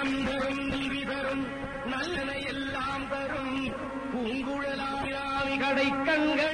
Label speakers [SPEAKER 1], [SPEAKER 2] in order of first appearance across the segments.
[SPEAKER 1] நிலம் தரும் நிதி தரும் நல்லன எல்லாம் தரும் பூங்குழலாமி கடை கண்களை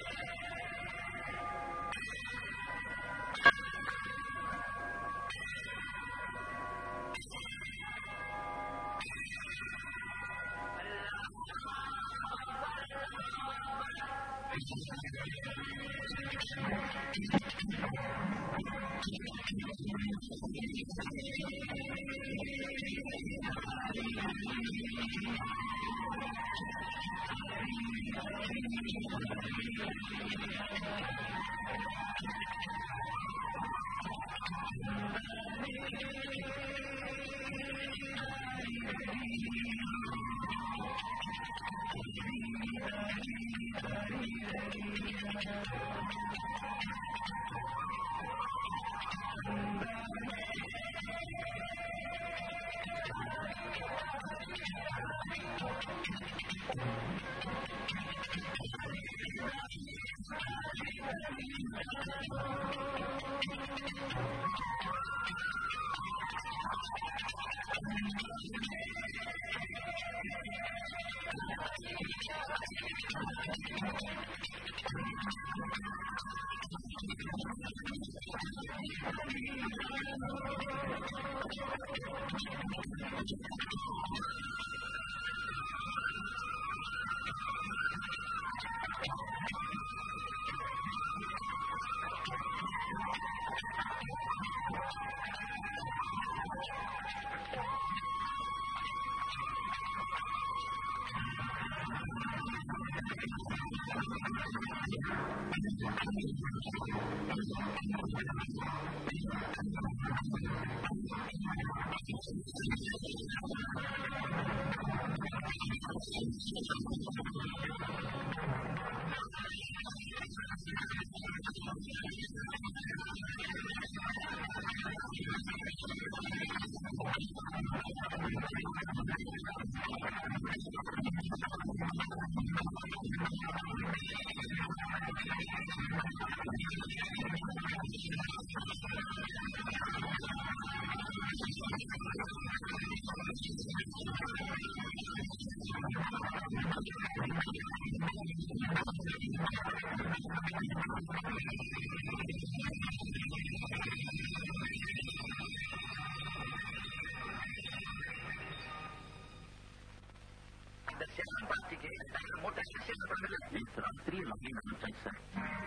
[SPEAKER 2] இந்த சேலம் பார்ட்டிக்கு மூட்டை சேலம் பண்ணல நேற்று ராத்திரி எல்லாமே நினைச்சேன் சார்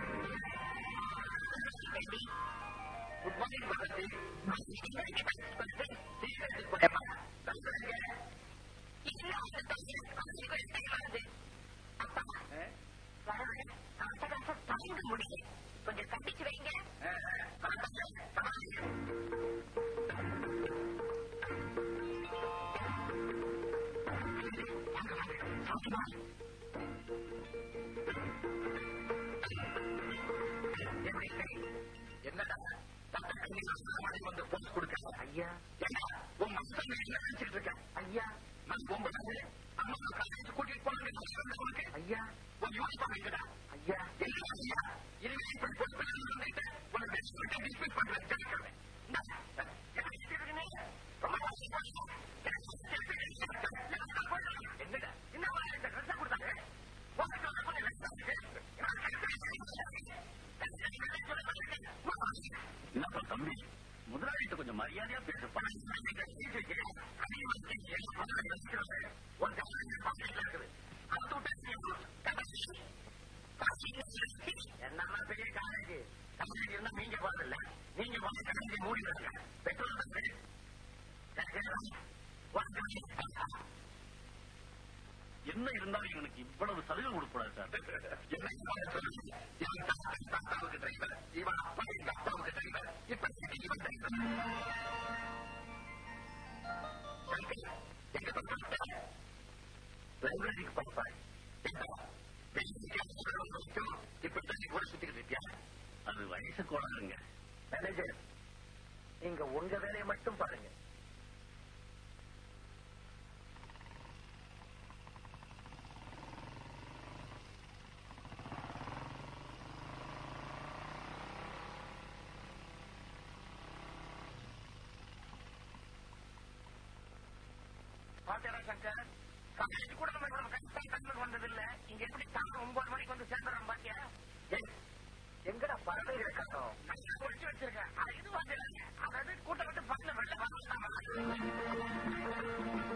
[SPEAKER 2] குட் மார்னிங் பகத்தி
[SPEAKER 3] கொஞ்சம் கண்டிச்சு வைங்க
[SPEAKER 2] என்னடா வந்து போஸ்ட் கொடுக்க ஐயா உன் மகன் என்ன நினைச்சிட்டு இருக்க ஐயா நான் போகும்போது அம்மா காலேஜ் கூட்டிட்டு போனாங்க ஐயா உன் யூனிஃபார்ம் எங்கடா ஐயா என்ன ஐயா இனிமே இப்படி போய் பேசணும் வந்துட்டு உனக்கு ரெஸ்பெக்ட் டிஸ்பெக்ட் பண்றது ஜாக்கிரதை என்னடா என்ன கொடுத்தாங்க என்னப்பா தம்பி முதலாளிகிட்ட கொஞ்சம் மரியாதையா பேசுப்பா என்னமா பெரிய காலேஜ் தமிழ் இருந்தா நீங்க போறதில்ல நீங்க வந்து கடைசி மூடிடுறாங்க பெட்ரோல் பங்கு என்ன இருந்தாலும் இவனுக்கு இவ்வளவு சலுகை கொடுக்கூடாது சார் என்ன இவன் தாத்தாவுக்கு டிரைவர் இவன் அப்பா எங்க அப்பாவுக்கு டிரைவர் இப்ப இவன் டிரைவர் எங்க பார்த்த லைப்ரரிக்கு பார்ப்பாய் இப்ப தண்ணி கூட சுத்திக்கிட்டு இருக்கியா அது வயசு கோளாறுங்க மேனேஜர் நீங்க உங்க வேலையை மட்டும் பாருங்க பாத்தியாடா சங்கர் காலேஜ் கூட நம்ம இவ்வளவு கஷ்டம் டைமுக்கு வந்ததில்ல இங்க எப்படி சாயந்தரம் ஒன்பது மணிக்கு வந்து சேர்ந்துறோம் பாத்தியா ஏய், எங்கடா பறவைகள் கட்டோம் நல்லா ஒழிச்சு வச்சிருக்கேன் அது இது வந்து அதாவது கூட்டம் விட்டு பக்கத்துல வெளில வரலாம்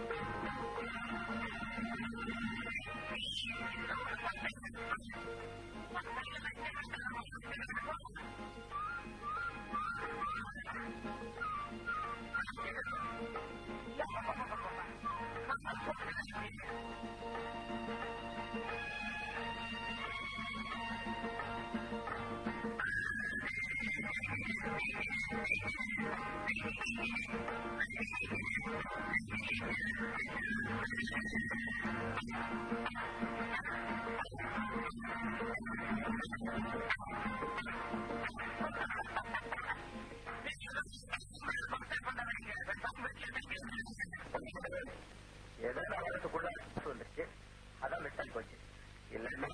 [SPEAKER 2] ஏதோ அவரத்துக்குள்ள வந்துச்சு அதான் மிஸ் ஆகி போச்சு இல்லைன்னா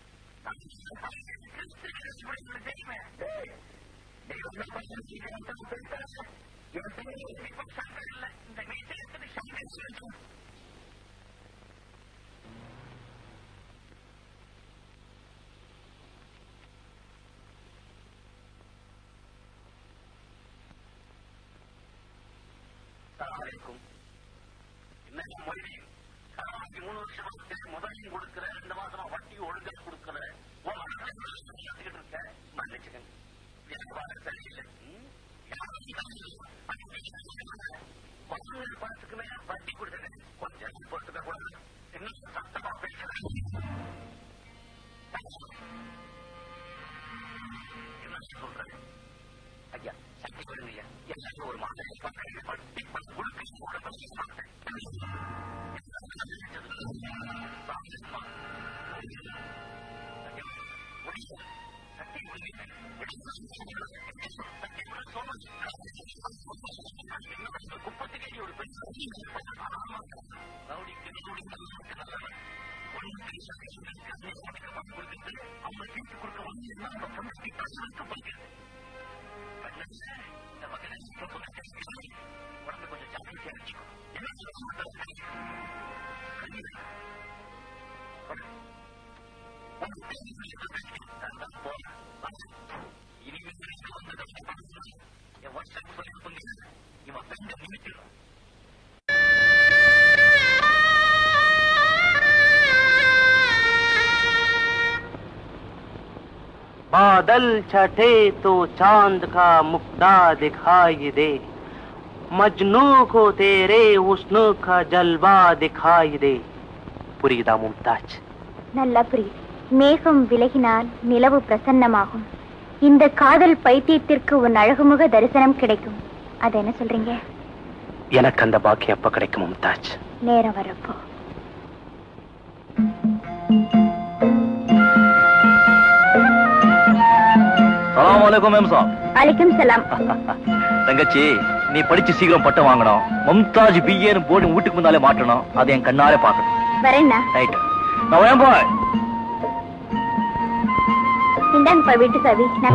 [SPEAKER 2] டேய், நீ வந்து பையன் சீக்கிரம் தான் பேசுற. என் பேரு இப்ப சங்கர் இல்ல. இந்த வீட்டுல எத்தனை சங்கர் இருக்கு? அஸ்ஸலாமு என்னங்க மொழி கடவுளுக்கு மூணு வருஷமா சேர்த்து முதலையும் கொடுக்கற ரெண்டு மாசமா வட்டி ஒழுங்கா கொடுக்கற உன் மனசுல நடத்திக்கிட்டு இருக்க மன்னிச்சுக்கங்க வியாபாரம் சரியில்லை ம்? பசங்க பணத்துக்குமே வட்டி கொடுத்தேன் கொஞ்சம் பொறுத்துக்க கூடாது இன்னும் சத்தமா பேசுறேன் என்ன சொல்றேன் ஐயா சக்தி கொடுங்க ஐயா எல்லாரும் ஒரு மாதிரி வட்டி கொடுக்க கூட பற்றி உடம்பு கொஞ்சம் ஜாக்கிரதையா வச்சுக்கோ என்ன என் வாட்ஸ்அப் சொல்லி இவன் பெண்ணை நிமித்திடும்
[SPEAKER 3] बादल छठे तो चांद का मुक्ता दिखाई दे मजनू को तेरे उस्न का जलवा दिखाई दे புரியுதா மும்தாஜ்
[SPEAKER 4] நல்லா புரியுது மேகம் விலகினால் நிலவு பிரசன்னமாகும் இந்த காதல் பைத்தியத்திற்கு உன் அழகுமுக தரிசனம் கிடைக்கும் அது என்ன சொல்றீங்க
[SPEAKER 3] எனக்கு அந்த பாக்கியம் எப்ப கிடைக்கும் மும்தாஜ்
[SPEAKER 4] நேரம் வரப்போ
[SPEAKER 3] சலாம் அலைக்கும் மேம் சாப்
[SPEAKER 4] அலைக்கும் சலாம்
[SPEAKER 3] தங்கச்சி நீ படிச்சு சீக்கிரம் பட்டம் வாங்கணும் மும்தாஜ் பிஏன்னு போர்டு வீட்டுக்கு முன்னாலே மாட்டணும் அதை என் கண்ணாலே பார்க்கணும்
[SPEAKER 4] வரேண்ணா
[SPEAKER 3] ரைட் நான் ஏன் போய்
[SPEAKER 4] இந்தாங்கப்பா வீட்டு சாவி நான்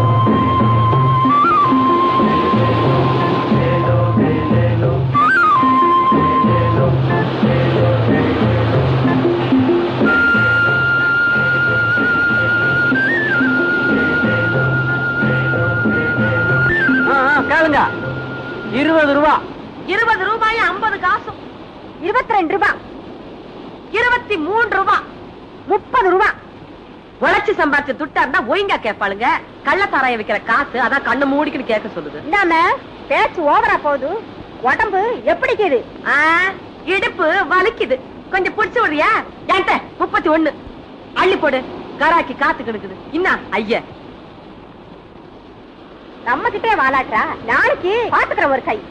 [SPEAKER 3] கேளுங்க இருபது ரூபா
[SPEAKER 5] இருபது ரூபாய் ஐம்பது காசும்
[SPEAKER 4] இருபத்தி ரெண்டு ரூபாய்
[SPEAKER 5] இருபத்தி மூணு ரூபாய் முப்பது ரூபாய் உழைச்சு சம்பாதிச்ச துட்டா இருந்தா ஒழுங்கா கேட்பாளுங்க கள்ளத்தாராய வைக்கிற காசு அதான் கண்ணு மூடிக்கின்னு கேட்க சொல்லுது
[SPEAKER 4] இந்தாம பேச்சு ஓவரா போகுது உடம்பு எப்படிக்குது
[SPEAKER 5] ஆ, இடுப்பு வலிக்குது கொஞ்சம் புடிச்சு விடுறியா என்கிட்ட முப்பத்தி ஒண்ணு அள்ளி போடு கராக்கி காத்து கிடக்குது இன்னா ஐய
[SPEAKER 4] நம்ம கிட்டே வாலாட்டா நாளைக்கு பாத்துக்கிற ஒரு கை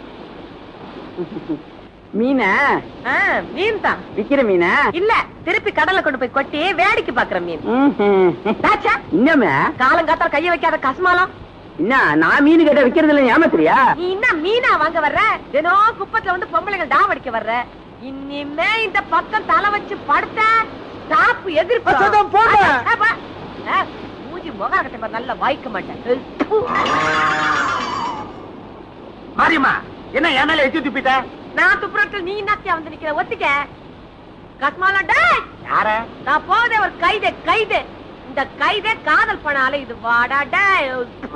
[SPEAKER 5] மீன மீன் தான்
[SPEAKER 6] விக்கிற மீனா
[SPEAKER 5] இல்ல திருப்பி கடல்ல கொண்டு போய் கொட்டி வேடிக்கை பாக்குற மீன் தாச்சா
[SPEAKER 6] இன்னமே
[SPEAKER 5] காலங்காத்தால கைய வைக்காத கஸ்மாலம்
[SPEAKER 6] என்ன நான் மீன் கேட்ட விக்கிறது இல்ல ஏமாத்துறியா
[SPEAKER 5] நீ என்ன மீனா வாங்க வர்ற தினம் குப்பத்துல வந்து பொம்பளைங்க டாவ் அடிக்க வர்ற இனிமே இந்த பக்கம் தலை வச்சு படுத்த தாப்பு எதிர்ப்பு
[SPEAKER 6] அதான் போங்க.
[SPEAKER 5] அட, அப்பா. ஆ, மூஞ்சி முகாகத்தை பாரு, நல்லா வாய்க்க மாட்டேன்
[SPEAKER 2] மாரியம்மா என்ன என் மேல எச்சு துப்பிட்ட
[SPEAKER 5] நான் துப்புரட்டு நீ என்னத்தியா வந்து நிக்கிற ஒத்துக்க கஸ்மாலா டேய்
[SPEAKER 6] யார
[SPEAKER 5] நான் போதே ஒரு கைது கைது இந்த கைதே காதல் பண்ணாலே இது வாடா டேய்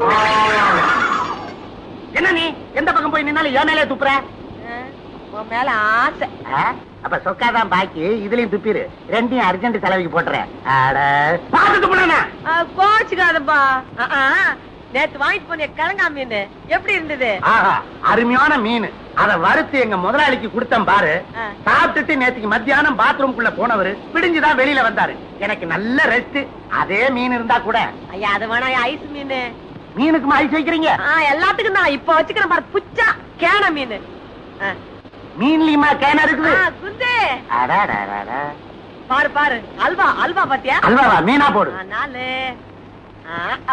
[SPEAKER 6] என்ன நீ எந்த பக்கம் போய் நின்னாலும் ஏன் மேலே துப்புற
[SPEAKER 5] அஹ், உன் மேல ஆசை
[SPEAKER 6] ஆ? அப்ப சொக்காதான் பாக்கி இதுலயும் துப்பிரு ரெண்டையும் அர்ஜென்ட் செலவுக்கு போட்டுறேன் அட பாத்து துப்புனா
[SPEAKER 5] அஹ், கோச்சுக்காதப்பா அஹ், அஹ். நேத்து வாங்கிட்டு போனிய கிழங்கா மீன் எப்படி இருந்தது
[SPEAKER 6] ஆஹா அருமையான மீன் அத வறுத்து எங்க முதலாளிக்கு கொடுத்தேன் பாரு
[SPEAKER 5] ஆ.
[SPEAKER 6] சாப்பிட்டுட்டு நேத்துக்கு மத்தியானம் பாத்ரூம்குள்ள போனவரு பிடிஞ்சுதான் வெளியில வந்தாரு எனக்கு நல்ல ரெஸ்ட் அதே மீன் இருந்தா கூட
[SPEAKER 5] ஐயா அது வேணா ஐஸ் மீன்
[SPEAKER 6] மீனுக்கு ஐஸ் வைக்கிறீங்க
[SPEAKER 5] ஆ, எல்லாத்துக்கும் நான் இப்ப வச்சுக்கிறேன் பாரு புச்சா கேன மீன் ஆ.
[SPEAKER 6] மீன்லயுமா கேன
[SPEAKER 5] ஆ,
[SPEAKER 6] இருக்குது
[SPEAKER 5] குந்து
[SPEAKER 6] அடாடாடாடா.
[SPEAKER 5] பாரு பாரு அல்வா அல்வா பாத்தியா
[SPEAKER 6] அல்வாவா மீனா போடு
[SPEAKER 5] ஆ, நாலு ஆ, ஆ.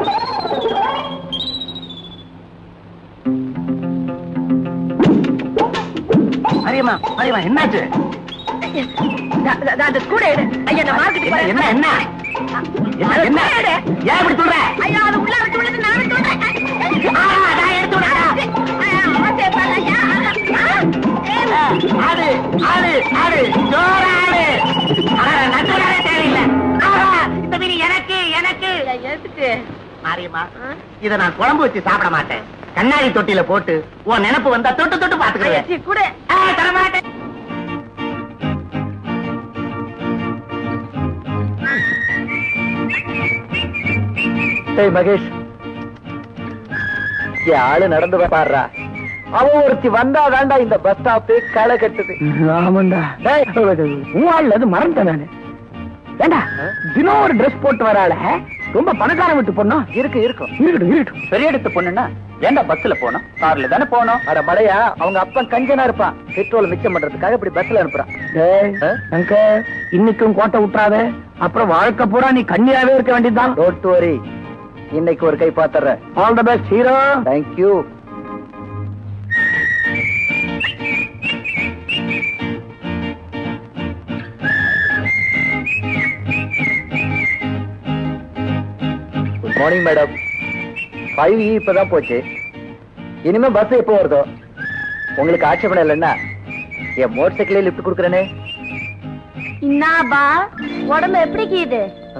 [SPEAKER 6] மரியம்மா மரியம்மா என்னாச்சு
[SPEAKER 5] த- த- த- அந்த கூட எடு ஐயா நான் மார்க்கெட்
[SPEAKER 6] என்ன என்ன என்ன என்ன என்ன ஏன் இப்படி சொல்ற
[SPEAKER 5] ஐயா அது உள்ள வச்சு உள்ளது நான் சொல்றேன்
[SPEAKER 6] ஆ, நான் எடுத்து விடுறேன். ஆடு ஆடு ஆடு ஜோர ஆடு ஆனா, நட்டுறாரே தேவையில்லை ஆஹா, இந்த மீன் எனக்கு எனக்கு
[SPEAKER 5] எடுத்துட்டு
[SPEAKER 6] மாரியம்மா இத நான் குழம்பு வச்சு சாப்பிட மாட்டேன் கண்ணாடி தொட்டில போட்டு உன் நினைப்பு வந்தா தொட்டு தொட்டு பாத்துக்கிறேன்
[SPEAKER 5] கூட
[SPEAKER 6] தர மாட்டேன்
[SPEAKER 3] டேய் மகேஷ் என் ஆளு நடந்து பாடுறா அவன் ஒருத்தி வந்தா தாண்டா இந்த பஸ் ஸ்டாப்பு களை கட்டுது
[SPEAKER 6] ஆமாண்டா உன் ஆள்ல அது மறந்துட்டேன் நானு ஏண்டா தினம் ஒரு ட்ரெஸ் போட்டு வராள ரொம்ப பணக்காரன் விட்டு பொண்ணா
[SPEAKER 3] இருக்கு இருக்கும்
[SPEAKER 6] இருக்கட்டும் இருக்கட்டும்
[SPEAKER 3] பெரிய எடுத்து பொண்ணுன்னா ஏன்டா பஸ்ல போனோம் கார்ல தானே போனோம் அட மழையா அவங்க அப்பன் கஞ்சனா இருப்பான் பெட்ரோல் மிச்சம் பண்றதுக்காக இப்படி பஸ்ல அனுப்புறான்
[SPEAKER 6] டேய்,
[SPEAKER 3] ஆ?
[SPEAKER 6] அங்க இன்னைக்கும் கோட்டை விட்டுறாத அப்புறம் வாழ்க்கை பூரா நீ கன்னியாவே இருக்க வேண்டியதுதான்
[SPEAKER 3] டோன்ட் வரி இன்னைக்கு ஒரு கை பாத்துறேன்
[SPEAKER 6] all the best hero
[SPEAKER 3] thank you good morning madam five இ இப்பதான் போச்சு இனிமே பஸ் எப்போ வருதோ உங்களுக்கு ஆட்சேபணம் இல்லைன்னா என் மோட்டர் சைக்கிளே லிஃப்ட் கொடுக்குறேனே
[SPEAKER 4] இன்னாபா உடம்பு எப்படி கீது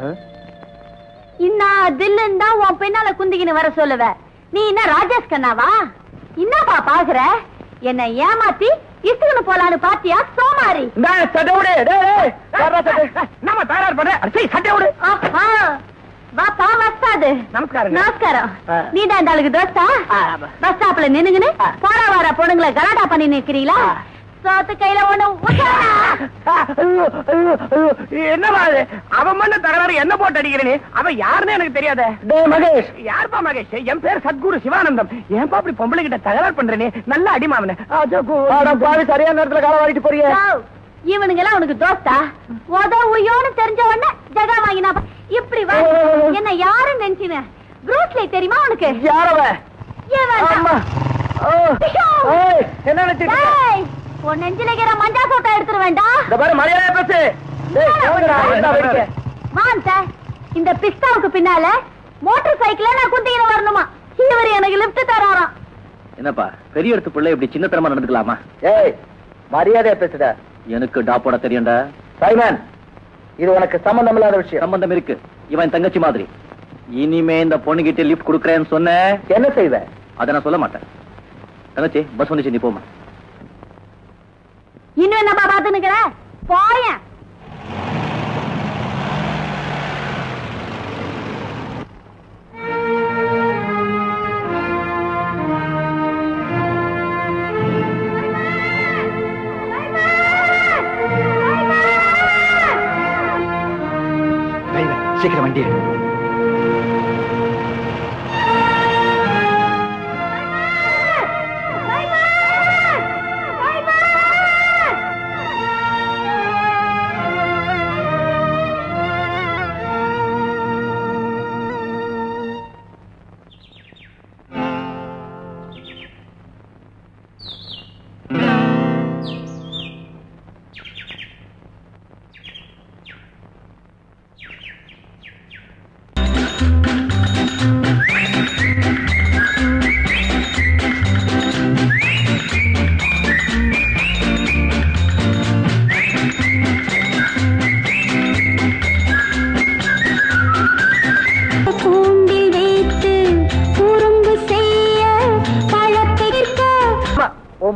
[SPEAKER 4] இன்னா தில்லுன்னு தான் உன் பின்னால குந்திக்கின்னு வர சொல்லுவ நீ என்ன ராஜேஷ் கண்ணாவா என்னப்பா பாக்குற என்ன ஏமாத்தி இசுக்குன்னு போலான்னு பாத்தியா சோமாரி
[SPEAKER 6] சட்டை விடு டேய், டேய். வர்றா சட்டை. நம்ம தயார் பண்ண சரி சட்டை விடு
[SPEAKER 4] ஆஹா வாப்பா வஸ்தாது
[SPEAKER 6] நமஸ்காரங்க.
[SPEAKER 4] நமஸ்காரம்
[SPEAKER 6] ஆ.
[SPEAKER 4] நீ தான் இந்த ஆளுக்கு தோஸ்தா
[SPEAKER 6] ஆ.
[SPEAKER 4] பஸ் ஸ்டாப்ல நின்னுங்கன்னு
[SPEAKER 6] ஆ.
[SPEAKER 4] போற வர பொண்ணுங்களை கலாட்டா பண்ணி நிக்கிறீங்களா
[SPEAKER 6] ஆ.
[SPEAKER 4] சோத்து கையில ஒண்ணு உஷாரா
[SPEAKER 6] ஐயோ, ஐயோ, ஐயோ. என்னப்பா அது அவன் பண்ண தகராறு என்ன போட்டு அடிக்கிறேன் அவன் யாருன்னு எனக்கு தெரியாத
[SPEAKER 3] டேய் மகேஷ்
[SPEAKER 6] யாருப்பா மகேஷ் என் பேர் சத்குரு சிவானந்தம் ஏன்பா அப்படி பொம்பளை கிட்ட தகராறு பண்றேனே நல்ல அடிமாவன
[SPEAKER 3] ஆடா பாவி சரியான நேரத்துல கால வாரிட்டு போறீங்க
[SPEAKER 4] யோவ், இவனுங்க எல்லாம் உனக்கு தோஸ்தா உத உயோன்னு தெரிஞ்ச உடனே ஜகா வாங்கினா இப்படி வா என்ன யாருன்னு நினைச்சின ப்ரூஸ்லி தெரியுமா உனக்கு
[SPEAKER 3] யாரவ
[SPEAKER 4] இவன் தான்.
[SPEAKER 3] ஆமா ஓ.
[SPEAKER 4] ஐயோ.
[SPEAKER 3] ஏய், என்ன நினைச்சிட்டு இருக்க?
[SPEAKER 4] டேய், உன் நெஞ்சில இருக்கிற மஞ்சா சோட்டை எடுத்துரு வேண்டாம்
[SPEAKER 3] இந்த பாரு மரியாதை பேசு டேய், போங்கடா, என்ன வைக்க?
[SPEAKER 4] மான் சார் இந்த பிஸ்தாவுக்கு பின்னால மோட்டார் சைக்கிள்ல நான் குந்திக்கிற வரணுமா இவர் எனக்கு லிஃப்ட் தராராம்
[SPEAKER 3] என்னப்பா பெரிய இடத்து பிள்ளை இப்படி சின்னத்தனமா நடந்துக்கலாமா ஏய் மரியாதையா பேசுடா எனக்கு டாப்போட தெரியும்டா சைமன் இது உனக்கு சம்பந்தம் இல்லாத விஷயம் சம்பந்தம் இருக்கு இவன் தங்கச்சி மாதிரி இனிமே இந்த பொண்ணுகிட்ட லிஃப்ட் குடுக்கறேன்னு சொன்ன என்ன செய்வ அத நான் சொல்ல மாட்டேன் தங்கச்சி பஸ் வந்துச்சு நீ போமா
[SPEAKER 4] இன்னும் என்னப்பா பாத்து நிக்கிற போயேன்
[SPEAKER 3] சீக்கிரம் வண்டி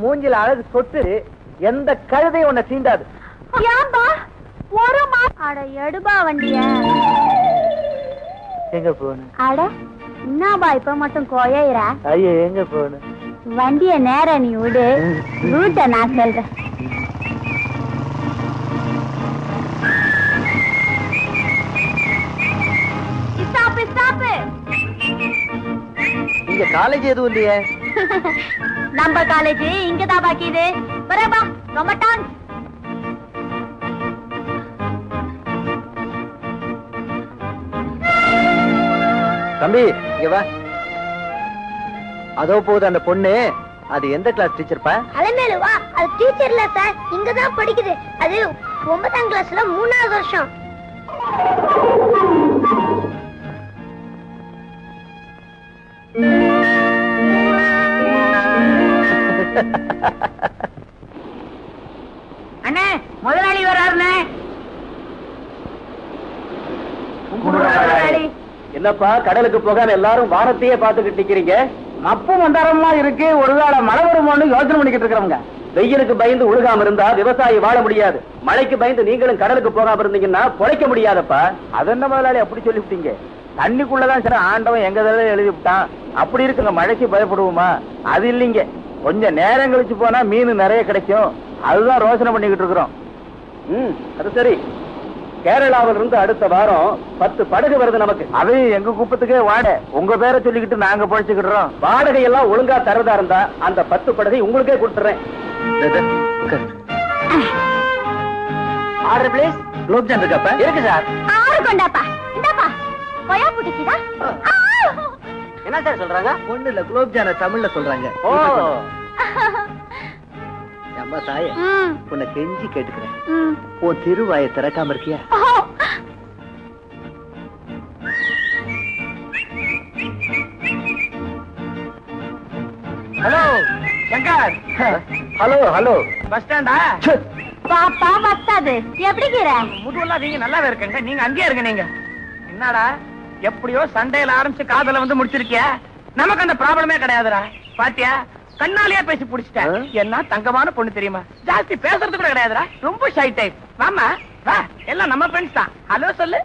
[SPEAKER 3] மூஞ்சில அழகு சொட்டு எந்த கழுதையும் உன்னை சீண்டாது
[SPEAKER 4] ஏன்பா ஒரு மா அட எடுபா வண்டிய
[SPEAKER 3] எங்க போகணும்
[SPEAKER 4] அட என்னப்பா இப்ப மட்டும் கோயிற
[SPEAKER 3] ஐயோ எங்க போகணும்
[SPEAKER 4] வண்டிய நேரா நீ விடு ரூட்ட நான் சொல்றேன் ஸ்டாப் ஸ்டாப்
[SPEAKER 3] இங்க காலேஜ் எதுவும் இல்லையே
[SPEAKER 4] நம்ம காலேஜ் இங்கதான் பாக்கிது வரப்பா ரொம்ப டான்ஸ்
[SPEAKER 3] தம்பி இங்க வா அதோ போகுது அந்த பொண்ணு அது எந்த கிளாஸ் டீச்சர்ப்பா
[SPEAKER 4] அலைமேலு வா அது டீச்சர்ல சார் இங்கதான் படிக்குது அது ஒன்பதாம் கிளாஸ்ல மூணாவது வருஷம்
[SPEAKER 6] அண்ணே முதலாளி வராருண்ணே
[SPEAKER 3] என்னப்பா கடலுக்கு போகாம எல்லாரும் வானத்தையே பாத்துக்கிட்டு நிக்கிறீங்க
[SPEAKER 6] மப்பு மந்தாரமா இருக்கு ஒருவேளை மழை வருமோன்னு யோசனை பண்ணிக்கிட்டு இருக்கிறவங்க
[SPEAKER 3] வெயிலுக்கு பயந்து உழுகாம இருந்தா விவசாயி வாழ முடியாது மழைக்கு பயந்து நீங்களும் கடலுக்கு போகாம இருந்தீங்கன்னா பொழைக்க முடியாதப்பா
[SPEAKER 6] அது என்ன முதலாளி அப்படி சொல்லிவிட்டீங்க தண்ணிக்குள்ளதான் சரி ஆண்டவன் எங்க தடவை எழுதி விட்டான் அப்படி இருக்குங்க மழைக்கு பயப்படுவோமா அது இல்லைங்க கொஞ்சம் நேரம் கழிச்சு போனா மீன் நிறைய கிடைக்கும் அதுதான் ரோசனை பண்ணிக்கிட்டு இருக்கிறோம்
[SPEAKER 3] ம் அது சரி கேரளாவில இருந்து அடுத்த வாரம் பத்து படகு வருது நமக்கு
[SPEAKER 6] அது எங்க குப்பத்துக்கே வாட உங்க பேரை சொல்லிக்கிட்டு நாங்க பழிச்சுக்கிடுறோம்
[SPEAKER 3] வாடகை எல்லாம் ஒழுங்கா தரதா இருந்தா அந்த பத்து படகை உங்களுக்கே கொடுத்துறேன்
[SPEAKER 6] ஆர்டர் பிளேஸ்
[SPEAKER 3] குலோப் ஜான் இருக்காப்பா
[SPEAKER 6] இருக்கு சார்
[SPEAKER 4] ஆறு கொண்டாப்பா இந்தாப்பா கொயா பிடிக்குதா
[SPEAKER 6] என்ன சார் சொல்றாங்க
[SPEAKER 3] ஒண்ணு இல்ல குலோப் ஜான தமிழ்ல சொல்றாங்க
[SPEAKER 6] ஓ
[SPEAKER 3] அம்மா தாயே
[SPEAKER 4] ம்,
[SPEAKER 3] உன்னை கெஞ்சி கேட்டுக்கிறேன்
[SPEAKER 4] ம்.
[SPEAKER 3] உன் திருவாயை திறக்காம இருக்கியா
[SPEAKER 4] ஓ,
[SPEAKER 6] hello Shankar
[SPEAKER 3] hello hello
[SPEAKER 6] bus ஸ்டாண்டா
[SPEAKER 4] பாப்பா பத்தாது எப்படி கீரை
[SPEAKER 6] முதுவெல்லாம் நீங்க நல்லாவே இருக்கங்க நீங்க அங்கேயே இருங்க நீங்க என்னடா எப்படியோ சண்டையில ஆரம்பிச்சு காதல வந்து முடிச்சிருக்கிய நமக்கு அந்த ப்ராப்ளமே கிடையாதுடா பாத்தியா கண்ணாலேயே பேசி புடிச்சிட்டேன்
[SPEAKER 3] ஆ?
[SPEAKER 6] என்ன தங்கமான பொண்ணு தெரியுமா ஜாஸ்தி பேசுறது கூட கிடையாதுடா ரொம்ப ஷை டைப் வாமா வா எல்லாம் நம்ம ஃப்ரெண்ட்ஸ் தான் ஹலோ சொல்லு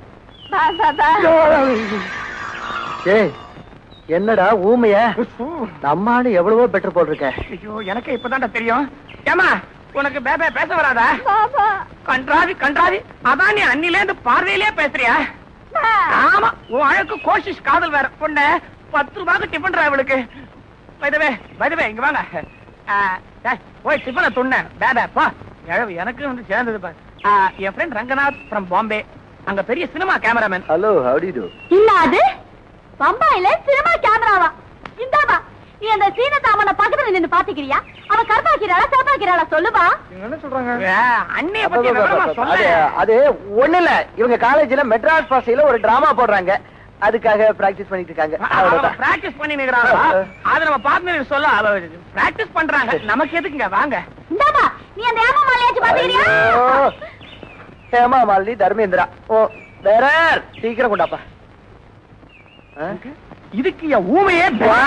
[SPEAKER 3] ஏய் என்னடா ஊமைய நம்ம ஆளு எவ்வளவோ பெட்டர் போல் இருக்க
[SPEAKER 6] ஐயோ எனக்கு இப்பதான்டா தெரியும் ஏமா உனக்கு பேபே பேச வராதா கன்றாவி கன்றாவி அதான் நீ அன்னில இருந்து பார்வையிலே பேசுறியா ஆமா உன் அழகு கோஷிஷ் காதல் வேற பொண்ணு பத்து ரூபாய்க்கு டிஃபன் அவளுக்கு வைதவே வைதவே இங்க வாங்க ஆ, டேய், போய் டிஃபனை துண்ண பேபே பா எழவு எனக்கு வந்து சேர்ந்தது பாரு ஆ, என் ஃப்ரெண்ட் ரங்கநாத் ஃப்ரம் பாம்பே அங்க பெரிய cinema cameraman
[SPEAKER 3] hello howdy do
[SPEAKER 4] இல்ல அது பம்பாயில சினிமா கேமராவா இந்தாப்பா நீ அந்த சீன தாமனை பக்கத்துல நின்னு பாத்துக்கிறியா அவன் கருப்பாக்கிறாளா சிவப்பாக்கிறாளா சொல்லுப்பா
[SPEAKER 6] என்ன சொல்றாங்க அண்ணிய பத்தி விவரமா
[SPEAKER 3] அது
[SPEAKER 6] சொல்ல
[SPEAKER 3] அது ஒண்ணு இல்ல இவங்க காலேஜ்ல மெட்ராஸ் பாசையில ஒரு டிராமா போடுறாங்க அதுக்காக பிராக்டிஸ் பண்ணிட்டு இருக்காங்க அவ்வளவுதான்
[SPEAKER 6] பிராக்டிஸ் பண்ணி நிக்கிறாங்க அது நம்ம பார்ட்னர் சொல்ல பிராக்டிஸ் பண்றாங்க நமக்கு எதுக்குங்க வாங்க
[SPEAKER 4] இந்தாப்பா நீ அந்த ஏமா மாலையாச்சு பாத்துக்கிறியா
[SPEAKER 3] ஐயோ. ஹேமா மாலினி தர்மேந்திரா ஓ வேற சீக்கிரம் கொண்டாப்பா ஆ?
[SPEAKER 6] இதுக்கு என் ஊமையே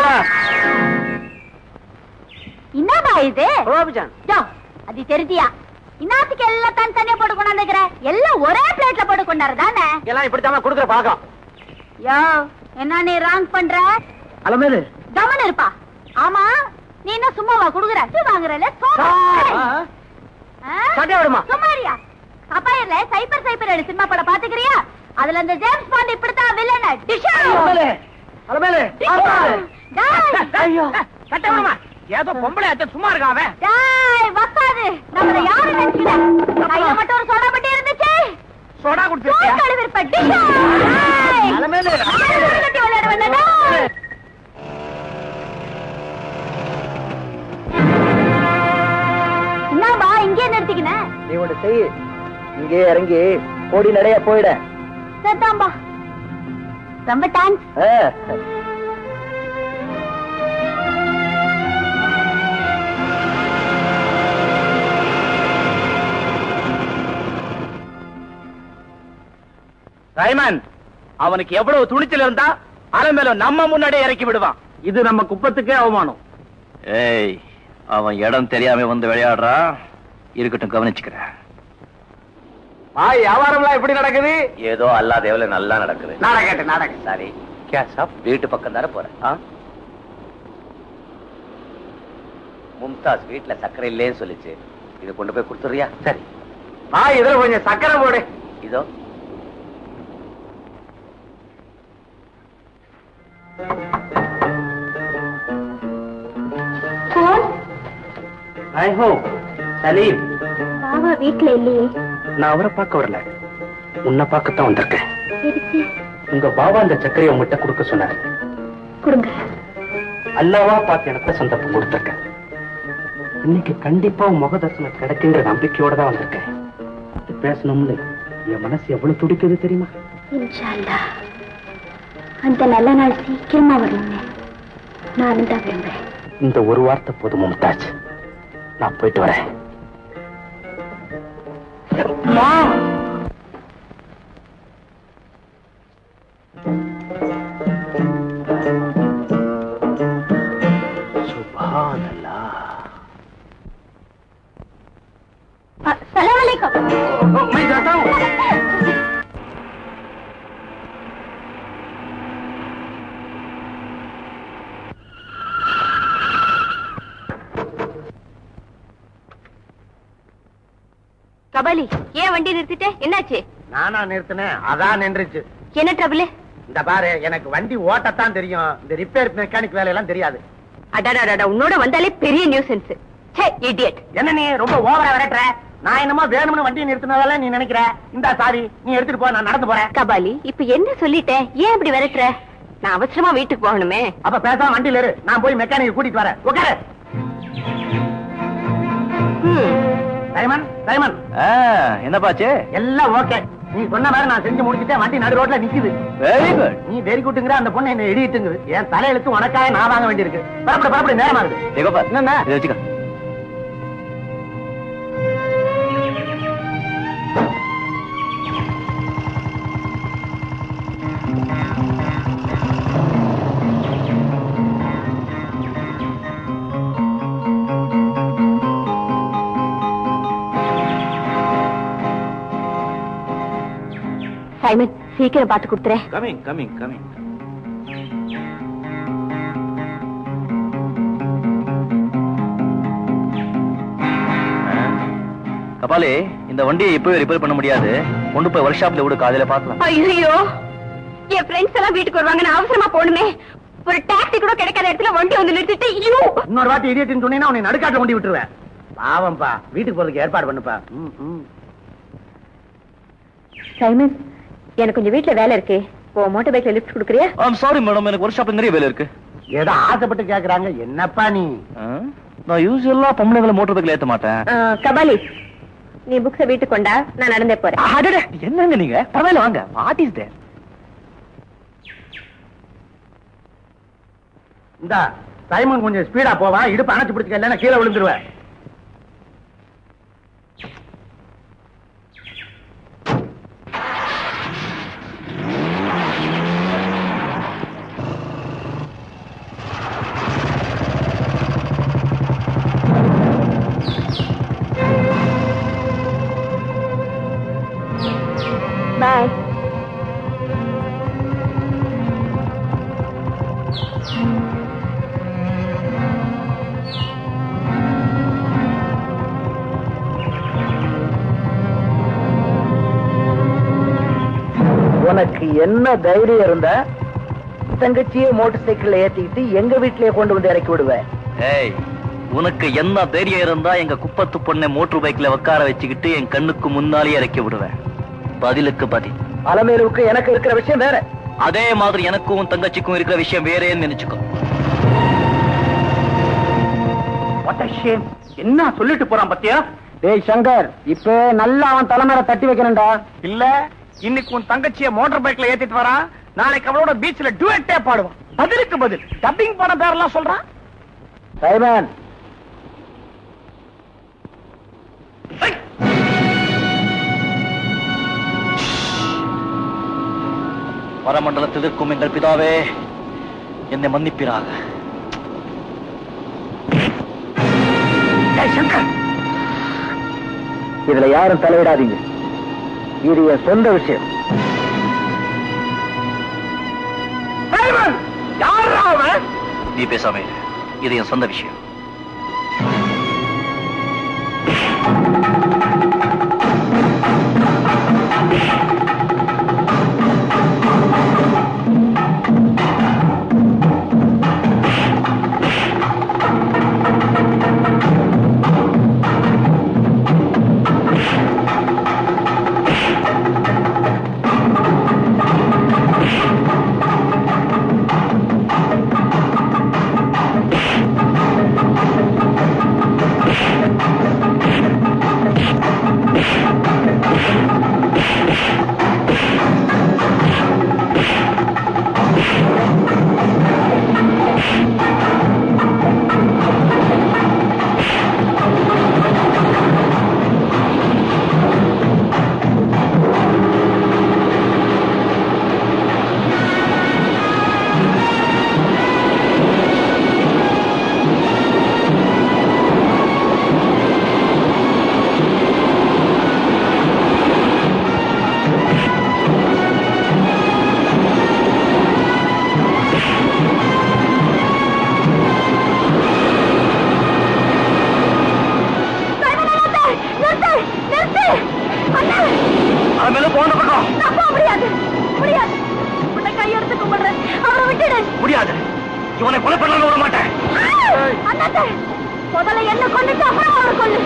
[SPEAKER 4] என்னப்பா இது
[SPEAKER 3] ரோபிஜான்
[SPEAKER 4] யோ, அது தெரிஞ்சியா இன்னத்துக்கு எல்லாம் தனி தனியா போட்டு கொண்டாந்துக்கிற எல்லாம் ஒரே பிளேட்ல போட்டு கொண்டாரு தானே
[SPEAKER 3] எல்லாம் இப்படித்தான் கொடுக்குற பழக்கம்
[SPEAKER 4] யோ என்ன நீ ராங் பண்ற
[SPEAKER 3] அலமேலு
[SPEAKER 4] கவனம் இருப்பா ஆமா நீ என்ன சும்மாவா குடுக்குற சீ வாங்குறல
[SPEAKER 3] சட்டை விடுமா
[SPEAKER 4] சும்மாரியா அப்பாயர்ல சைபர் சைபர் ஏழு சினிமா படம் பாத்துக்கிறியா அதுல இந்த ஜேம்ஸ் பாண்ட் இப்படித்தான் வில்லன டிஷா
[SPEAKER 3] அலமேலு அலமேலு
[SPEAKER 4] டேய்
[SPEAKER 6] கட்ட விடுமா ஏதோ பொம்பளை ஆச்சு சும்மா இருக்கா அவன்
[SPEAKER 4] டேய் வக்காது நம்மள யாரு நினைச்சுக்கிற கையில மட்டும் ஒரு சோடா பட்டி இருந்துச்சு
[SPEAKER 6] சோடா குடிச்சிருக்கியா
[SPEAKER 4] தோல் கழுவிருப்ப டிஷா டேய்
[SPEAKER 3] அலமேலு
[SPEAKER 4] அலமேலு கட்டி விளையாட வந்தடா என்னப்பா இங்கே நிறுத்திக்கின
[SPEAKER 3] நீ ஒண்ணு செய் இங்கே இறங்கி போடி நடைய போயிட
[SPEAKER 4] சரிதான்பா ரொம்ப தேங்க்ஸ்
[SPEAKER 3] ஆ.
[SPEAKER 6] ரைமன் அவனுக்கு எவ்வளவு துணிச்சல் இருந்தா அலை மேல நம்ம முன்னாடியே இறக்கி விடுவான் இது நம்ம குப்பத்துக்கே அவமானம்
[SPEAKER 2] ஏய்
[SPEAKER 3] அவன் இடம் தெரியாம வந்து விளையாடுறான் இருக்கட்டும் கவனிச்சுக்கிறேன்
[SPEAKER 2] பாய் வியாபாரம்லாம் எப்படி நடக்குது
[SPEAKER 3] ஏதோ அல்லா தேவல நல்லா நடக்குது
[SPEAKER 2] நடக்கட்டு நடக்கு
[SPEAKER 3] சரி வீட்டு பக்கம் தானே போறேன் ஆ? மும்தாஸ் வீட்டுல சர்க்கரை இல்லேன்னு சொல்லிச்சு இதை கொண்டு போய் கொடுத்துறியா சரி
[SPEAKER 2] பாய் இதுல கொஞ்சம் சக்கரை போடு
[SPEAKER 3] இதோ
[SPEAKER 6] ஐ ஹோ சலீம்
[SPEAKER 4] பாபா வீட்டுல இல்லையே
[SPEAKER 6] நான் அவரை பார்க்க வரல உன்னை பார்க்கத்தான் வந்திருக்கேன்
[SPEAKER 4] எதுக்கு
[SPEAKER 6] உங்க பாபா அந்த சர்க்கரையை உங்ககிட்ட கொடுக்க சொன்னார்
[SPEAKER 4] கொடுங்க
[SPEAKER 6] அல்லாவா பார்த்து எனக்கு சந்தர்ப்பம் கொடுத்துருக்கேன் இன்னைக்கு கண்டிப்பா உன் முக தரிசனம் கிடைக்குங்கிற நம்பிக்கையோட தான் வந்திருக்கேன் பேசணும்னு என் மனசு எவ்வளவு துடிக்குது தெரியுமா
[SPEAKER 4] இன்ஷா அல்லாஹ். அந்த நல்ல நாள் சீக்கிரமா வரணுங்க நானும் தான் விரும்புறேன்
[SPEAKER 6] இந்த ஒரு வார்த்தை போதும் மும்தாஜ் நான் போயிட்டு வரேன் சுபானல்லாஹ்
[SPEAKER 4] சலாம் அலைக்கும்
[SPEAKER 5] கபாலி ஏன் வண்டி நிறுத்திட்ட என்னாச்சு
[SPEAKER 2] நானா நிறுத்தினேன் அதான் நின்றுச்சு
[SPEAKER 5] என்ன ட்ரபிள்
[SPEAKER 2] இந்த பாரு எனக்கு வண்டி ஓட்டத்தான் தெரியும் இந்த ரிப்பேர் மெக்கானிக் வேலையெல்லாம் தெரியாது
[SPEAKER 5] அடாடாடா உன்னோட வந்தாலே பெரிய நியூசன்ஸ் ச்சே இடியட்
[SPEAKER 2] என்ன நீ ரொம்ப ஓவரா விரட்டுற நான் என்னமோ வேணும்னு வண்டியை நிறுத்தினதால நீ நினைக்கிற இந்த சாவி நீ எடுத்துட்டு போ நான் நடந்து போறேன்
[SPEAKER 5] கபாலி இப்ப என்ன சொல்லிட்டேன் ஏன் இப்படி விரட்டுற நான் அவசரமா வீட்டுக்கு போகணுமே
[SPEAKER 2] அப்ப பேசாம வண்டியில இரு நான் போய் மெக்கானிக் கூட்டிட்டு வரேன் உட்காரு
[SPEAKER 5] ம்.
[SPEAKER 2] டைமன் டைமன்
[SPEAKER 3] என்னப்பாச்சு
[SPEAKER 2] எல்லாம் ஓகே நீ சொன்ன மாதிரி நான் செஞ்சு முடிச்சுட்டேன் வண்டி நடு ரோட்ல நிக்குது
[SPEAKER 3] வெரி குட்
[SPEAKER 2] நீ வெரி குட்டுங்கிற அந்த பொண்ணு என்ன இடிட்டுங்குது என் தலையெழுத்து உனக்காக நான் வாங்க வேண்டியிருக்கு பரப்பட பரப்பட நேரமா இருக்கு என்னண்ணா
[SPEAKER 3] இதை வச்சுக்க
[SPEAKER 5] சைமன் சீக்கிரம் பார்த்து கொடுத்துறேன்
[SPEAKER 3] கமிங் கமிங் கமிங் கபாலி இந்த வண்டியை இப்பவே ரிப்பேர் பண்ண முடியாது கொண்டு போய் ஒர்க் ஷாப்ல விடு காலையில பார்க்கலாம்
[SPEAKER 5] ஐயோ என் ஃப்ரெண்ட்ஸ் எல்லாம் வீட்டுக்கு வருவாங்க நான் அவசரமா போகணுமே ஒரு டாக்ஸி கூட கிடைக்காத இடத்துல வண்டி வந்து நிறுத்திட்டு ஐயோ
[SPEAKER 2] இன்னொரு வாட்டி இடியட்டுன்னு சொன்னீங்கன்னா உன்னை நடுக்காட்டுல கொண்டு விட்டுருவேன் பாவம்பா வீட்டுக்கு போறதுக்கு ஏற்பாடு பண்ணுப்பா ம், ம்.
[SPEAKER 5] சைமன் எனக்கு கொஞ்சம் வீட்டுல வேலை இருக்கு போ மோட்டார் பைக்ல லிஃப்ட் கொடுக்குறியா
[SPEAKER 3] ஐம் சாரி மேடம் எனக்கு ஒர்க் ஷாப்ல நிறைய வேலை இருக்கு
[SPEAKER 2] ஏதோ ஆசைப்பட்டு கேக்குறாங்க என்னப்பா நீ
[SPEAKER 3] ஆ? நான் யூஸ்வலா பொம்பளைங்களை மோட்டர் பைக்ல ஏத்த மாட்டேன்
[SPEAKER 5] கபாலி நீ புக்ஸ வீட்டுக்கு கொண்டா நான் நடந்தே போறேன்
[SPEAKER 3] அடடே, என்னங்க நீங்க பரவாயில்ல வாங்க வாட் இஸ் தேர்
[SPEAKER 2] இந்த சைமன் கொஞ்சம் ஸ்பீடா போவான் இடுப்பு அணைச்சு பிடிச்சிக்க இல்லைன்னா கீழே விழுந்துருவேன்
[SPEAKER 4] பாய்
[SPEAKER 6] உனக்கு என்ன தைரியம் இருந்தா தங்கச்சியே மோட்டார் சைக்கிள்ல ஏத்திக்கிட்டு எங்க வீட்லயே கொண்டு வந்து இறக்கி விடுவேன்
[SPEAKER 3] ஏய் உனக்கு என்ன தைரியம் இருந்தா எங்க குப்பத்து பொண்ணை மோட்டர் பைக்ல உட்கார வச்சுக்கிட்டு என் கண்ணுக்கு முன்னாலே இறக்கி விடுவேன் பதிலுக்கு பதில்
[SPEAKER 6] அலமேலுவுக்கு எனக்கு இருக்கிற விஷயம் வேற
[SPEAKER 3] அதே மாதிரி எனக்கும் உன் தங்கச்சிக்கும் இருக்கிற விஷயம் வேறேன்னு நினைச்சுக்கோ
[SPEAKER 2] என்ன சொல்லிட்டு போறான் பத்தியா
[SPEAKER 6] டேய் சங்கர் இப்ப நல்லா அவன் தலைமையில தட்டி வைக்கிறேன்டா
[SPEAKER 2] இல்ல இன்னைக்கு உன் தங்கச்சிய மோட்டார் பைக்ல ஏத்திட்டு வரான் நாளைக்கு அவளோட பீச்ல டுவெட்டே பாடுவான் பதிலுக்கு பதில் டப்பிங் போன பேரெல்லாம் சொல்றான்
[SPEAKER 6] சைமன்
[SPEAKER 3] பரமண்டலத்தில் இருக்கும் எங்கள் பிதாவே என்னை மன்னிப்பிறாக சங்கர் இதுல யாரும் தலையிடாதீங்க இது என் சொந்த விஷயம்
[SPEAKER 6] யாரா அவன்
[SPEAKER 3] நீ பேசாம இரு. இது என் சொந்த விஷயம் அது மேல போன பக்கம்
[SPEAKER 4] முடியாது முடியாது உன்னை கையெடுத்து கும்பிடுறேன் அவரை விட்டுடு
[SPEAKER 3] முடியாது இவனை கொலை பண்ண விட மாட்டேன்
[SPEAKER 4] அண்ணாத்த முதல்ல என்ன கொண்டுட்டு அப்புறம் அவரை கொல்லு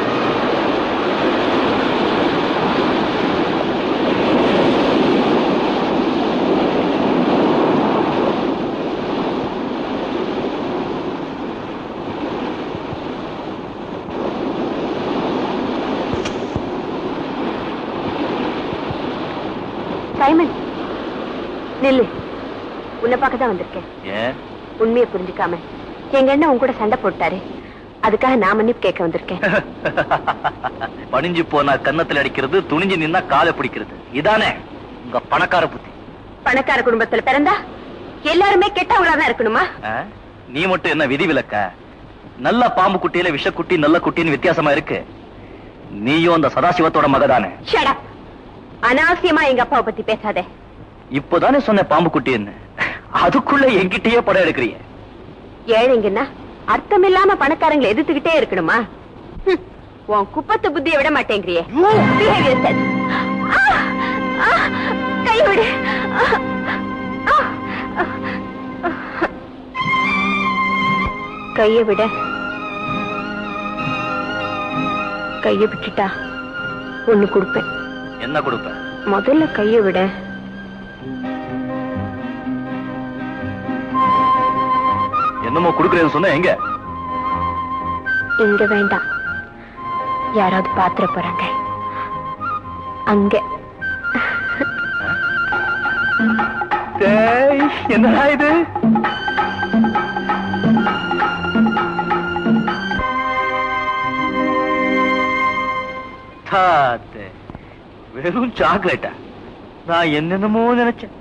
[SPEAKER 4] சைமன் நில்லு உன்னை பார்க்க தான் வந்திருக்கேன்
[SPEAKER 3] ஏன்
[SPEAKER 4] உண்மையை புரிஞ்சுக்காம எங்க அண்ணன் உன் கூட சண்டை போட்டாரு அதுக்காக நான் மன்னிப்பு கேட்க வந்திருக்கேன்
[SPEAKER 3] பணிஞ்சு போனா கன்னத்துல அடிக்கிறது துணிஞ்சு நின்னா காலை பிடிக்கிறது இதானே உங்க பணக்கார புத்தி
[SPEAKER 4] பணக்கார குடும்பத்துல பிறந்தா எல்லாருமே கெட்டவங்களா தான் இருக்கணுமா
[SPEAKER 3] ஆ? நீ மட்டும் என்ன விதி விலக்க நல்ல பாம்பு குட்டியில விஷக்குட்டி நல்ல குட்டின்னு வித்தியாசமா இருக்கு நீயும் அந்த சதாசிவத்தோட மகதானே
[SPEAKER 4] ஷட் அப் அனாவசியமா எங்க அப்பாவை பத்தி பேசாதே
[SPEAKER 3] இப்போதானே சொன்ன பாம்பு குட்டின்னு அதுக்குள்ள என்கிட்டயே படம் எடுக்கிறிய
[SPEAKER 4] ஏழைங்கன்னா அர்த்தம் இல்லாம பணக்காரங்களை எதிர்த்துக்கிட்டே இருக்கணுமா ஹம், உன் குப்பத்து புத்தியை விட மாட்டேங்கிறியே Behave yourself. ஆ, ஆ, கை விடு ஆ, ஆ, ஆ. கைய விட கைய விட்டுட்டா ஒண்ணு கொடுப்பேன்
[SPEAKER 3] என்ன கொடுப்ப
[SPEAKER 4] முதல்ல கைய விட
[SPEAKER 3] என்னமோ கொடுக்கறேன்னு சொன்ன எங்க
[SPEAKER 4] இங்க வேண்டாம் யாராவது பாத்திர போறாங்க அங்க
[SPEAKER 3] டேய், என்னடா இது தாத்தே, வெறும் சாக்லேட்டா நான் என்னென்னமோ நினைச்சேன்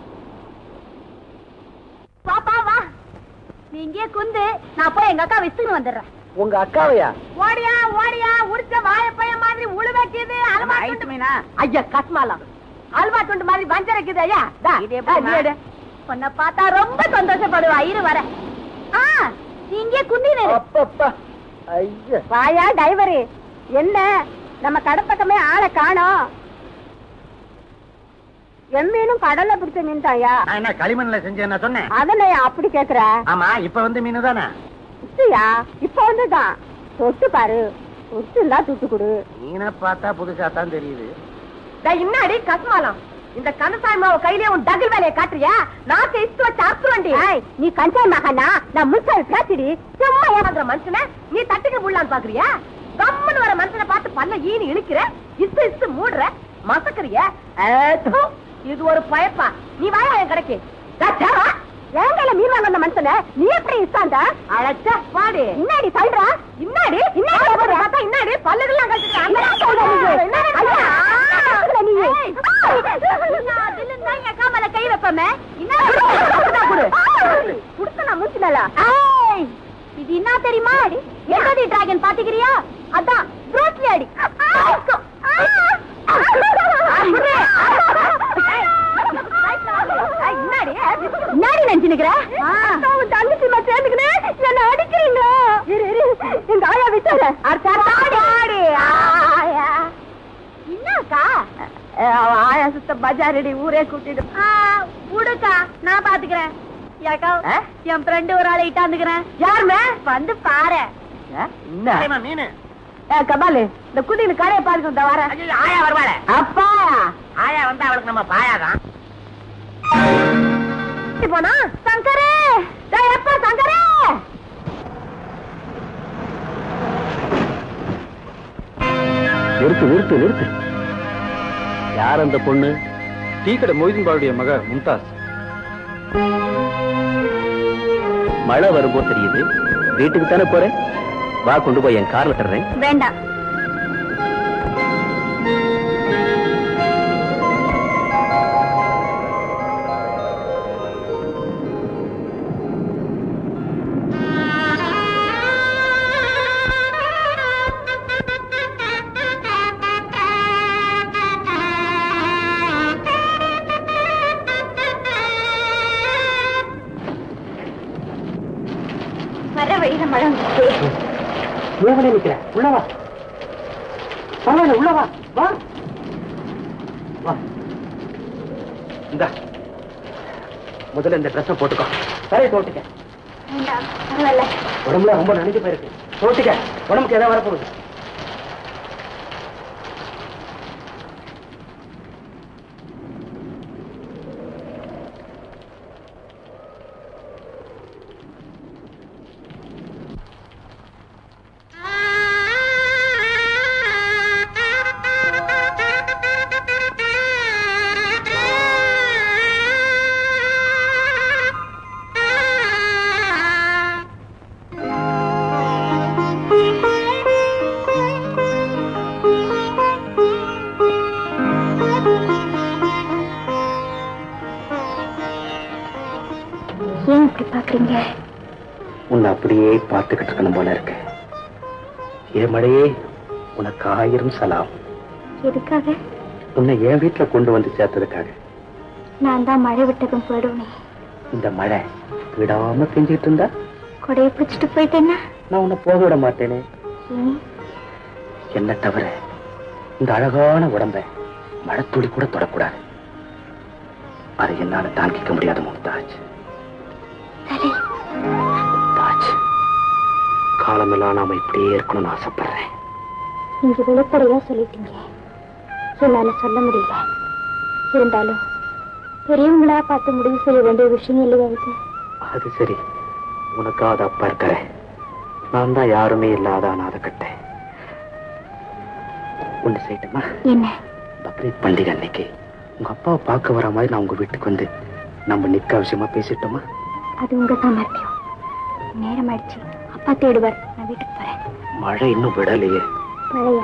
[SPEAKER 4] பாப்பா வா நீ இங்கே குந்து நான் போய் எங்க அக்கா விசுக்கு வந்துடுறேன்
[SPEAKER 3] உங்க அக்காவையா
[SPEAKER 5] ஓடியா ஓடியா உரிச்ச வாழைப்பைய மாதிரி உழு வைக்குது அல்வா துண்டு ஐயா கஸ்மாலாம் அல்வா துண்டு மாதிரி வஞ்சரைக்குது ஐயா தா, தா, நீ எடு.
[SPEAKER 4] உன்னை பார்த்தா ரொம்ப சந்தோஷப்படுவா இரு வர ஆ நீ இங்கே குந்திரு
[SPEAKER 3] அப்பப்பா ஐயா
[SPEAKER 4] வாயா டைவரு என்ன நம்ம கடப்பக்கமே ஆளை காணோம் எம்மீனும் கடல்ல பிடிச்ச மீன் தாயா
[SPEAKER 6] நான் என்ன களிமண்ல செஞ்சு என்ன சொன்னேன்
[SPEAKER 4] அதனை அப்படி கேக்குற
[SPEAKER 6] ஆமா இப்ப வந்து மீன் தானே
[SPEAKER 4] சுத்தியா இப்ப வந்துதான் தொட்டு பாரு தொட்டுலாம் துட்டு கொடு
[SPEAKER 6] மீனை பார்த்தா புதுசா தான் தெரியுது
[SPEAKER 5] டேய், இன்னாடி கஸ்மாலம் இந்த கந்தசாமி மாவு கையிலே உன் டகில் வேலையை காட்டுறியா நாக்கு இஸ்து வச்சு அறுத்துருவண்டி
[SPEAKER 4] ஏய், நீ கஞ்சாய் மகனா நான் முச்சால் பேசிடி
[SPEAKER 5] சும்மா ஏமாத்துற மனுஷன நீ தட்டுக்கு முள்ளான்னு பாக்குறியா கம்முன்னு வர மனுஷனை பார்த்து பல்ல ஈனி இழுக்கிற இஸ்து இஸ்து மூடுற மசக்கறிய இது ஒரு பயப்பா நீ வாயா என் கடைக்கு
[SPEAKER 4] ஏங்கல மீன் வாங்க வந்த மனுஷன நீ எப்படி இஸ்தாண்டா
[SPEAKER 5] அழைச்ச பாடு
[SPEAKER 4] இன்னாடி சொல்றா
[SPEAKER 5] இன்னாடி
[SPEAKER 4] இன்னாடி
[SPEAKER 5] இன்னாடி பார்த்தா இன்னாடி பல்லுகள்லாம் கழிச்சுட்டு
[SPEAKER 4] என்ன சொல்ற நீ? ஐயா, என்ன நீ? எங்க அக்கா மேல கை வைப்பமே
[SPEAKER 5] குடுத்த நான் மூச்சு மேல
[SPEAKER 4] இது என்ன தெரியுமா எங்கடி டிராகன் பாத்துக்கிறியா
[SPEAKER 5] நிக்கிற உன் தங்கச்சி நான் சேர்ந்துக்கினே என்ன அடிக்கிறீங்களா இரு இரு எங்க ஆயா விட்டாரு ஆடி ஆயா என்னக்கா ஆயா சுத்த பஜாரடி ஊரே கூட்டிட்டு விடுக்கா நான் பாத்துக்கிறேன் ஏக்கா என் ஃப்ரெண்டு ஒரு ஆளை இட்டாந்துக்கிறேன் யாருமே வந்து பாரு
[SPEAKER 6] சரிம்மா, மீனு
[SPEAKER 5] கபாலு இந்த குதிக்கு கடையை பாருங்க இந்த வர
[SPEAKER 6] ஐயோ, ஆயா வருவாளே
[SPEAKER 5] அப்பா
[SPEAKER 6] ஆயா வந்து அவளுக்கு நம்ம பாயாதான்
[SPEAKER 5] போனா சங்கரே டேய் எப்பா சங்கரே
[SPEAKER 3] நிறுத்து நிறுத்து நிறுத்து யார் அந்த பொண்ணு
[SPEAKER 7] டீ கடை மொய்தீன் பாவுடைய மக மும்தாஸ்
[SPEAKER 3] மழை வரும்போது தெரியுது வீட்டுக்கு தானே போறேன் வா கொண்டு போய் என் கார்ல தர்றேன்
[SPEAKER 5] வேண்டாம் வர வழியில மழை வந்துச்சு
[SPEAKER 3] ஏவனே நிக்கிற உள்ள வா பரவாயில்ல உள்ள வா வா வா இந்த முதல்ல இந்த ட்ரெஸ்ஸை போட்டுக்கோ சரி போட்டுக்க
[SPEAKER 5] வேண்டாம் பரவாயில்ல
[SPEAKER 3] உடம்புல ரொம்ப நனைஞ்சு போயிருக்கு போட்டுக்க உடம்புக்கு ஏதாவது வரப்போகுது
[SPEAKER 5] ஏன் இப்படி பாக்குறீங்க
[SPEAKER 3] உன்னை அப்படியே பார்த்துக்கிட்டு இருக்கணும் போல இருக்கு ஏ மழையே உனக்கு ஆயிரம் சலாம்
[SPEAKER 5] எதுக்காக
[SPEAKER 3] உன்னை என் வீட்டுல கொண்டு வந்து சேர்த்ததுக்காக
[SPEAKER 5] நான் தான் மழை விட்டதும் போயிடுவேன்
[SPEAKER 3] இந்த மழை விடாம பெஞ்சிட்டு இருந்தா
[SPEAKER 5] கொடையை பிடிச்சிட்டு போயிட்டேன்னா
[SPEAKER 3] நான் உன்னை போக விட மாட்டேனே
[SPEAKER 5] ஏன்
[SPEAKER 3] என்ன தவிர இந்த அழகான உடம்ப மழைத்துளி கூட தொடக்கூடாது அதை என்னால தாங்கிக்க முடியாது மும்தாஜ்
[SPEAKER 5] சரி
[SPEAKER 3] தாஜ் காலமெல்லாம் நாம இப்படியே இருக்கணும்னு ஆசைப்படுறேன்
[SPEAKER 5] நீங்க வெளிப்படையா சொல்லிட்டீங்க என்னால சொல்ல முடியல இருந்தாலும் பெரியவங்களா பார்த்து முடிவு செய்ய வேண்டிய விஷயம் இல்லையா இது
[SPEAKER 3] அது சரி உனக்காவது அப்பா இருக்கிற நான் தான் யாருமே இல்லாத அனாத கட்டேன் ஒண்ணு செய்யட்டுமா
[SPEAKER 5] என்ன
[SPEAKER 3] பக்ரீத் பண்டிகை அன்னைக்கு உங்க அப்பாவை பார்க்க வர மாதிரி நான் உங்க வீட்டுக்கு வந்து நம்ம நிக்க விஷயமா பேசிட்டோமா
[SPEAKER 5] அது உங்க சாமர்த்தியம் நேரம் ஆயிடுச்சு அப்பா தேடுவார் நான் வீட்டுக்கு போறேன்
[SPEAKER 3] மழை இன்னும் விடலையே
[SPEAKER 5] மழையா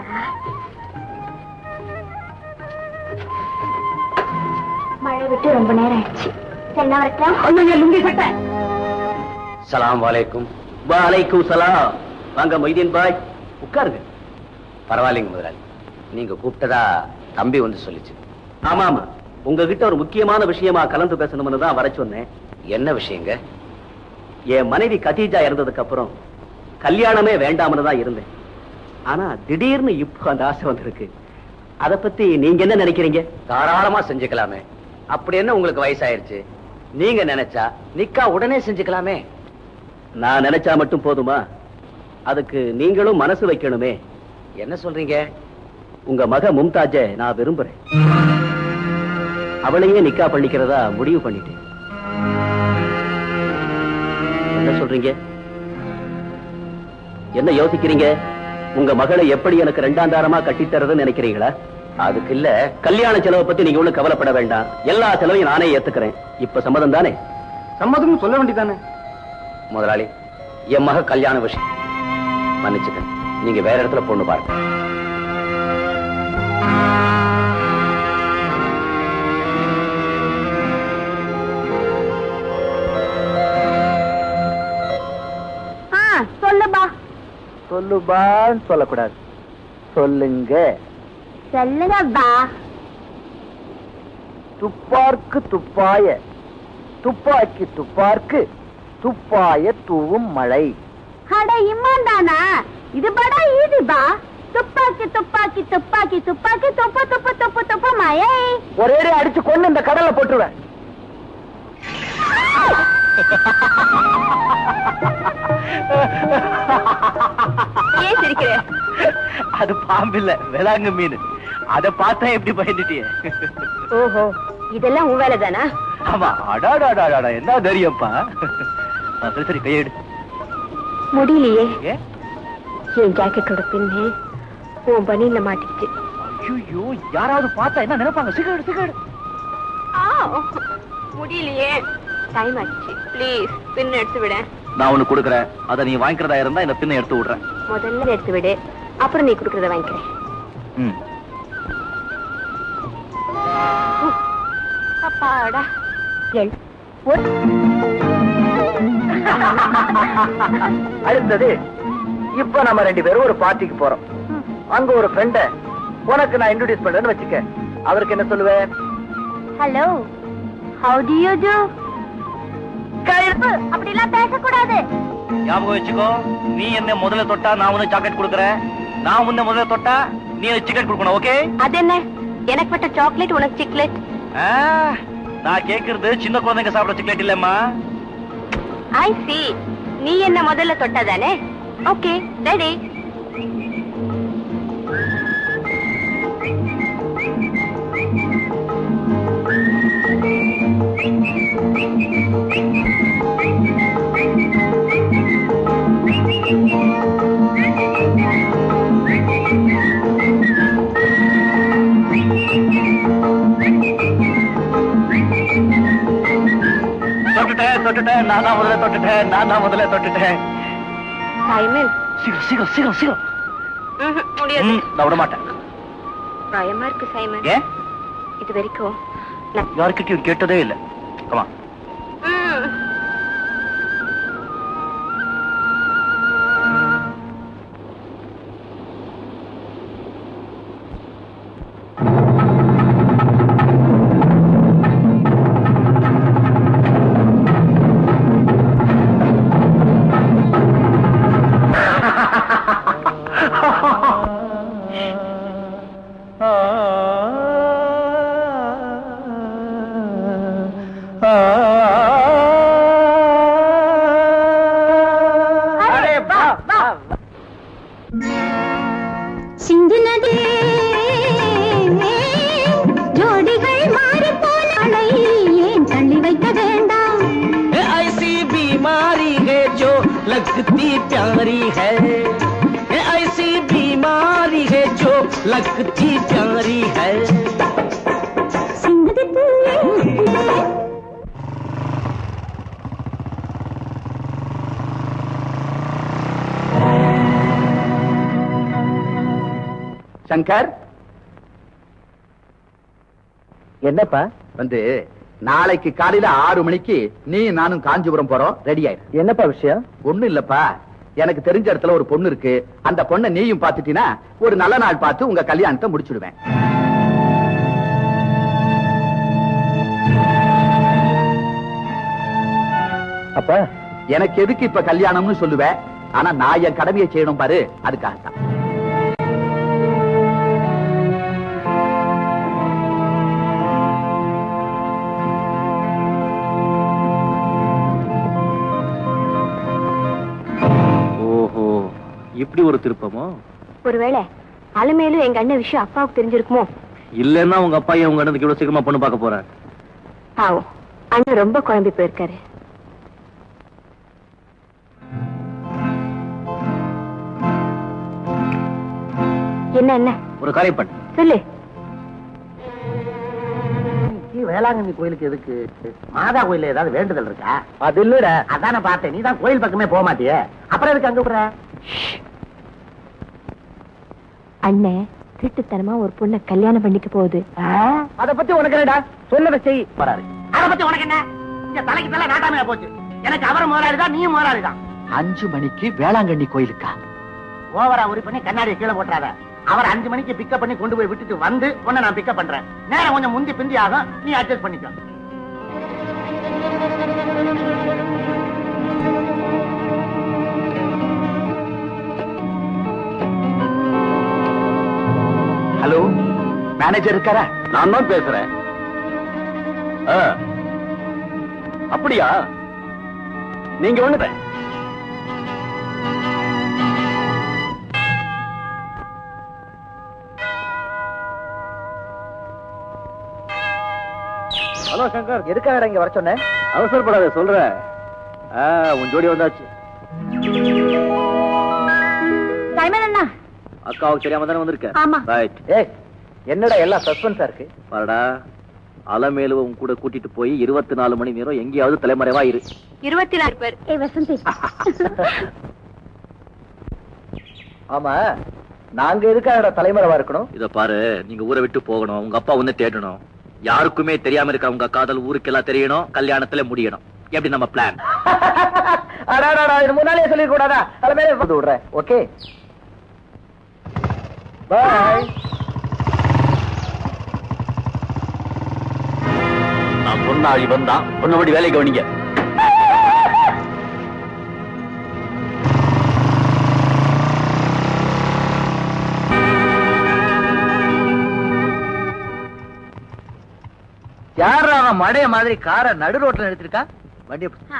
[SPEAKER 5] மழை விட்டு ரொம்ப நேரம் ஆயிடுச்சு சரி நான் வரட்டா
[SPEAKER 3] சலாம் வாலைக்கும் வாலைக்கும் சலாம் வாங்க மொய்தீன் பாய் உட்காருங்க
[SPEAKER 2] பரவாயில்லைங்க முதலாளி நீங்க கூப்பிட்டதா தம்பி வந்து சொல்லிச்சு
[SPEAKER 3] ஆமா ஆமா உங்ககிட்ட ஒரு முக்கியமான விஷயமா கலந்து பேசணும்னு தான் வர சொன்னேன்
[SPEAKER 2] என்ன விஷயங்க
[SPEAKER 3] என் மனைவி கதீஜா இறந்ததுக்கு அப்புறம் கல்யாணமே வேண்டாம்னு தான் இருந்தேன் ஆனா திடீர்னு இப்போ அந்த ஆசை வந்திருக்கு அத பத்தி நீங்க என்ன நினைக்கிறீங்க
[SPEAKER 2] தாராளமா செஞ்சுக்கலாமே அப்படி என்ன உங்களுக்கு வயசாயிருச்சு நீங்க நினைச்சா நிக்கா உடனே செஞ்சுக்கலாமே
[SPEAKER 3] நான் நினைச்சா மட்டும் போதுமா அதுக்கு நீங்களும் மனசு வைக்கணுமே
[SPEAKER 2] என்ன சொல்றீங்க
[SPEAKER 3] உங்க மக மும்தாஜ நான் விரும்புறேன் அவளையே நிக்கா பண்ணிக்கிறதா முடிவு பண்ணிட்டேன் என்ன சொல்றீங்க என்ன யோசிக்கிறீங்க உங்க மகளை எப்படி எனக்கு ரெண்டாம் தாரமா கட்டித்தரதுன்னு நினைக்கிறீங்களா
[SPEAKER 2] அதுக்கு இல்ல
[SPEAKER 3] கல்யாண செலவை பத்தி நீங்க ஒண்ணும் கவலைப்பட வேண்டாம் எல்லா செலவையும் நானே ஏத்துக்கிறேன் இப்ப சம்மதம் தானே
[SPEAKER 7] சம்மதம் சொல்ல வேண்டியதானே
[SPEAKER 2] முதலாளி என் மக கல்யாண விஷயம் மன்னிச்சுக்க நீங்க வேற இடத்துல பொண்ணு பாருங்க
[SPEAKER 5] ஆ சொல்லுப்பா
[SPEAKER 3] சொல்லுபான்னு சொல்லக்கூடாது சொல்லுங்க
[SPEAKER 5] சொல்லுங்கப்பா
[SPEAKER 3] துப்பார்க்கு துப்பாய துப்பாக்கி துப்பார்க்கு துப்பாய தூவும் மழை
[SPEAKER 5] அட இம்மாந்தானா இது படா ஈஸி பா துப்பாக்கி துப்பாக்கி துப்பாக்கி துப்பாக்கி துப்பு துப்பு துப்பு துப்பு மழை
[SPEAKER 3] ஒரே அடிச்சு கொண்டு இந்த கடல்ல போட்டுருவேன்
[SPEAKER 4] ஏன் சிரிக்கிற
[SPEAKER 3] அது பாம்பு இல்ல வேளாங்க மீன் அத பார்த்தா எப்படி பயந்துட்டியே
[SPEAKER 4] ஓஹோ இதெல்லாம் உன் வேலை தானா
[SPEAKER 3] ஆமா அடாடாடாடா என்ன தைரியம்ப்பா ஆ, சரி சரி கையெடு
[SPEAKER 4] முடியலையே
[SPEAKER 3] ஏ
[SPEAKER 4] என் ஜாக்கெட்டோட பின்னு உன் பனியில மாட்டிக்கிச்சு
[SPEAKER 3] ஐயோ யாராவது பார்த்தா என்ன நினைப்பாங்க சிகரெட் சிகரெட்
[SPEAKER 4] முடியலையே டைம் ஆச்சு ப்ளீஸ் பின் எடுத்து விட
[SPEAKER 3] நான் ஒண்ணு கொடுக்குறேன் அதை நீ வாங்கிக்கிறதா இருந்தா இந்த பின்னை எடுத்து விடுறேன்
[SPEAKER 4] முதல்ல எடுத்து விடு அப்புறம் நீ கொடுக்கறத வாங்கிக்கிறேன்
[SPEAKER 3] ம்
[SPEAKER 4] அப்பாடா எள்
[SPEAKER 3] அடுத்தது இப்ப நம்ம ரெண்டு பேரும் ஒரு பார்ட்டிக்கு போறோம் அங்க ஒரு ஃப்ரெண்ட உனக்கு நான் இன்ட்ரோடியூஸ் பண்றேன்னு வச்சுக்க அவருக்கு என்ன சொல்லுவேன்
[SPEAKER 5] hello how do you do கழுப்பு அப்படிலாம் பேசக்கூடாது
[SPEAKER 3] ஞாபகம் வச்சுக்கோ நீ என்ன முதல்ல தொட்டா நான் உனக்கு சாக்லேட் கொடுக்குறேன் நான் உன்னை முதல்ல தொட்டா நீ எனக்கு சிக்கன் கொடுக்கணும் ஓகே
[SPEAKER 4] அது என்ன எனக்கு பட்ட சாக்லேட் உனக்கு சிக்லேட்
[SPEAKER 3] நான் கேக்குறது சின்ன குழந்தைங்க சாப்பிட சிக்கலேட் இல்லம்மா
[SPEAKER 4] ஐ சி நீ என்ன முதல்ல தொட்டதானே ஓகே ரெடி
[SPEAKER 3] தொட்டுட்டேன் தொட்டுட்டேன் நான் தான் முதல்ல தொட்டுட்டேன் நான் தான் முதல்ல தொட்டுட்டேன்
[SPEAKER 4] சைமன்
[SPEAKER 3] சீக்கிரம் சீக்கிரம் சீக்கிரம் சீக்கிரம்
[SPEAKER 4] ம்ஹும், முடியாது
[SPEAKER 3] ம், நான் விட மாட்டேன்
[SPEAKER 4] பயமா இருக்கு சைமன்
[SPEAKER 3] ஏன்
[SPEAKER 4] இது வரைக்கும் நான்
[SPEAKER 3] யாருக்கிட்டையும் கேட்டதே இல்ல கமா
[SPEAKER 4] ம்.
[SPEAKER 3] அரே வா வா
[SPEAKER 5] சிந்து நதி ஜோடிகள் மாறி போனாலை ஏன் தள்ளி வைக்க வேண்டாம்
[SPEAKER 1] ऐसी बीमारी है जो लगती प्यारी है ऐसी बीमारी है जो लगती प्यारी है
[SPEAKER 5] சிங்கதி பூவே
[SPEAKER 2] சங்கர்
[SPEAKER 3] என்னப்பா
[SPEAKER 2] வந்து நாளைக்கு காலையில ஆறு மணிக்கு நீ நானும் காஞ்சிபுரம் போறோம் ரெடி ஆயிரு
[SPEAKER 3] என்னப்பா விஷயம்
[SPEAKER 2] ஒண்ணு இல்லப்பா எனக்கு தெரிஞ்ச இடத்துல ஒரு பொண்ணு இருக்கு அந்த பொண்ணை நீயும் பாத்துட்டீன்னா ஒரு நல்ல நாள் பார்த்து உங்க கல்யாணத்தை முடிச்சிடுவேன்
[SPEAKER 3] அப்பா
[SPEAKER 2] எனக்கு எதுக்கு இப்ப கல்யாணம்னு சொல்லுவேன் ஆனா நான் என் கடமையை செய்யணும் பாரு அதுக்காகத்தான்
[SPEAKER 3] ஓஹோ இப்படி ஒரு திருப்பமோ
[SPEAKER 4] ஒருவேளை அலுமையிலும் எங்க அண்ணன் விஷயம் அப்பாவுக்கு தெரிஞ்சிருக்குமோ
[SPEAKER 3] இல்லன்னா உங்க அப்பா ஏன் உங்க அண்ணனுக்கு இவ்வளவு சீக்கிரமா பொண்ணு பார்க்க போறாரு
[SPEAKER 4] பாவம் அண்ணன் ரொம்ப குழம்பி போயிருக்காரு என்ன என்ன
[SPEAKER 3] ஒரு காரியம் பண்ணு
[SPEAKER 4] சொல்லு
[SPEAKER 8] வேளாங்கண்ணி கோயிலுக்கு எதுக்கு மாதா கோயில்ல ஏதாவது வேண்டுதல் இருக்கா
[SPEAKER 3] அது இல்லடா
[SPEAKER 8] அதானே பார்த்தேன் நீ தான் கோயில் பக்கமே போக மாட்டியே அப்புறம் எதுக்கு அங்க விடுற
[SPEAKER 4] அண்ணன் திருட்டுத்தனமா ஒரு பொண்ணை கல்யாணம் பண்ணிக்க போகுது
[SPEAKER 3] அத பத்தி உனக்கு என்னடா சொன்னதை செய்
[SPEAKER 8] போறாரு அதை பத்தி உனக்கு என்ன இந்த தலைக்கு தலை நாட்டாமையா போச்சு எனக்கு அவரும் முதலாளிதான் நீயும் முதலாளிதான்
[SPEAKER 2] அஞ்சு மணிக்கு வேளாங்கண்ணி கோயிலுக்கா
[SPEAKER 8] ஓவரா உரி பண்ணி கண்ணாடியை கீழே போட்டுறாத அவர் அஞ்சு மணிக்கு பிக்கப் பண்ணி கொண்டு போய் விட்டுட்டு வந்து உன்னை நான் பிக்கப் பண்றேன் நேரம் கொஞ்சம் முந்தி பிந்தி ஆகும் நீ அட்ஜஸ்ட் பண்ணிக்கோ
[SPEAKER 3] ஹலோ மேனேஜர் இருக்காரா நான் தான் பேசுறேன் ஆ, அப்படியா நீங்க ஒண்ணு ஹலோ சங்கர் எதுக்காக இங்க வர சொன்னேன் அவசரப்படாத சொல்றேன் ஆ, உன் ஜோடி வந்தாச்சு
[SPEAKER 5] சைமன் அண்ணா
[SPEAKER 3] அக்காவுக்கு தெரியாம தானே வந்திருக்க
[SPEAKER 5] ஆமா.
[SPEAKER 3] ரைட் ஏய் என்னடா எல்லாம் சஸ்பென்ஸா இருக்கு பாருடா அலமேலுவ உன் கூட கூட்டிட்டு போய் இருபத்தி நாலு மணி நேரம் எங்கேயாவது தலைமறைவா இரு
[SPEAKER 4] இருபத்தி நாலு பேர்
[SPEAKER 5] ஏ வசந்தி
[SPEAKER 3] ஆமா நாங்க எதுக்காக தலைமறைவா இருக்கணும் இத பாரு நீங்க ஊரை விட்டு போகணும் உங்க அப்பா வந்து தேடணும் யாருக்குமே தெரியாம இருக்க உங்க காதல் ஊருக்கெல்லாம் தெரியணும் கல்யாணத்துல முடியணும் எப்படி நம்ம பிளான் முன்னாலே சொல்லி கூடாதா தலைமையில விடுறேன் ஓகே பாய் நான் சொன்ன இவன் தான் சொன்னபடி வேலை கவனிங்க யார் அவன் மடைய மாதிரி காரை நடு ரோட்ல நிறுத்திருக்கான் வண்டியை பிடி.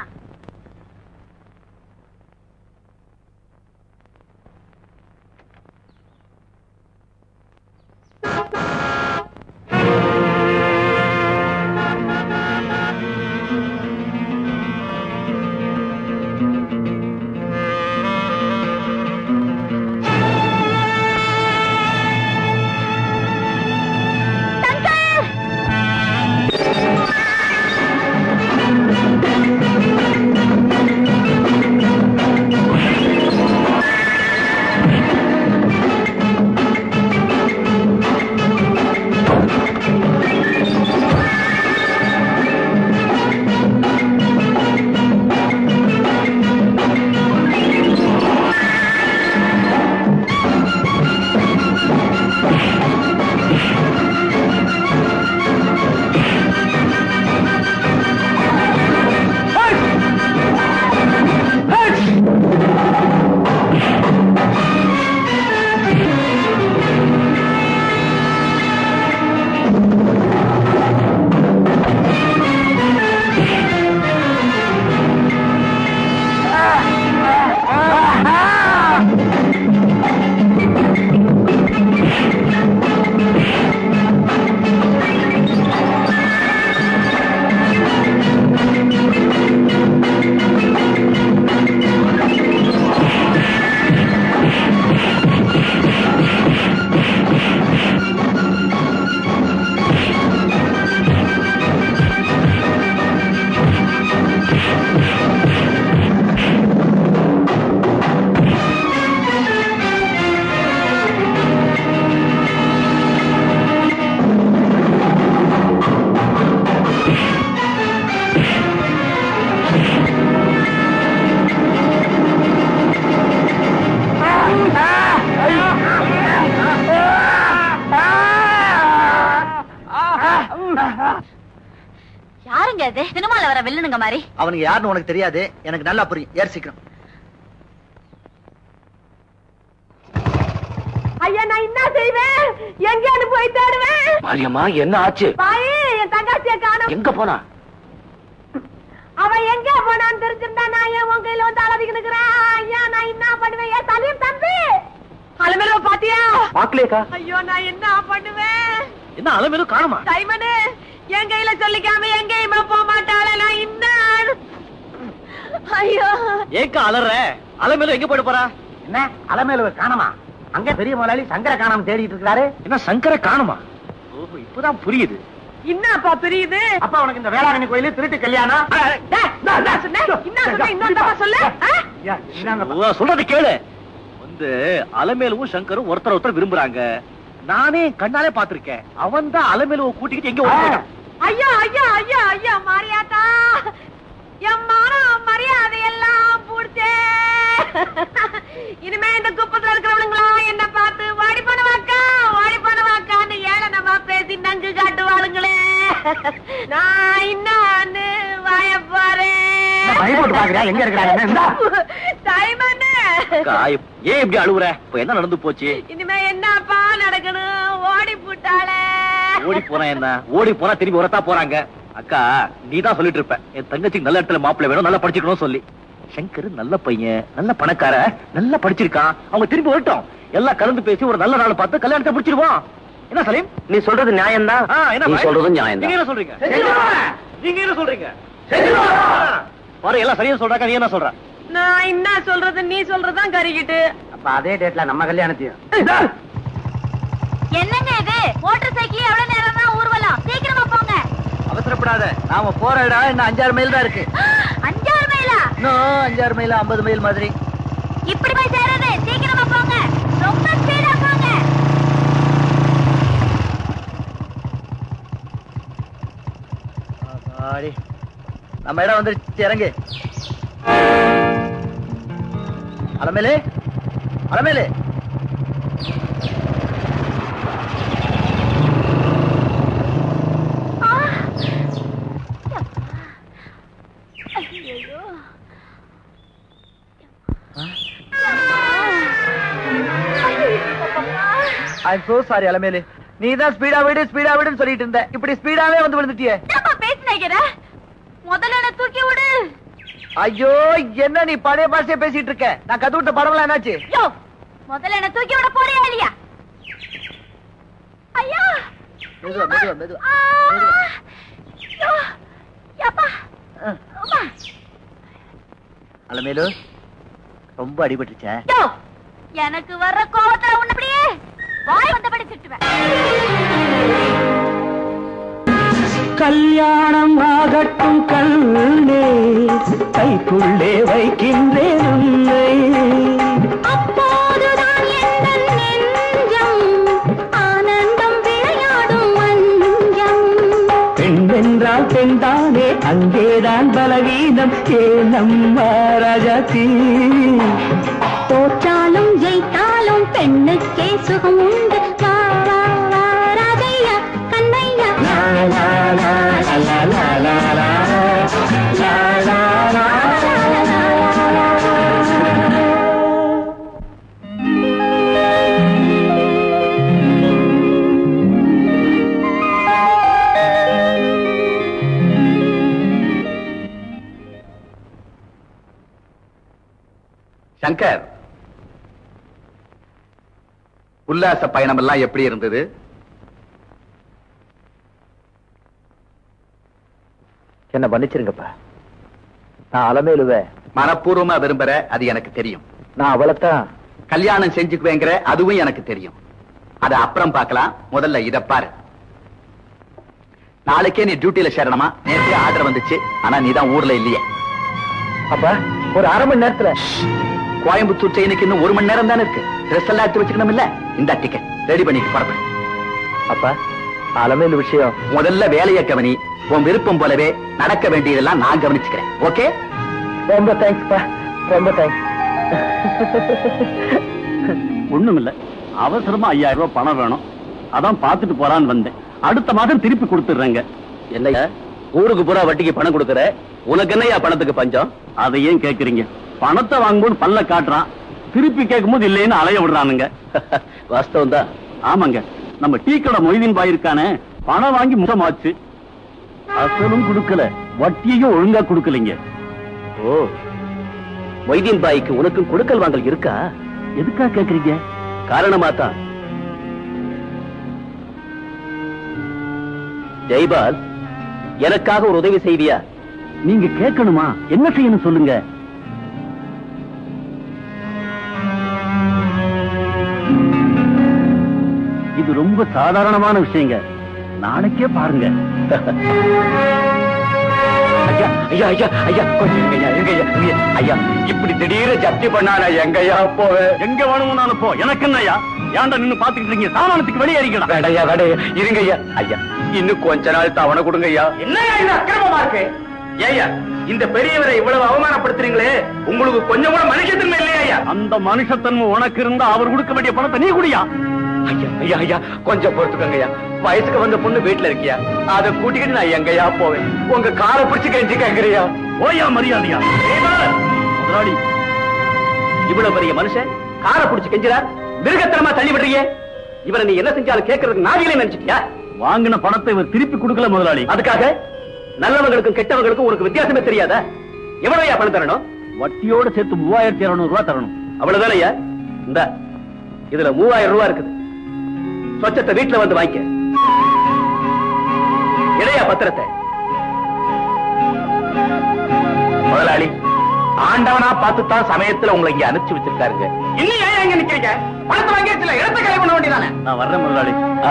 [SPEAKER 5] யாருங்க அது சினிமால வர வில்லனுங்க மாதிரி
[SPEAKER 3] அவனுக்கு யாருன்னு உனக்கு தெரியாது எனக்கு நல்லா புரியும் ஏர் சீக்கிரம்
[SPEAKER 5] ஐயா நான் என்ன செய்வேன் எங்கேயாவது போய் தேடுவேன்
[SPEAKER 3] மாரியம்மா என்ன ஆச்சு
[SPEAKER 5] பாய் என் தங்காச்சிய காணும்
[SPEAKER 3] எங்க போனா
[SPEAKER 5] அவன் எங்க போனான்னு தெரிஞ்சிருந்தா நான் ஏன் உன் கையில வந்து அலவிக்கு நிக்கிறேன் ஐயா நான் என்ன பண்ணுவேன் ஏன் தலையும் தம்பி அலமேல பாத்தியா
[SPEAKER 3] பாக்கலையக்கா
[SPEAKER 5] ஐயோ நான் என்ன பண்ணுவேன்
[SPEAKER 3] என்ன அலமேலும் காணுமா
[SPEAKER 5] டைமனு என் கையில சொல்லிக்காம எங்கேயுமே போக மாட்டாளே நான் என்ன ஐயோ
[SPEAKER 3] ஏக்கா அலற அலமேலும் எங்க போயிட்டு போறா
[SPEAKER 8] என்ன அலமேலுவை காணமா அங்க பெரிய முதலாளி சங்கர காணாம தேடிட்டு இருக்காரு
[SPEAKER 3] என்ன சங்கர காணுமா ஓஹோ இப்பதான் புரியுது
[SPEAKER 5] என்னப்பா பிரியுது
[SPEAKER 8] அப்பா உனக்கு இந்த வேளாங்கண்ணி கோயிலு திருட்டு கல்யாணம்
[SPEAKER 5] டேய், நான் என்ன சொன்னேன்? என்ன சொன்னேன்? இன்னொரு தடவை சொல்லு ஆ?
[SPEAKER 8] ஐயா, இந்தாங்க.
[SPEAKER 3] ஓ, சொல்றது கேளு வந்து அலமேலுவும் சங்கரும் ஒருத்தர் ஒருத்தர் விரும்புறாங்க நானே கண்ணாலே பாத்திருக்கேன் அவன் தான் அலமேலுவை கூட்டிக்கிட்டு எங்க ஓடி போயிட்டான்.
[SPEAKER 5] ஐயா ஐயா ஐயா ஐயா மாரியாத்தா என் மானம் மரியாதை எல்லாம் பூடுச்சே இனிமே இந்த குப்பத்துல இருக்கிறவனுங்களா என்ன பார்த்து வாடி பண்ணுவாக்கா வாடி பண்ணுவாக்கான்னு ஏளனமா பேசி நங்கு காட்டுவாளுங்களே நான் இன்னான்னு வாய
[SPEAKER 8] என்ன பை போட்டு பாக்குறியா? எங்க இருக்கிறாங்க? இந்தா.
[SPEAKER 3] அக்கா, இப்ப ஏன் இப்படி அழுவுற இப்ப என்ன நடந்து போச்சு
[SPEAKER 5] இனிமே என்னப்பா நடக்கணும் ஓடி
[SPEAKER 4] போட்டாளே
[SPEAKER 3] ஓடி போனா என்ன ஓடி போனா திரும்பி உரத்தா போறாங்க அக்கா நீ தான் சொல்லிட்டு இருப்ப என் தங்கச்சிக்கு நல்ல இடத்துல மாப்பிள்ளை வேணும் நல்லா படிச்சுக்கணும் சொல்லி சங்கர் நல்ல பையன் நல்ல பணக்கார நல்லா படிச்சிருக்கான் அவங்க திரும்பி வரட்டும் எல்லாம் கலந்து பேசி ஒரு நல்ல நாள் பார்த்து கல்யாணத்தை முடிச்சிருவோம் என்ன சலீம்
[SPEAKER 2] நீ சொல்றது நியாயம்தான்
[SPEAKER 3] ஆ, என்ன
[SPEAKER 2] நீ
[SPEAKER 3] பாய்?
[SPEAKER 2] சொல்றதும் நியாயம்
[SPEAKER 3] நீங்க என்ன சொல்றீங்க நீங்க என்ன சொல்றீங்க பாரு எல்லாம் சரியா சொல்றாங்க நீ என்ன சொல்ற
[SPEAKER 4] நான் என்ன சொல்றது நீ சொல்றதுதான் கறிக்கிட்டு
[SPEAKER 8] அப்ப அதே டேட்ல நம்ம கல்யாணத்தையும்
[SPEAKER 5] என்னங்க இது மோட்டார் சைக்கிள் எவ்வளவு நேரம் தான் ஊர்வலம் சீக்கிரமா போங்க
[SPEAKER 3] அவசரப்படாத நாம போற இடம் இன்னும் அஞ்சாறு மைல் தான் இருக்கு
[SPEAKER 5] அஞ்சாறு மைலா
[SPEAKER 3] இன்னும் அஞ்சாறு மைல் ஐம்பது மைல் மாதிரி
[SPEAKER 5] இப்படி போய் சேருது சீக்கிரமா போங்க ரொம்ப ஸ்பீடா போங்க
[SPEAKER 3] ஆடி. நம்ம இடம் வந்துருச்சு இறங்கு அலமேலு அலமேலு
[SPEAKER 5] ஐயோ
[SPEAKER 3] ஐ சோ சாரி அலமேலு நீ தான் ஸ்பீடா விடு ஸ்பீடா விடுன்னு சொல்லிட்டு இருந்த இப்படி ஸ்பீடாவே வந்து விழுந்துட்டியே
[SPEAKER 5] என்னப்பா பேசினேங்கிற முதல்ல என்ன தூக்கி விடு
[SPEAKER 3] ஐயோ என்ன நீ பழைய பாஷைய பேசிட்டு இருக்க நான் கத்து விட்ட படம்லாம் என்னாச்சு
[SPEAKER 5] யோ முதல்ல என்ன தூக்கி விட போறியா இல்லையா ஐயா
[SPEAKER 3] மெதுவா மெதுவா மெதுவா
[SPEAKER 5] ஆ!
[SPEAKER 3] மெதுவா.
[SPEAKER 5] யோ! யப்பா!
[SPEAKER 3] அஹ்.
[SPEAKER 5] அம்மா!
[SPEAKER 3] அலமேலு ரொம்ப அடிபட்டுச்சே
[SPEAKER 5] யோ! எனக்கு வர்ற கோவத்துல உன்னை அப்படியே வாய் வந்தபடி திட்டுவேன்
[SPEAKER 1] கல்யாணம் ஆகட்டும் கண்ணே கைக்குள்ளே வைக்கின்றேன் உன்னை
[SPEAKER 5] அப்போதுதான் எங்கள் நெஞ்சம் ஆனந்தம் விளையாடும் மஞ்சம்
[SPEAKER 1] பெண்ணென்றால் பெண்தானே அங்கேதான் பலவீனம் ஏனம்மா ராஜாத்தி
[SPEAKER 5] தோற்றாலும் ஜெயித்தாலும் பெண்ணுக்கே சுகம் உண்டு வா வா வா ராதையா கண்ணையா
[SPEAKER 1] லா, லா, லா, லா, லா, லா, லா. லா, லா, லா,
[SPEAKER 2] சங்கர் உல்லாச பயணம் எல்லாம் எப்படி இருந்தது
[SPEAKER 3] என்ன மன்னிச்சிருங்கப்பா நான் அலமேலுவ
[SPEAKER 2] மனப்பூர்வமா விரும்புற அது எனக்கு தெரியும்
[SPEAKER 3] நான் அவளைத்தான்
[SPEAKER 2] கல்யாணம் செஞ்சுக்குவேங்கிற அதுவும் எனக்கு தெரியும் அத அப்புறம் பார்க்கலாம் முதல்ல இத பாரு நாளைக்கே நீ டியூட்டில சேரணுமா நேற்று ஆர்டர் வந்துச்சு ஆனா நீ தான் ஊர்ல இல்லையே
[SPEAKER 3] அப்பா ஒரு அரை மணி நேரத்துல
[SPEAKER 2] கோயம்புத்தூர் ட்ரெயினுக்கு இன்னும் ஒரு மணி நேரம் தானே இருக்கு ட்ரெஸ் எல்லாம் எடுத்து வச்சுக்கணும் இல்ல இந்த டிக்கெட் ரெடி பண்ணிட்டு புறப்படு
[SPEAKER 3] அப்பா அலமேலு விஷயம்
[SPEAKER 2] முதல்ல வேலையை கவனி உன் விருப்பம் போலவே நடக்க வேண்டியதெல்லாம் நான் கவனிச்சுக்கிறேன் ஓகே
[SPEAKER 3] ரொம்ப தேங்க்ஸ்ப்பா ரொம்ப தேங்க்ஸ்
[SPEAKER 9] ஒண்ணும் இல்ல அவசரமா ஐயாயிரம் ரூபாய் பணம் வேணும் அதான் பாத்துட்டு போறான்னு வந்தேன் அடுத்த மாதம் திருப்பி கொடுத்துடுறேங்க
[SPEAKER 3] என்னையா ஊருக்கு பூரா வட்டிக்கு பணம் கொடுக்கற உனக்கு என்னையா பணத்துக்கு பஞ்சம்
[SPEAKER 9] அதை ஏன் கேக்குறீங்க பணத்தை வாங்கும்போது பல்ல காட்டுறான் திருப்பி கேட்கும்போது இல்லைன்னு அலைய விடுறானுங்க
[SPEAKER 3] வாஸ்தவம் தான்
[SPEAKER 9] ஆமாங்க நம்ம டீ கடை மொய்தீன் பாய் இருக்கானே பணம் வாங்கி முசமாச்சு அசலும் கொடுக்கல வட்டியையும் ஒழுங்கா கொடுக்கலைங்க
[SPEAKER 3] ஓ மொய்தீன் பாய்க்கு உனக்கும் கொடுக்கல் வாங்கல் இருக்கா
[SPEAKER 9] எதுக்கா கேக்குறீங்க
[SPEAKER 3] காரணமா தான் ஜெய்பால் எனக்காக ஒரு உதவி செய்வியா
[SPEAKER 9] நீங்க கேட்கணுமா என்ன செய்யணும் சொல்லுங்க இது ரொம்ப சாதாரணமான விஷயங்க நாளைக்கே பாருங்க
[SPEAKER 2] ஐயா ஐயா ஐயா ஐயா கொஞ்சம் இருங்கய்யா இருங்கய்யா இருங்க. ஐயா இப்படி திடீர்னு ஜப்தி பண்ணானா எங்கய்யா போவேன்
[SPEAKER 9] எங்க வேணும்னாலும் போ எனக்கு என்னய்யா ஏன்டா நின்னு பாத்துக்கிட்டு இருக்கீங்க சாமானத்துக்கு வெளியே அறிக்கடா
[SPEAKER 2] வேடையா வேடையா இருங்கய்யா ஐயா இன்னும் கொஞ்ச நாள் தவணை கொடுங்கய்யா என்னய்யா இது அக்கிரமமா இருக்கு ஏய்யா இந்த பெரியவரை இவ்வளவு அவமானப்படுத்துறீங்களே உங்களுக்கு கொஞ்சம் கூட மனுஷத்தன்மை இல்லையா ஐயா
[SPEAKER 9] அந்த மனுஷத்தன்மை உனக்கு இருந்தா அவர் கொடுக்க வேண்டிய பணத்தை நீ குடியா
[SPEAKER 2] ஐயா ஐயா ஐயா கொஞ்சம் பொறுத்துக்கங்கய்யா வயசுக்கு வந்த பொண்ணு வீட்டுல இருக்கியா அதை கூட்டிக்கிட்டு நான் எங்கய்யா போவேன் உங்க காரை பிடிச்சு கெஞ்சி கேக்குறியா
[SPEAKER 9] ஓயா மரியாதையா முதலாளி
[SPEAKER 3] இவ்வளவு பெரிய மனுஷன் காரை புடிச்சு கெஞ்சுறார் மிருகத்தனமா தள்ளி விடுறீங்க இவனை நீ என்ன செஞ்சாலும் கேட்கறதுக்கு நாவிலே நினைச்சிட்டியா
[SPEAKER 9] வாங்கின பணத்தை இவர் திருப்பி கொடுக்கல முதலாளி
[SPEAKER 3] அதுக்காக நல்லவங்களுக்கும் கெட்டவங்களுக்கும் உனக்கு வித்தியாசமே தெரியாதா எவ்வளவு பணம் தரணும்
[SPEAKER 9] வட்டியோட சேர்த்து மூவாயிரத்தி இருநூறு ரூபாய் தரணும்
[SPEAKER 3] அவ்வளவுதானய்யா இந்த இதுல மூவாயிரம் ரூபாய் இருக்குது சொச்சத்தை வீட்டுல வந்து வாங்கிக்க இடையா பத்திரத்தை
[SPEAKER 2] முதலாளி ஆண்டவனா பார்த்து தான் சமயத்துல உங்களை இங்க அனுப்பிச்சு வச்சிருக்காருங்க
[SPEAKER 6] இன்னும் ஏன் இங்க நிக்கிறீங்க பணத்தை வாங்கியாச்சுல இடத்த கலை பண்ண வேண்டியதானே
[SPEAKER 9] நான் வர்றேன் முதலாளி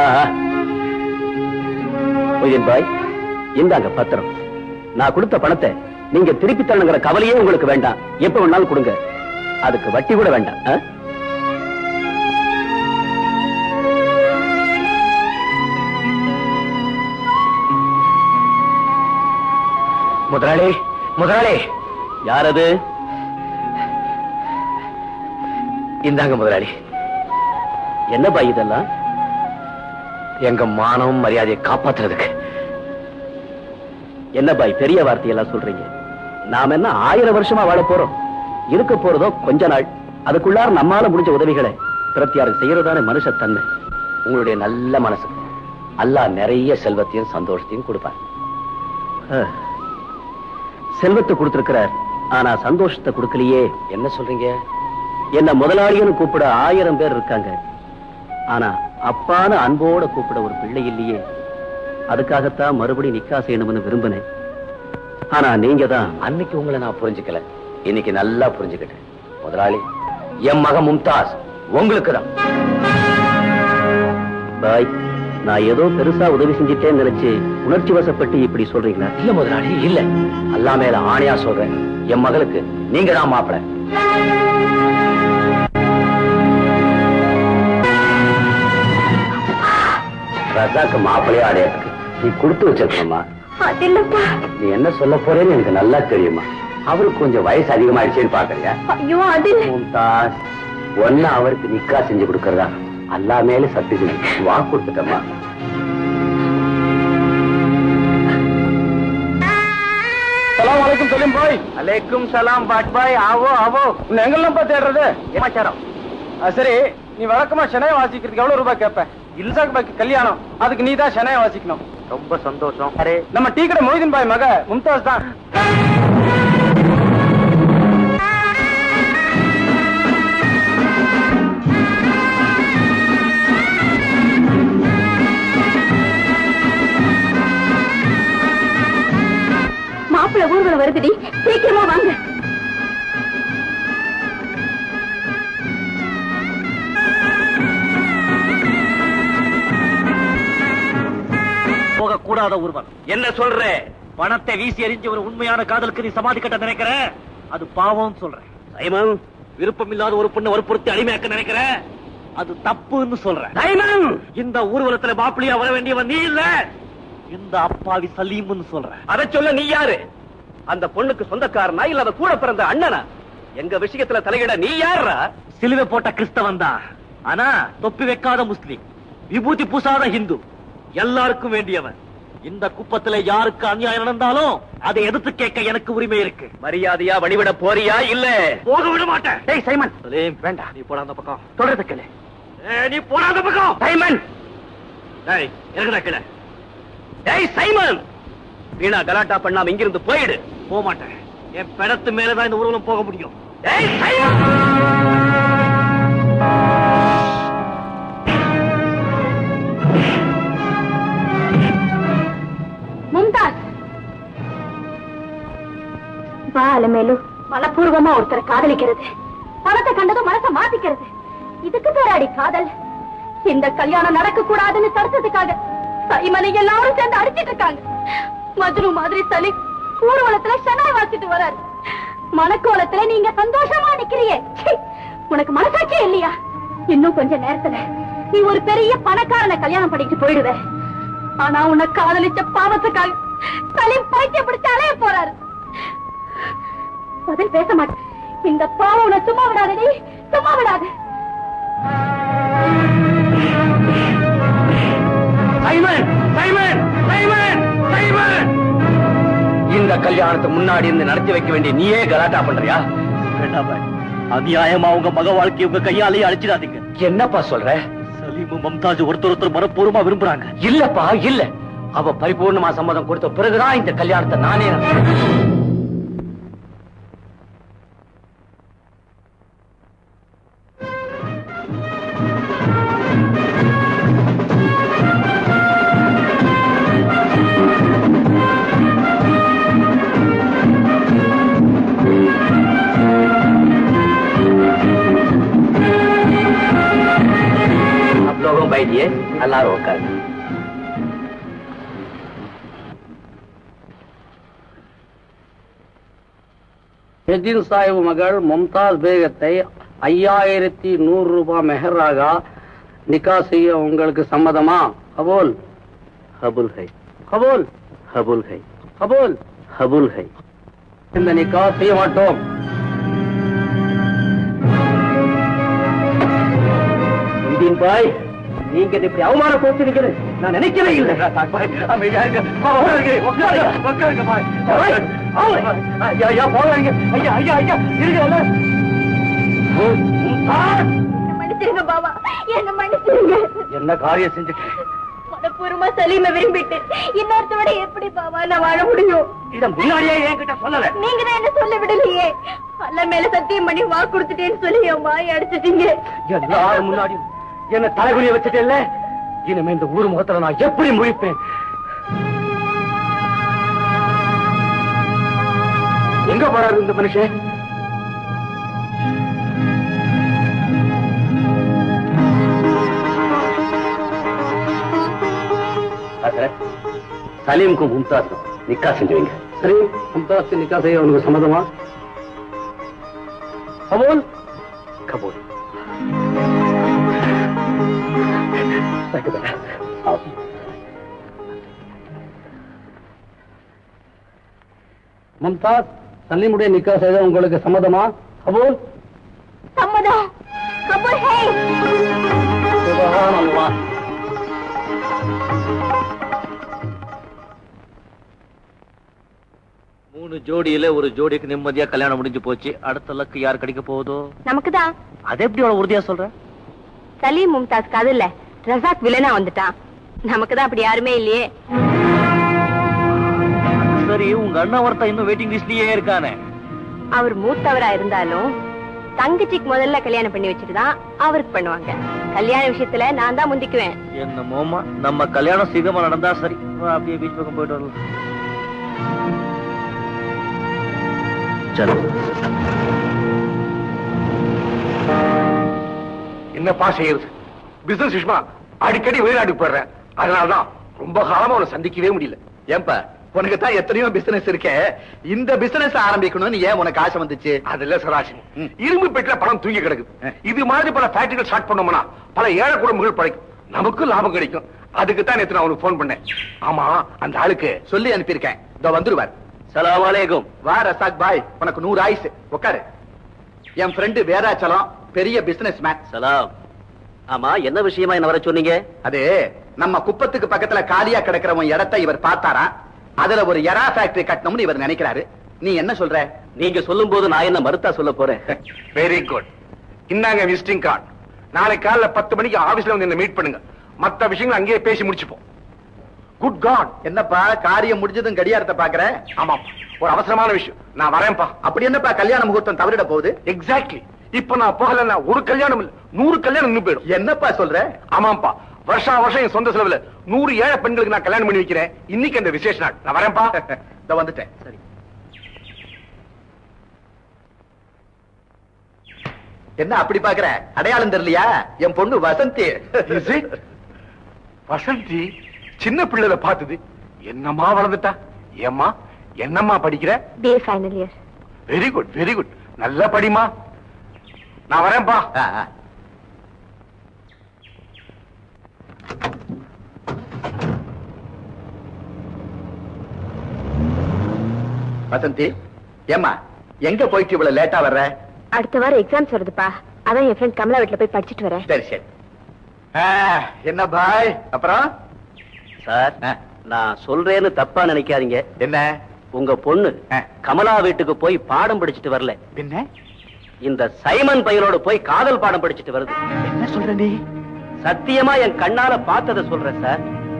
[SPEAKER 3] மொய்தீன் பாய் இந்தாங்க பத்திரம் நான் கொடுத்த பணத்தை நீங்க திருப்பி தரணுங்கிற கவலையே உங்களுக்கு வேண்டாம் எப்ப வேணாலும் கொடுங்க அதுக்கு வட்டி கூட வேண்டாம் ஆ?
[SPEAKER 2] முதலாளி முதலாளி
[SPEAKER 3] யார் அது
[SPEAKER 2] இந்தாங்க முதலாளி
[SPEAKER 3] என்ன பாய் இதெல்லாம்
[SPEAKER 2] எங்க மானம் மரியாதையை காப்பாத்துறதுக்கு
[SPEAKER 3] என்ன பாய் பெரிய வார்த்தையெல்லாம் சொல்றீங்க நாம என்ன ஆயிரம் வருஷமா வாழ போறோம் இருக்க போறதோ கொஞ்ச நாள் அதுக்குள்ளார நம்மால முடிஞ்ச உதவிகளை பிரத்தியாருக்கு செய்யறதான மனுஷத்தன்மை
[SPEAKER 2] உங்களுடைய நல்ல மனசு அல்லாஹ் நிறைய செல்வத்தையும் சந்தோஷத்தையும் கொடுப்பார்
[SPEAKER 3] ஆ. செல்வத்தை கொடுத்திருக்கிறார் ஆனா சந்தோஷத்தை கொடுக்கலையே
[SPEAKER 2] என்ன சொல்றீங்க
[SPEAKER 3] என்ன முதலாளின்னு கூப்பிட ஆயிரம் பேர் இருக்காங்க ஆனா அப்பான்னு அன்போட கூப்பிட ஒரு பிள்ளை இல்லையே அதுக்காகத்தான் மறுபடியும் நிக்கா செய்யணும்னு விரும்பினேன் ஆனா நீங்க தான்
[SPEAKER 2] அன்னைக்கு உங்களை நான் புரிஞ்சுக்கல இன்னைக்கு நல்லா புரிஞ்சுக்கிட்டேன் முதலாளி என் மகன் மும்தாஸ் உங்களுக்கு தான்
[SPEAKER 3] பாய் நான் ஏதோ பெருசா உதவி செஞ்சிட்டேன்னு நினைச்சு உணர்ச்சி வசப்பட்டு இப்படி சொல்றீங்களா
[SPEAKER 2] இல்ல முதலாளி இல்ல அல்லா மேல ஆணையா சொல்றேன் என் மகளுக்கு நீங்க தான் மாப்பிள
[SPEAKER 3] ரசாக்கு மாப்பிள்ளையா அடையறதுக்கு நீ கொடுத்து வச்சிருக்கணுமா
[SPEAKER 5] அது இல்லப்பா
[SPEAKER 3] நீ என்ன சொல்ல போறேன்னு எனக்கு நல்லா தெரியுமா அவருக்கு கொஞ்சம் வயசு அதிகமாயிடுச்சேன்னு பாக்குறீங்க
[SPEAKER 5] ஐயோ அது இல்ல
[SPEAKER 3] மும்தாஸ் ஒன்னு அவருக்கு நிக்கா செஞ்சு கொடுக்கறதா அல்லா மேல சத்தி செஞ்சு வா கொடுத்துட்டமா
[SPEAKER 6] சலாம் வலைக்கும் சலீம் பாய் அலைக்கும் சலாம் பாட் பாய் ஆவோ ஆவோ உன்னை எங்கெல்லாம் போய் தேடுறது
[SPEAKER 3] சமாச்சாரம்
[SPEAKER 6] சரி நீ வழக்கமா சென்னை வாசிக்கிறதுக்கு எவ்வளவு ரூபாய் கேட்ப இல்சாக் பாய்க்கு கல்யாணம் அதுக்கு நீ தான் சென்னை வாசிக்கணும்
[SPEAKER 3] ரொம்ப சந்தோஷம்
[SPEAKER 6] நம்ம டீ கடை மொய்தீன் பாய் மக மும்தாஸ் தான்
[SPEAKER 5] மாப்பிள்ளை ஊர்வலம் வருதுடி சீக்கிரமா வாங்க
[SPEAKER 9] போக கூடாத ஒருவன் என்ன சொல்ற பணத்தை வீசி எறிஞ்ச ஒரு உண்மையான காதலுக்கு நீ சமாதி கட்ட நினைக்கிற அது பாவம் சொல்றேன் சைமன் விருப்பம் இல்லாத ஒரு பொண்ணை வற்புறுத்தி அடிமையாக்க நினைக்கிற அது தப்புன்னு சொல்றேன் சைமன் இந்த ஊர்வலத்துல மாப்பிள்ளையா வர வேண்டியவன் நீ இல்ல இந்த அப்பாவி சலீம்னு சொல்றேன்
[SPEAKER 3] அதை சொல்ல நீ யாரு அந்த பொண்ணுக்கு சொந்தக்காரனா இல்ல அவ கூட பிறந்த அண்ணனா எங்க விஷயத்துல தலையிட நீ யாரா
[SPEAKER 9] சிலுவை போட்ட கிறிஸ்தவன் தான் ஆனா தொப்பி வைக்காத முஸ்லிம் விபூதி பூசாத ஹிந்து எல்லாருக்கும் வேண்டியவன் இந்த குப்பத்துல யாருக்கு அநியாயம் நடந்தாலும் அதை எதிர்த்து கேட்க எனக்கு உரிமை இருக்கு
[SPEAKER 3] மரியாதையா வழிவிட போறியா இல்ல
[SPEAKER 9] போக விட மாட்டேன்
[SPEAKER 3] டேய் சைமன்
[SPEAKER 9] சலீம் வேண்டாம் நீ போடா அந்த பக்கம்
[SPEAKER 3] தொடர்ந்து கேளு
[SPEAKER 9] ஏய், நீ போடா அந்த பக்கம்
[SPEAKER 3] சைமன்
[SPEAKER 9] டேய் இறங்குடா கீழே
[SPEAKER 3] டேய் சைமன் வீணா கலாட்டா பண்ணாம இங்கிருந்து போயிடு
[SPEAKER 9] போக மாட்டேன் என் பிணத்து மேலதான் இந்த ஊர்வலம் போக முடியும்
[SPEAKER 3] டேய் சைமன்
[SPEAKER 5] மும்தாஸ் வா அலமேலு மனப்பூர்வமா ஒருத்தரை காதலிக்கிறது பணத்தை கண்டதும் மனசை மாத்திக்கிறது இதுக்கு பேராடி காதல் இந்த கல்யாணம் நடக்க கூடாதுன்னு தடுத்ததுக்காக சைமனை எல்லாரும் சேர்ந்து அடிச்சிட்டு இருக்காங்க மஜ்னு மாதிரி சலி ஊர்வலத்துல ஷனாய் வாசிட்டு வராரு மனக்கோலத்துல நீங்க சந்தோஷமா நிக்கிறியே சீ, உனக்கு மனசாட்சியே இல்லையா இன்னும் கொஞ்ச நேரத்துல நீ ஒரு பெரிய பணக்காரனை கல்யாணம் பண்ணிட்டு போயிடுவ ஆனா உன்னை காதலிச்ச பாவத்துக்காக சலீம் பைத்தியம் பிடிச்சு அலைய போறாரு பதில் பேச மாட்டேன் இந்த பாவம் உன்னை சும்மா விடாதடி சும்மா விடாது
[SPEAKER 3] சைமன் சைமன் சைமன் சைமன் இந்த கல்யாணத்துக்கு முன்னாடி இருந்து நடத்தி வைக்க வேண்டிய நீயே கலாட்டா பண்றியா
[SPEAKER 9] வேண்டாம் பாய். அநியாயமா உங்க மக வாழ்க்கையை உங்க கையாலேயே அழிச்சிடாதீங்க
[SPEAKER 3] என்னப்பா சொல்ற
[SPEAKER 9] சலீமும் மம்தாஜ் ஒருத்தர் ஒருத்தர் மனப்பூர்வமா விரும்புறாங்க
[SPEAKER 3] இல்லப்பா இல்ல அவ பரிபூர்ணமா சம்மதம் கொடுத்த பிறகுதான் இந்த கல்யாணத்தை நானே நடத்துவேன். आप लोगों बैठिए अल्लाह रोकर
[SPEAKER 10] எதின் சாஹிப் மகள் மும்தாஸ் பேகத்தை ஐயாயிரத்தி நூறு ரூபாய் மெஹராக நிக்கா செய்ய உங்களுக்கு சம்மதமா கபூல்
[SPEAKER 3] कबूल है
[SPEAKER 10] கபூல்
[SPEAKER 3] कबूल है
[SPEAKER 10] கபூல்
[SPEAKER 3] कबूल है
[SPEAKER 10] இந்த நிக்கா செய்ய மாட்டோம்
[SPEAKER 3] இந்தியன் பாய் நீங்க இதை இப்படி அவமானப்படுத்திருக்கிறது நான் நினைக்கவே இல்லை அமைதியா இருங்க. உட்காருங்க, உட்காருங்க, உட்காருங்க பாய். பாய், ஐயா, ஐயா, போகாதீங்க. ஐயா, ஐயா, ஐயா, இருங்க, எல்லாம். மும்தாஜ்,
[SPEAKER 5] என்ன மன்னிச்சிருங்க பாபா என்ன மன்னிச்சிருங்க
[SPEAKER 3] என்ன காரியம் செஞ்சுட்டேன்
[SPEAKER 5] மனப்பூர்வமா சலீம விரும்பிட்டு இன்னொருத்தோட எப்படி பாபா நான் வாழ முடியும்
[SPEAKER 3] இத முன்னாடியே என்கிட்ட சொல்லல
[SPEAKER 5] நீங்க தான் என்ன சொல்ல விடலையே அல்ல மேல சத்தியம் பண்ணி வாக்கு கொடுத்துட்டேன்னு சொல்லி என் வாய் அடிச்சிட்டீங்க
[SPEAKER 3] எல்லாரும் முன்னாடி என்ன தலைகுனிய வச்சுட்டேல்ல இனிமே இந்த ஊர் முகத்துல நான் எப்படி முழிப்பேன் எங்க போறாரு இந்த மனுஷன் சலீமுக்கும் மும்தாஸும் நிக்கா செஞ்சு வைங்க
[SPEAKER 10] சரி மும்தாஸ் நிக்கா செய்ய உனக்கு சம்மதமா கபூல்
[SPEAKER 3] கபூல்
[SPEAKER 10] மும்தாஸ் சலீமுடைய நிக்கா செய்ய உங்களுக்கு சம்மதமா கபூல்
[SPEAKER 5] சம்மதம் கபூல் ஹே
[SPEAKER 10] சுபஹானல்லாஹ்
[SPEAKER 9] மூணு ஜோடியில ஒரு ஜோடிக்கு நிம்மதியா கல்யாணம் முடிஞ்சு போச்சு அடுத்த லக்கு யார் கிடைக்க போகுதோ
[SPEAKER 4] நமக்கு தான்
[SPEAKER 9] அது எப்படி அவ்வளவு உறுதியா சொல்ற
[SPEAKER 4] சலீம் மும்தாஸ் காதல்ல ரசாக் வில்லனா வந்துட்டான் நமக்கு தான் அப்படி யாருமே இல்லையே
[SPEAKER 9] சரி உங்க அண்ணன் ஒருத்தன் இன்னும் வெயிட்டிங் லிஸ்ட்லயே இருக்கானே
[SPEAKER 4] அவர் மூத்தவரா இருந்தாலும் தங்கச்சிக்கு முதல்ல கல்யாணம் பண்ணி வச்சுட்டு தான் அவருக்கு பண்ணுவாங்க கல்யாண விஷயத்துல நான் தான் முந்திக்குவேன்
[SPEAKER 9] என்ன மோமா நம்ம கல்யாணம் சீக்கிரமா நடந்தா சரி வா, அப்படியே பீச் பக்கம் போயிட்டு வரலாம் சலோ
[SPEAKER 2] என்னப்பா செய்யறது பிசினஸ் விஷயமா அடிக்கடி வெளிநாட்டுக்கு போயிடுறேன் அதனாலதான் ரொம்ப காலமா உன்னை சந்திக்கவே முடியல
[SPEAKER 11] ஏன்பா உனக்கு தான் எத்தனையோ பிசினஸ் இருக்கே இந்த பிசினஸ் ஆரம்பிக்கணும்னு ஏன் உனக்கு ஆசை வந்துச்சு
[SPEAKER 2] அதுல சராசரி இரும்பு பெட்டில பணம் தூங்கி கிடக்குது இது மாதிரி பல ஃபேக்டரிகள் ஸ்டார்ட் பண்ணோம்னா பல ஏழை குடும்பங்கள் பழைக்கும் நமக்கும் லாபம் கிடைக்கும் அதுக்கு தான் நேத்து நான் உனக்கு போன் பண்ணேன் ஆமா அந்த ஆளுக்கு
[SPEAKER 11] சொல்லி அனுப்பியிருக்கேன் இதோ வந்துருவார்
[SPEAKER 3] சலாம் அலைக்கும்
[SPEAKER 11] வா ரசாக் பாய் உனக்கு நூறு ஆயுசு உட்காரு என் ஃப்ரெண்டு வேதாச்சலம் பெரிய பிசினஸ் மேன்
[SPEAKER 3] சலாம் ஆமா என்ன விஷயமா என்ன வர சொன்னீங்க
[SPEAKER 11] அது நம்ம குப்பத்துக்கு பக்கத்துல காலியா கிடக்கிறவன் இடத்தை இவர் பார்த்தாரா அதுல ஒரு எரா ஃபேக்டரி கட்டணும்னு இவர் நினைக்கிறாரு நீ என்ன சொல்ற
[SPEAKER 3] நீங்க சொல்லும் போது நான் என்ன மறுத்தா சொல்ல போறேன்
[SPEAKER 2] வெரி குட் இந்தாங்க விசிட்டிங் கார்டு நாளை காலைல பத்து மணிக்கு ஆபீஸ்ல வந்து என்ன மீட் பண்ணுங்க மத்த விஷயங்கள் அங்கேயே பேசி முடிச்சுப்போம் குட் காட்
[SPEAKER 11] என்னப்பா காரியம் முடிஞ்சதும் கடியாரத்தை பாக்குற
[SPEAKER 2] ஆமா ஒரு அவசரமான விஷயம் நான் வரேன்ப்பா
[SPEAKER 11] அப்படி என்னப்பா கல்யாண முகூர்த்தம் தவறிட போகுது
[SPEAKER 2] எக்ஸாக்ட்லி இப்ப நான் போகலன்னா ஒரு கல்யாணம் இல்ல நூறு கல்யாணம் நின்னு போயிடும்
[SPEAKER 11] என்னப்பா சொல்ற
[SPEAKER 2] ஆமாப்பா வருஷா வருஷம் என் சொந்த செலவுல நூறு ஏழை பெண்களுக்கு நான் கல்யாணம் பண்ணி வைக்கிறேன் இன்னைக்கு அந்த விசேஷ நாள் நான் வரேன்ப்பா
[SPEAKER 11] இதோ வந்துட்டேன் சரி என்ன அப்படி பாக்குற அடையாளம் தெரியலையா என் பொண்ணு வசந்தி
[SPEAKER 2] Is it? வசந்தி சின்ன பிள்ளைல பார்த்தது என்னம்மா வளர்ந்துட்டா ஏம்மா என்னம்மா படிக்கிற
[SPEAKER 4] BA final year
[SPEAKER 2] very good very good நல்லா படிமா நான் வரேன்ப்பா
[SPEAKER 11] ஆ, ஆ. வசந்தி ஏம்மா எங்க போயிட்டு இவ்வளவு லேட்டா வர்ற
[SPEAKER 4] அடுத்த வாரம் எக்ஸாம்ஸ் வருதுப்பா அதான் என் ஃப்ரெண்ட் கமலா வீட்டுல போய் படிச்சிட்டு வரேன்
[SPEAKER 11] சரி சரி ஆ, என்ன பாய் அப்புறம்
[SPEAKER 3] சார்
[SPEAKER 11] ஆ,
[SPEAKER 3] நான் சொல்றேன்னு தப்பா நினைக்காதீங்க
[SPEAKER 11] என்ன
[SPEAKER 3] உங்க பொண்ணு
[SPEAKER 11] ஆ.
[SPEAKER 3] கமலா வீட்டுக்கு போய் பாடம் படிச்சுட்டு வரல
[SPEAKER 11] என்ன
[SPEAKER 3] இந்த சைமன் பையனோட போய் காதல் பாடம் படிச்சுட்டு வருது
[SPEAKER 11] என்ன சொல்ற நீ
[SPEAKER 3] சத்தியமா என் கண்ணால பார்த்தத சொல்றேன் சார்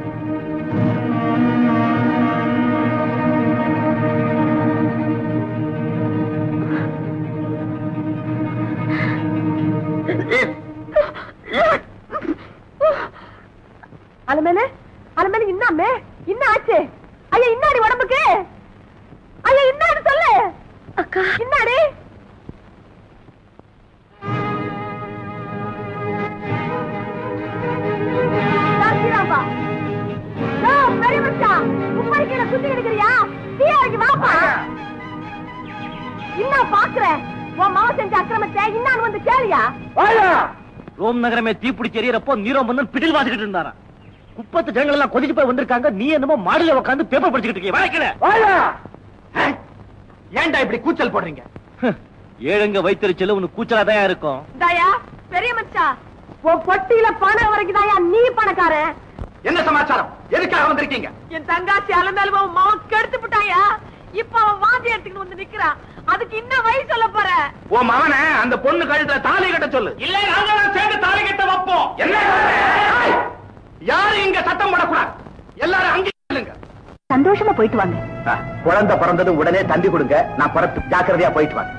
[SPEAKER 5] அலமேலு அலமேலு இன்னாமே என்ன ஆச்சு ஐயா இன்னாடி உடம்புக்கு ஐயா இன்னாடி சொல்லு அக்கா இன்னாடி சாத்திராப்பா யோ, பெரிய மச்சான், உப்பரி கீழே குத்தி கிடக்குறியா? தீய வைக்க வாப்பா. என்ன பாக்குற? உன் மாவன் செஞ்ச அக்கிரமத்தை இன்னான்னு வந்து கேளியா?
[SPEAKER 9] ரோம் நகரமே தீப்பிடிச்சு எரியறப்போ நீரோ மன்னன் பிடில் வாசிக்கிட்டு இருந்தாராம் குப்பத்து ஜனங்கள் எல்லாம் கொதிச்சு போய் வந்திருக்காங்க நீ என்னமோ மாடியில உட்காந்து பேப்பர் படிச்சுக்கிட்டு இருக்கீங்க வளைக்கல
[SPEAKER 11] ஏன்டா இப்படி கூச்சல் போடுறீங்க
[SPEAKER 9] ஏழுங்க வைத்தறிச்சல் உனக்கு கூச்சலாதான் இருக்கும்
[SPEAKER 5] இந்தாயா, பெரிய மச்சான், உன் பொட்டியில பணம் வரைக்கும் தாயா நீ பணக்காரன்
[SPEAKER 11] என்ன சமாச்சாரம் எதுக்காக வந்திருக்கீங்க
[SPEAKER 5] என் தங்காச்சி அலமேலும் அவன் மாவன் கெடுத்து விட்டாயா இப்ப அவன் வாந்தி எடுத்துக்கிட்டு வந்து நிக்கிறான் அதுக்கு இன்னும் வழி சொல்ல போற
[SPEAKER 11] உன் மகனை அந்த பொண்ணு கழுத்துல தாலி கட்ட சொல்லு
[SPEAKER 6] இல்ல நாங்க சேர்ந்து தாலி கட்ட வைப்போம்
[SPEAKER 11] என்ன ஏய், யாரும் இங்க சத்தம் போடக்கூடாது எல்லாரும் அங்கே நில்லுங்க.
[SPEAKER 5] சந்தோஷமா போயிட்டு வாங்க
[SPEAKER 11] ஆ, குழந்தை பிறந்தது உடனே தந்தி கொடுங்க நான் புறத்து ஜாக்கிரதையா போயிட்டு வாங்க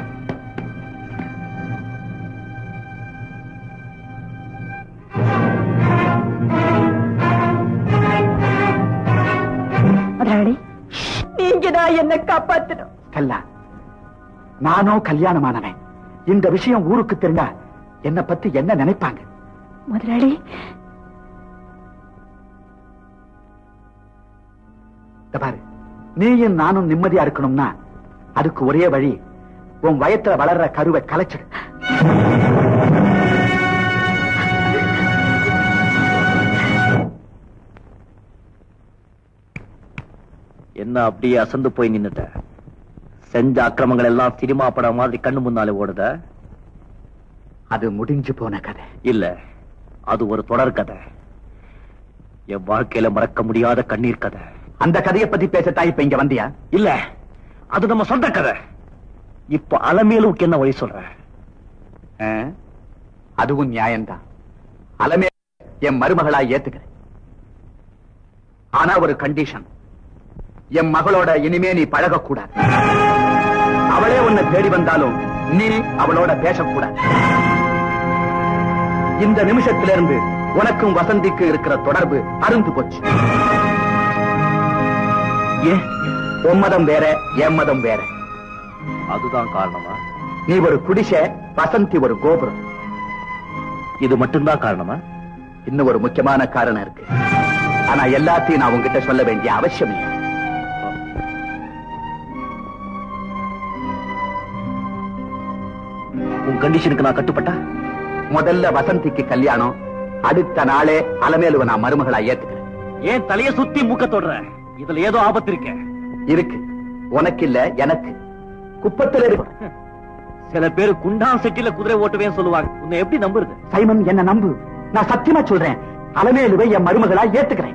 [SPEAKER 5] ராணி நீங்க தான் என்ன காப்பாத்தணும்
[SPEAKER 11] கல்லா நானோ கல்யாணமானவன் இந்த விஷயம் ஊருக்கு தெரிஞ்சா என்ன பத்தி என்ன நினைப்பாங்க
[SPEAKER 5] முதலாளி
[SPEAKER 11] இந்த பாரு நீயும் நானும் நிம்மதியா இருக்கணும்னா அதுக்கு ஒரே வழி உன் வயத்துல வளர்ற கருவை கலைச்சிடு
[SPEAKER 9] என்ன அப்படியே அசந்து போய் நின்னுட்ட செஞ்ச அக்கிரமங்கள் எல்லாம் சினிமா படம் மாதிரி கண்ணு முன்னாலே ஓடுத
[SPEAKER 11] அது முடிஞ்சு போன கதை
[SPEAKER 9] இல்ல அது ஒரு தொடர் கதை என் வாழ்க்கையில மறக்க முடியாத கண்ணீர் கதை
[SPEAKER 11] அந்த கதையை பத்தி பேசத்தான் இப்ப இங்க வந்தியா
[SPEAKER 9] இல்ல அது நம்ம சொந்த கதை இப்ப அலமேலுக்கு என்ன வழி சொல்ற
[SPEAKER 11] ஆ? அதுவும் நியாயம்தான் அலமே என் மருமகளா ஏத்துக்கிறேன் ஆனா ஒரு கண்டிஷன் என் மகளோட இனிமே நீ பழகக்கூடாது அவளே உன்னை தேடி வந்தாலும் நீ அவளோட பேசக்கூடாது இந்த நிமிஷத்திலிருந்து உனக்கும் வசந்திக்கு இருக்கிற தொடர்பு அருந்து போச்சு ஏன் உன் மதம் வேற என் மதம் வேற
[SPEAKER 9] அதுதான் காரணமா
[SPEAKER 11] நீ ஒரு குடிசை வசந்தி ஒரு கோபுரம்
[SPEAKER 9] இது மட்டும்தான் காரணமா
[SPEAKER 11] இன்னும் ஒரு முக்கியமான காரணம் இருக்கு ஆனா எல்லாத்தையும் நான் உங்ககிட்ட சொல்ல வேண்டிய அவசியம் இல்லை
[SPEAKER 9] உன் கண்டிஷனுக்கு நான் கட்டுப்பட்டா
[SPEAKER 11] முதல்ல வசந்திக்கு கல்யாணம் அடுத்த நாளே அலமேலுவ நான் மருமகளா ஏத்துக்கிறேன்
[SPEAKER 9] ஏன் தலைய சுத்தி மூக்க தொடுற இதுல ஏதோ ஆபத்து இருக்க
[SPEAKER 11] இருக்கு உனக்கு இல்ல எனக்கு குப்பத்துல இருக்கு
[SPEAKER 9] சில பேர் குண்டான் செட்டில குதிரை ஓட்டுவேன்னு சொல்லுவாங்க உன்னை எப்படி நம்புறது
[SPEAKER 11] சைமன் என்ன நம்பு நான் சத்தியமா சொல்றேன் அலமேலுவை என் மருமகளா ஏத்துக்கிறேன்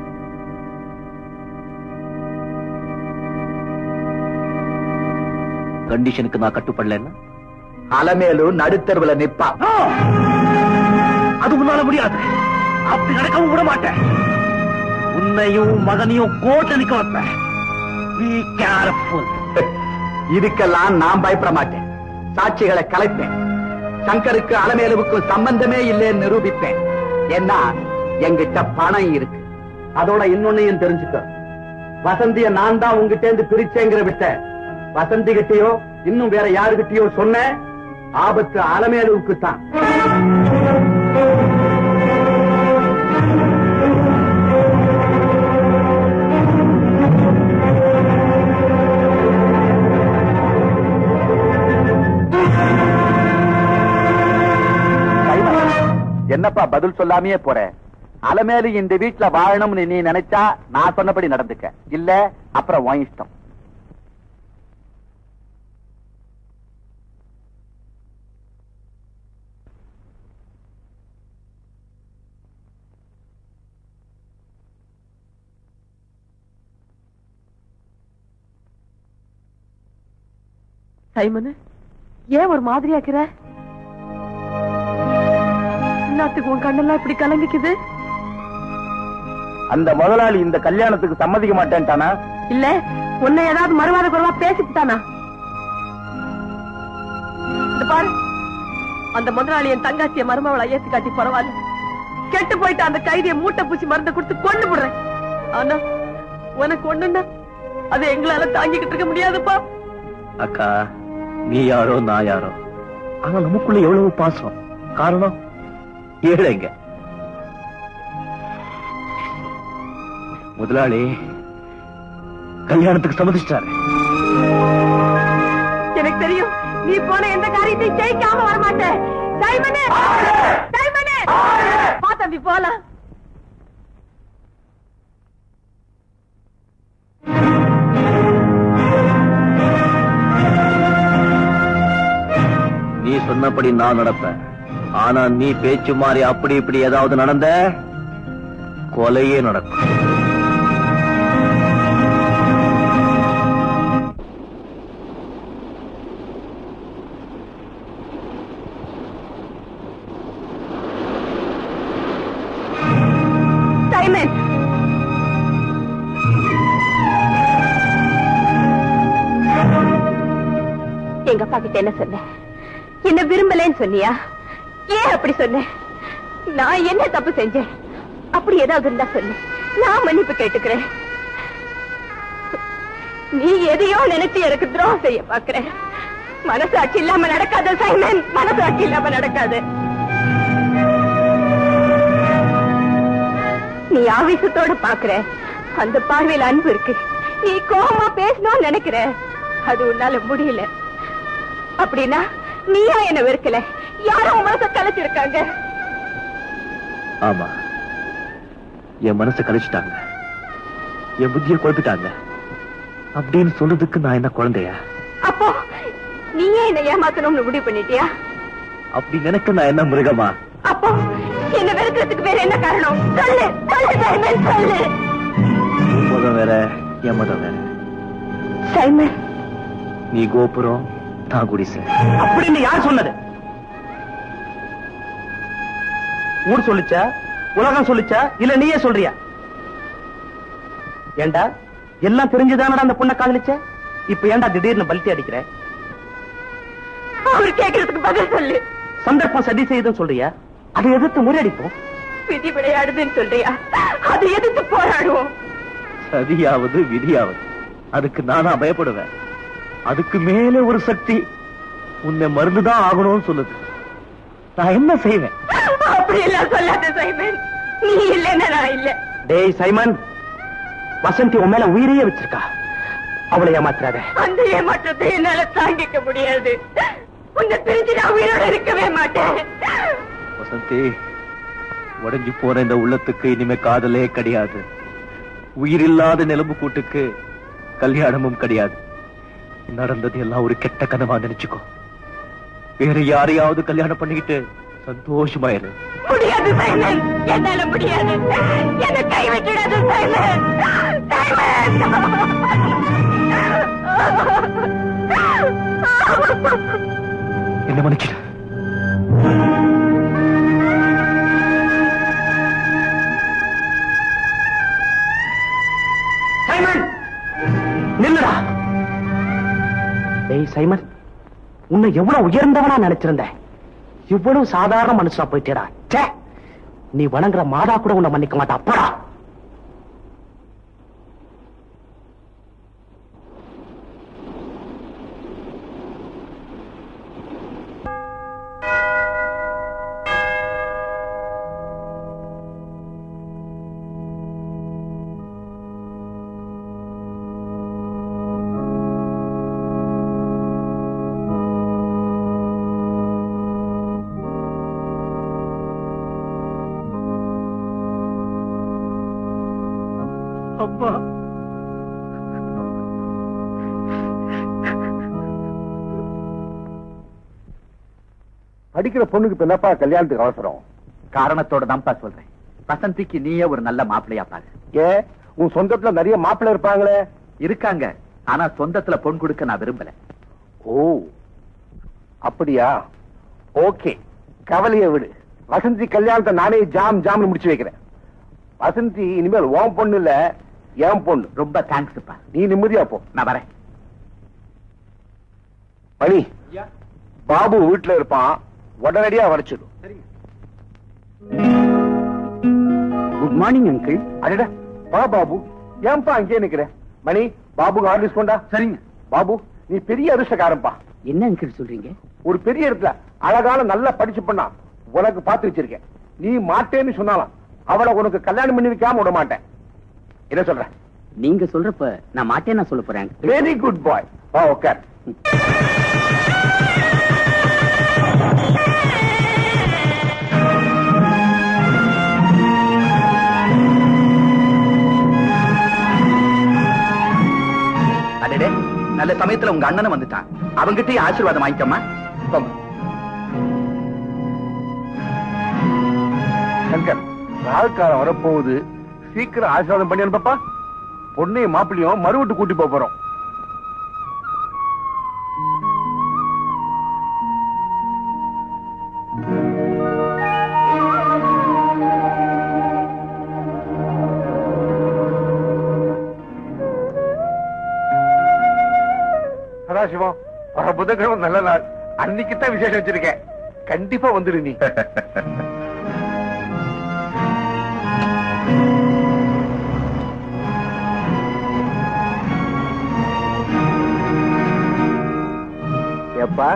[SPEAKER 9] கண்டிஷனுக்கு நான் கட்டுப்படலன்னா
[SPEAKER 11] அலமேலு நடுத்தருவுல நிப்பா
[SPEAKER 9] அது உன்னால முடியாது அப்படி நடக்கவும் விட மாட்டேன் உன்னையும் மகனையும் கோட்டை நிக்க வைப்பேன் Be careful.
[SPEAKER 11] இதுக்கெல்லாம் நான் பயப்பட மாட்டேன் சாட்சிகளை கலைப்பேன் சங்கருக்கு அலமேலுவுக்கும் சம்பந்தமே இல்லைன்னு நிரூபிப்பேன் ஏன்னா என்கிட்ட பணம் இருக்கு அதோட இன்னொன்னையும் தெரிஞ்சுக்க வசந்திய நான் தான் உங்ககிட்ட இருந்து பிரிச்சேங்கிற விட்ட வசந்தி கிட்டயோ இன்னும் வேற யாருகிட்டயோ சொன்ன ஆபத்து அலமேலுவுக்கு தான் என்னப்பா பதில் சொல்லாமையே போற அலமேலு இந்த வீட்டுல வாழணும்னு நீ நினைச்சா நான் சொன்னபடி நடந்துக்க இல்ல அப்புறம் உன் இஷ்டம்
[SPEAKER 5] சைமனு ஏன் ஒரு மாதிரியாக்குற என்னத்துக்கு உன் கண்ணெல்லாம் இப்படி கலங்கிக்குது
[SPEAKER 3] அந்த முதலாளி இந்த கல்யாணத்துக்கு சம்மதிக்க மாட்டேன்ட்டானா
[SPEAKER 5] இல்ல உன்னை ஏதாவது மறுவாத குறைவா பேசிட்டானா இந்த பாரு அந்த முதலாளி என் தங்காச்சிய மருமவளை ஐயத்து காட்டி பரவாயில்ல கெட்டு போயிட்டு அந்த கைதியை மூட்டை பூச்சி மருந்து கொடுத்து கொண்டு விடுறேன் ஆனா உனக்கு ஒண்ணுன்னா அதை எங்களால தாங்கிக்கிட்டு இருக்க முடியாதுப்பா
[SPEAKER 9] அக்கா நீ யாரோ நான் யாரோ ஆனா நமக்குள்ள எவ்வளவு பாசம் காரணம் ஏழைங்க முதலாளி கல்யாணத்துக்கு சம்மதிச்சிட்டாரு
[SPEAKER 5] எனக்கு தெரியும் நீ போன எந்த காரியத்தையும் ஜெயிக்காம வரமாட்ட டைமனே டைமனே பா தம்பி போலாம்
[SPEAKER 9] நீ சொன்னபடி நான் நடப்பேன் ஆனா நீ பேச்சு மாறி அப்படி இப்படி ஏதாவது நடந்த கொலையே நடக்கும்
[SPEAKER 5] டைமன் எங்க அப்பா கிட்ட என்ன சொன்ன என்ன விரும்பலன்னு சொன்னியா ஏன் அப்படி சொன்ன நான் என்ன தப்பு செஞ்சேன் அப்படி ஏதாவது இருந்தா சொல்லு நான் மன்னிப்பு கேட்டுக்கிறேன் நீ எதையோ நினைச்சு எனக்கு துரோகம் செய்ய பாக்குற மனசாட்சி இல்லாம நடக்காத சைமன் மனசாட்சி இல்லாம நடக்காது நீ ஆவேசத்தோட பாக்குற அந்த பார்வையில அன்பு இருக்கு நீ கோபமா பேசணும்னு நினைக்கிற அது உன்னால முடியல அப்படின்னா நீயா என்ன வெறுக்கல யாரும் உன் மனச கலைச்சிருக்காங்க
[SPEAKER 9] ஆமா என் மனசை கழிச்சிட்டாங்க என் புத்திய குழப்பிட்டாங்க அப்படின்னு சொல்றதுக்கு நான் என்ன குழந்தையா
[SPEAKER 5] அப்போ நீயே என்ன ஏமாத்தணும்னு முடிவு பண்ணிட்டியா
[SPEAKER 9] அப்படி நினைக்க நான் என்ன மிருகமா
[SPEAKER 5] அப்போ என்ன வெறுக்கிறதுக்கு வேற என்ன காரணம் சொல்லு சொல்லு சைமன் சொல்லு
[SPEAKER 9] மதம் வேற என் மதம் வேற
[SPEAKER 5] சைமன்
[SPEAKER 9] நீ கோபுரம் நான் குடிசை
[SPEAKER 3] அப்படின்னு யார் சொன்னது ஊர் சொல்லுச்சா உலகம் சொல்லுச்சா இல்ல நீயே சொல்றியா ஏண்டா எல்லாம் தெரிஞ்சுதானடா அந்த பொண்ணை காதலிச்ச இப்ப ஏன்டா திடீர்னு பல்ட்டி அடிக்கிற
[SPEAKER 5] அவர் கேட்கறதுக்கு பதில் சொல்லு
[SPEAKER 3] சந்தர்ப்பம் சதி செய்யுதுன்னு சொல்றியா அதை எதிர்த்து முறியடிப்போம்
[SPEAKER 5] விதி விளையாடுதுன்னு சொல்றியா அதை எதிர்த்து போராடுவோம்
[SPEAKER 9] சதியாவது விதியாவது அதுக்கு நானா பயப்படுவேன் அதுக்கு மேலே ஒரு சக்தி உன்னை மருந்துதான் ஆகணும்னு சொல்லுது நான் என்ன செய்வேன்
[SPEAKER 5] அப்படி எல்லாம் சொல்லாத சைமன் நீ இல்லைன்னா நான் இல்ல
[SPEAKER 3] டேய் சைமன் வசந்தி உன் மேல உயிரையே வச்சிருக்கா அவளை ஏமாத்துறாத
[SPEAKER 5] அந்த ஏமாற்றத்தை என்னால தாங்கிக்க முடியாது உன்னை பிரிஞ்சு நான் உயிரோட இருக்கவே மாட்டேன்
[SPEAKER 9] வசந்தி உடைஞ்சு போன இந்த உள்ளத்துக்கு இனிமே காதலே கிடையாது உயிரில்லாத நிலம்பு கூட்டுக்கு கல்யாணமும் கிடையாது நடந்தது எல்லாம் ஒரு கெட்ட கனவா நினைச்சுக்கோ வேற யாரையாவது கல்யாணம் பண்ணிக்கிட்டு சந்தோஷமா இரு
[SPEAKER 5] முடியாது சைமன் என்னால முடியாது என்னை கை விட்டுடாது சைமன் சைமன்
[SPEAKER 9] என்ன மன்னிச்சிடு
[SPEAKER 3] சைமன் நில்லுடா டேய் சைமன் உன்னை எவ்வளவு உயர்ந்தவனா நினைச்சிருந்த இவ்வளவு சாதாரண மனுஷனா போயிட்டேடா ச்சே நீ வணங்குற மாதா கூட உன்னை மன்னிக்க மாட்டா அப்படா
[SPEAKER 9] அப்பா
[SPEAKER 11] படிக்கிற பொண்ணுக்கு இப்ப என்னப்பா கல்யாணத்துக்கு அவசரம் காரணத்தோட தான்ப்பா சொல்றேன் வசந்திக்கு நீயே ஒரு நல்ல மாப்பிள்ளையா பாரு ஏ உன் சொந்தத்துல நிறைய மாப்பிள்ளை இருப்பாங்களே இருக்காங்க ஆனா சொந்தத்துல பொன் கொடுக்க நான் விரும்பல ஓ அப்படியா ஓகே கவலைய விடு
[SPEAKER 12] வசந்தி கல்யாணத்தை நானே ஜாம் ஜாம்னு முடிச்சு வைக்கிறேன் வசந்தி இனிமேல் உன் பொண்ணு இல்ல என் பொண்ணு
[SPEAKER 11] ரொம்ப தேங்க்ஸ்ப்பா
[SPEAKER 12] நீ நிம்மதியா போ
[SPEAKER 11] நான் வரேன்
[SPEAKER 12] மணி பாபு வீட்டுல இருப்பான் உடனடியா வரைச்சிடும்
[SPEAKER 11] குட் மார்னிங் அங்கிள்
[SPEAKER 12] அடடா வா பாபு ஏன்பா அங்கேயே நிக்கிற மணி பாபுக்கு ஆர்டர்ஸ் கொண்டா
[SPEAKER 11] சரிங்க
[SPEAKER 12] பாபு நீ பெரிய அதிர்ஷ்டக்காரன்பா
[SPEAKER 11] என்ன அங்கிள் சொல்றீங்க
[SPEAKER 12] ஒரு பெரிய இடத்துல அழகான நல்லா படிச்சு பண்ணா உனக்கு பார்த்து வச்சிருக்கேன் நீ மாட்டேன்னு சொன்னாலாம் அவளை உனக்கு கல்யாணம் பண்ணி வைக்காம விட மாட்டேன் என்ன சொல்ற
[SPEAKER 11] நீங்க சொல்றப்ப நான் மாட்டேன் நான் சொல்ல போறேன்
[SPEAKER 12] வெரி குட் பாய் வா உட்கார்
[SPEAKER 11] அடடே நல்ல சமயத்துல உங்க அண்ணனும் வந்துட்டான் அவங்கிட்டயும் ஆசீர்வாதம் வாங்கிக்கம்மா
[SPEAKER 12] போங்க. சங்கர் ராகுக்காலம் வரப்போகுது சீக்கிரம் ஆசீர்வாதம் பண்ணி அனுப்பப்பா பொண்ணையும் மாப்பிள்ளையும் மறுவிட்டு கூட்டி போப் போறோம் சதாசிவம் வர புதன்கிழமை நல்ல நாள் அன்னைக்கு தான் விசேஷம் வச்சிருக்கேன் கண்டிப்பா வந்துடு நீ
[SPEAKER 3] ஏப்பா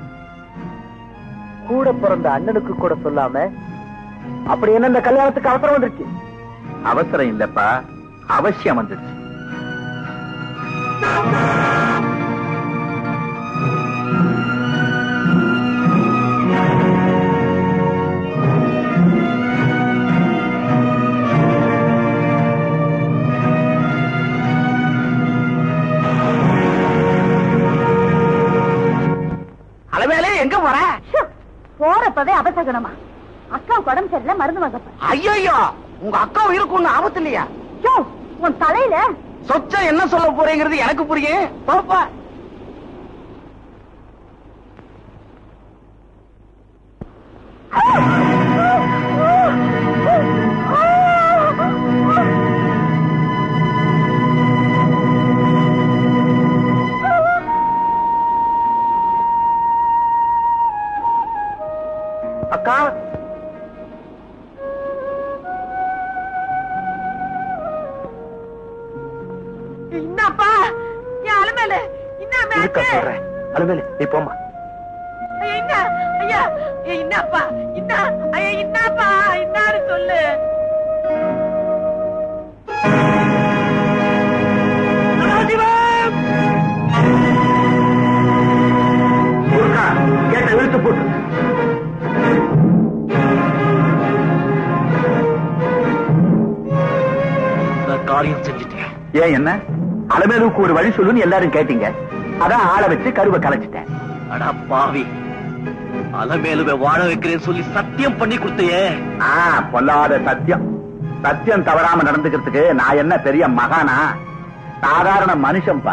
[SPEAKER 3] கூட பிறந்த அண்ணனுக்கு கூட சொல்லாம அப்படி என்ன இந்த கல்யாணத்துக்கு அவசரம் வந்துருச்சு
[SPEAKER 11] அவசரம் இல்லப்பா அவசியம் வந்துடுச்சு
[SPEAKER 8] அளவேலே எங்க போற
[SPEAKER 5] போறப்பவே அபசகனமா அக்கா உடம்பு சரியில்லை மருந்து வாங்கப்ப
[SPEAKER 8] ஐயோ உங்க அக்கா உயிருக்கு ஒண்ணு ஆபத்து இல்லையா
[SPEAKER 5] யோ உன் தலையில
[SPEAKER 8] சொச்ச என்ன சொல்ல போறேங்கிறது எனக்கு புரியும் பாப்பா
[SPEAKER 3] அக்கா
[SPEAKER 5] என்னப்பா என் அலுமேல என்ன
[SPEAKER 3] இருக்கா சொல்றேன் அலுமேலு நீ போமா
[SPEAKER 5] என்ன ஐயா என்னப்பா என்ன ஐயா என்னப்பா என்னன்னு சொல்லு
[SPEAKER 12] முருகா கேட்ட இழுத்து போட்டு
[SPEAKER 9] நான் காரியம் செஞ்சுட்டேன்
[SPEAKER 11] ஏன் என்ன அலமேலுக்கு ஒரு வழி சொல்லுன்னு எல்லாரும் கேட்டீங்க அதான் ஆளை வச்சு கருவை கலைச்சிட்டேன்
[SPEAKER 9] அடா பாவி அலமேலுவை வாழ வைக்கிறேன்னு சொல்லி சத்தியம் பண்ணி கொடுத்தையே
[SPEAKER 11] ஆ பொல்லாத சத்தியம் சத்தியம் தவறாம நடந்துக்கிறதுக்கு நான் என்ன பெரிய மகானா சாதாரண மனுஷன்பா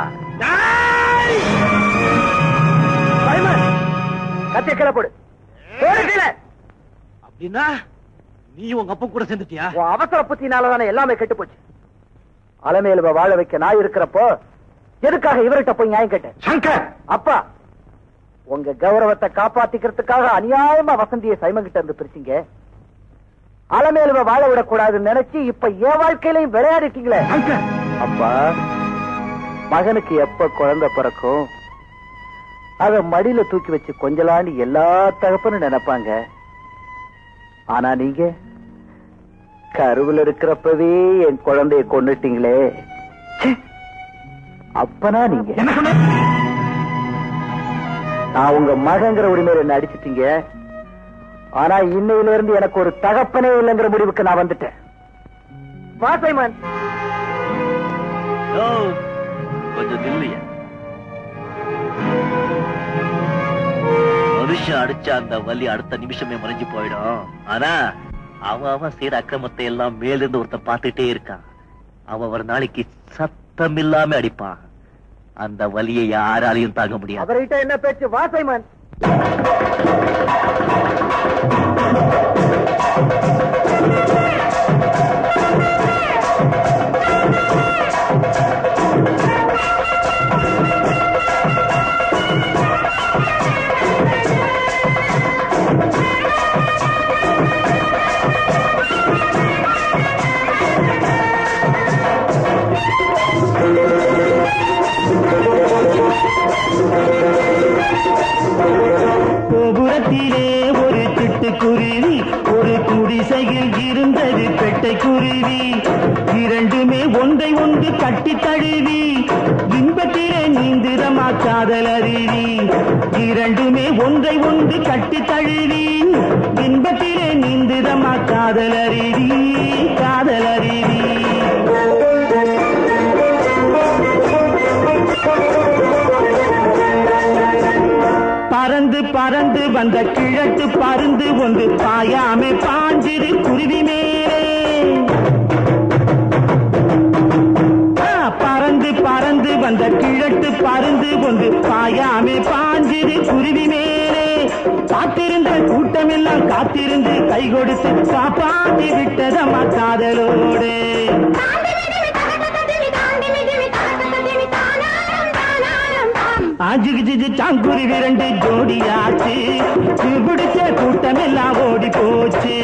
[SPEAKER 3] கத்திய கீழே போடு போடு கீழே
[SPEAKER 9] அப்படின்னா நீ உங்க அப்பா கூட சேர்ந்துட்டியா
[SPEAKER 3] உன் அவசர புத்தினாலதானே எல்லாமே கெட்டு போச்சு அலமேலுவ வாழ வைக்க நான் இருக்கிறப்போ எதுக்காக இவர்கிட்ட போய் நியாயம் கேட்டேன்
[SPEAKER 12] சங்கர்
[SPEAKER 3] அப்பா உங்க கௌரவத்தை காப்பாத்திக்கிறதுக்காக அநியாயமா வசந்திய சைமங்கிட்ட இருந்து பிரிச்சீங்க அலமேலுவ வாழ விடக்கூடாதுன்னு நினைச்சு இப்ப என் வாழ்க்கையிலையும் விளையாடிட்டீங்களே அப்பா மகனுக்கு எப்ப குழந்தை பிறக்கும் அத மடியில தூக்கி வச்சு கொஞ்சலாண்டி எல்லா தகப்பனும் நினைப்பாங்க ஆனா நீங்க கருவில் இருக்கிறப்பவே என் குழந்தைய கொன்னுட்டீங்களே ச்சே! அப்பனா நீங்க நான் உங்க மகங்கிற உரிமையில என்ன அடிச்சிட்டீங்க ஆனா இன்னையில இருந்து எனக்கு ஒரு தகப்பனே இல்லைங்கிற முடிவுக்கு நான் வந்துட்டேன் வா சைமன்
[SPEAKER 9] ஓ, கொஞ்சம் நில்லையா மனுஷன் அடிச்ச அந்த வலி அடுத்த நிமிஷமே மறைஞ்சு போயிடும் ஆனா அவன் அவன் செய்யற அக்கிரமத்தை எல்லாம் மேலிருந்து ஒருத்தன் பார்த்துட்டே இருக்கான் அவன் ஒரு நாளைக்கு சத்தம் இல்லாம அடிப்பான் அந்த வலியை யாராலையும் தாங்க முடியாது
[SPEAKER 3] அவர்கிட்ட என்ன பேச்சு வா சைமன்
[SPEAKER 13] கோபுரத்திலே ஒரு சிட்டுக்குருவி ஒரு குடிசையில் இருந்தது பெட்டை குருவி இரண்டுமே ஒன்றை ஒன்று கட்டி தழுவி இன்பத்திலே நீந்திரமா காதல் அருவி இரண்டுமே ஒன்றை ஒன்று கட்டி தழுவி இன்பத்திலே நீந்திரமா காதல் அருவி காதல் அருவி பறந்து பறந்து வந்த கிழட்டு பருந்து ஒன்று பாயாமே பாஞ்சிரு குருவி மேலே ஆ, பறந்து பறந்து வந்த கிழட்டு பருந்து ஒன்று பாயாமே பாஞ்சிரு குருவி மேலே காத்திருந்த கூட்டமெல்லாம் காத்திருந்து கை கொடுத்து காப்பாற்றி விட்டதம்மா காதலோடு ஆஜுக்கு ஜிஜி சாங்குருவி ரெண்டு ஜோடியாச்சு பிடிச்ச கூட்டம் எல்லாம் ஓடி போச்சு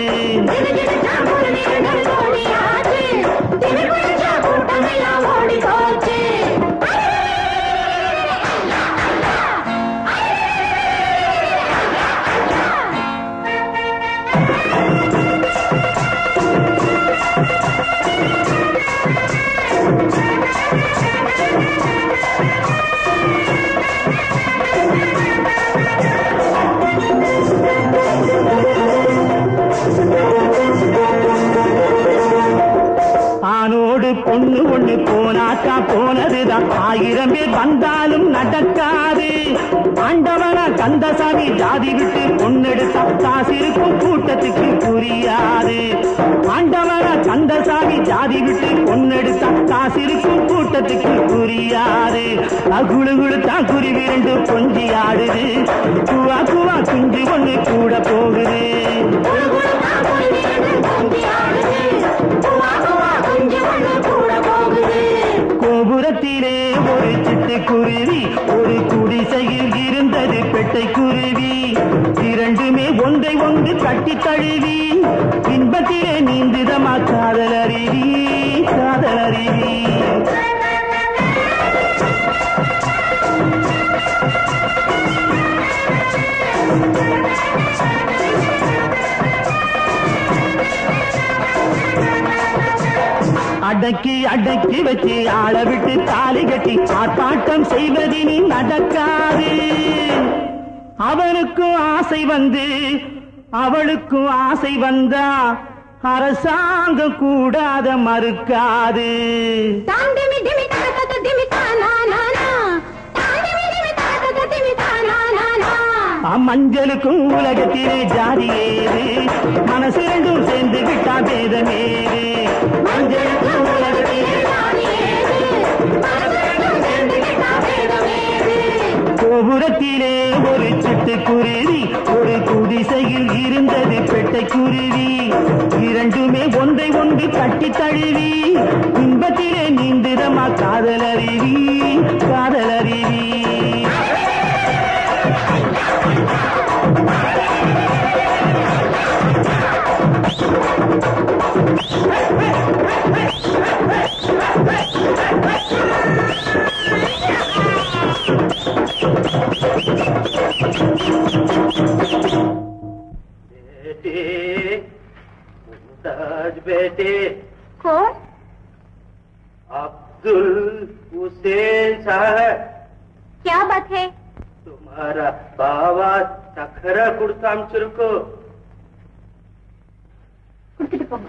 [SPEAKER 13] ஆணோடு பொண்ணு ஒண்ணு போனாக்கா போனதுதான் ஆயிரம் பேர் வந்தாலும் நடக்காது ஆண்டவனா கந்தசாமி ஜாதி விட்டு பொண்ணெடுத்தா காசிருக்கும் கூட்டத்துக்கு புரியாது ஆண்டவனா கந்தசாமி ஜாதி விட்டு பொண்ணெடுத்தா காசிருக்கும் கூட்டத்துக்கு புரியாது அகுழு குழுத்தான் குருவி ரெண்டு கொஞ்சி ஆடுது குவா குவா குஞ்சு ஒண்ணு கூட போகுது கோபுரத்திலே ஒரு சிட்டுக்குருவி ஒரு குடிசையில் இருந்தது பெட்டை குருவி இரண்டுமே ஒன்றை ஒன்று கட்டி தழுவி இன்பத்திலே நீந்துதமா காதல் அருவி காதல் அருவி அடக்கி அடக்கி வச்சு ஆள விட்டு தாலி கட்டி ஆர்ப்பாட்டம் செய்வதினி நடக்காது அவனுக்கும் ஆசை வந்து அவளுக்கும் ஆசை வந்தா அரசாங்கம் கூடாத மறுக்காது மஞ்சளுக்கும் உலகத்திலே ஜாதி ஏது மனசு ரெண்டும் சேர்ந்து விட்டா பேதமேது மஞ்சளுக்கும் உலகத்திலே ஜாதி ஏது, மனசு ரெண்டும் சேர்ந்து விட்டா பேதமேது. கோபுரத்திலே ஒரு சிட்டுக்குருவி ஒரு குடிசையில் இருந்தது பெட்டை குருவி இரண்டுமே ஒன்றை ஒன்று கட்டி தழுவி இன்பத்திலே நீந்திரமா காதல் அருவி காதல் அருவி
[SPEAKER 9] बेटे मुमताज बेटे
[SPEAKER 5] कौन
[SPEAKER 9] अब्दुल हुसैन साहब
[SPEAKER 5] क्या बात है
[SPEAKER 9] तुम्हारा बाबा சக்கரை கொடுத்து அமிச்சிருக்கோ
[SPEAKER 5] கொடுத்துட்டு போங்க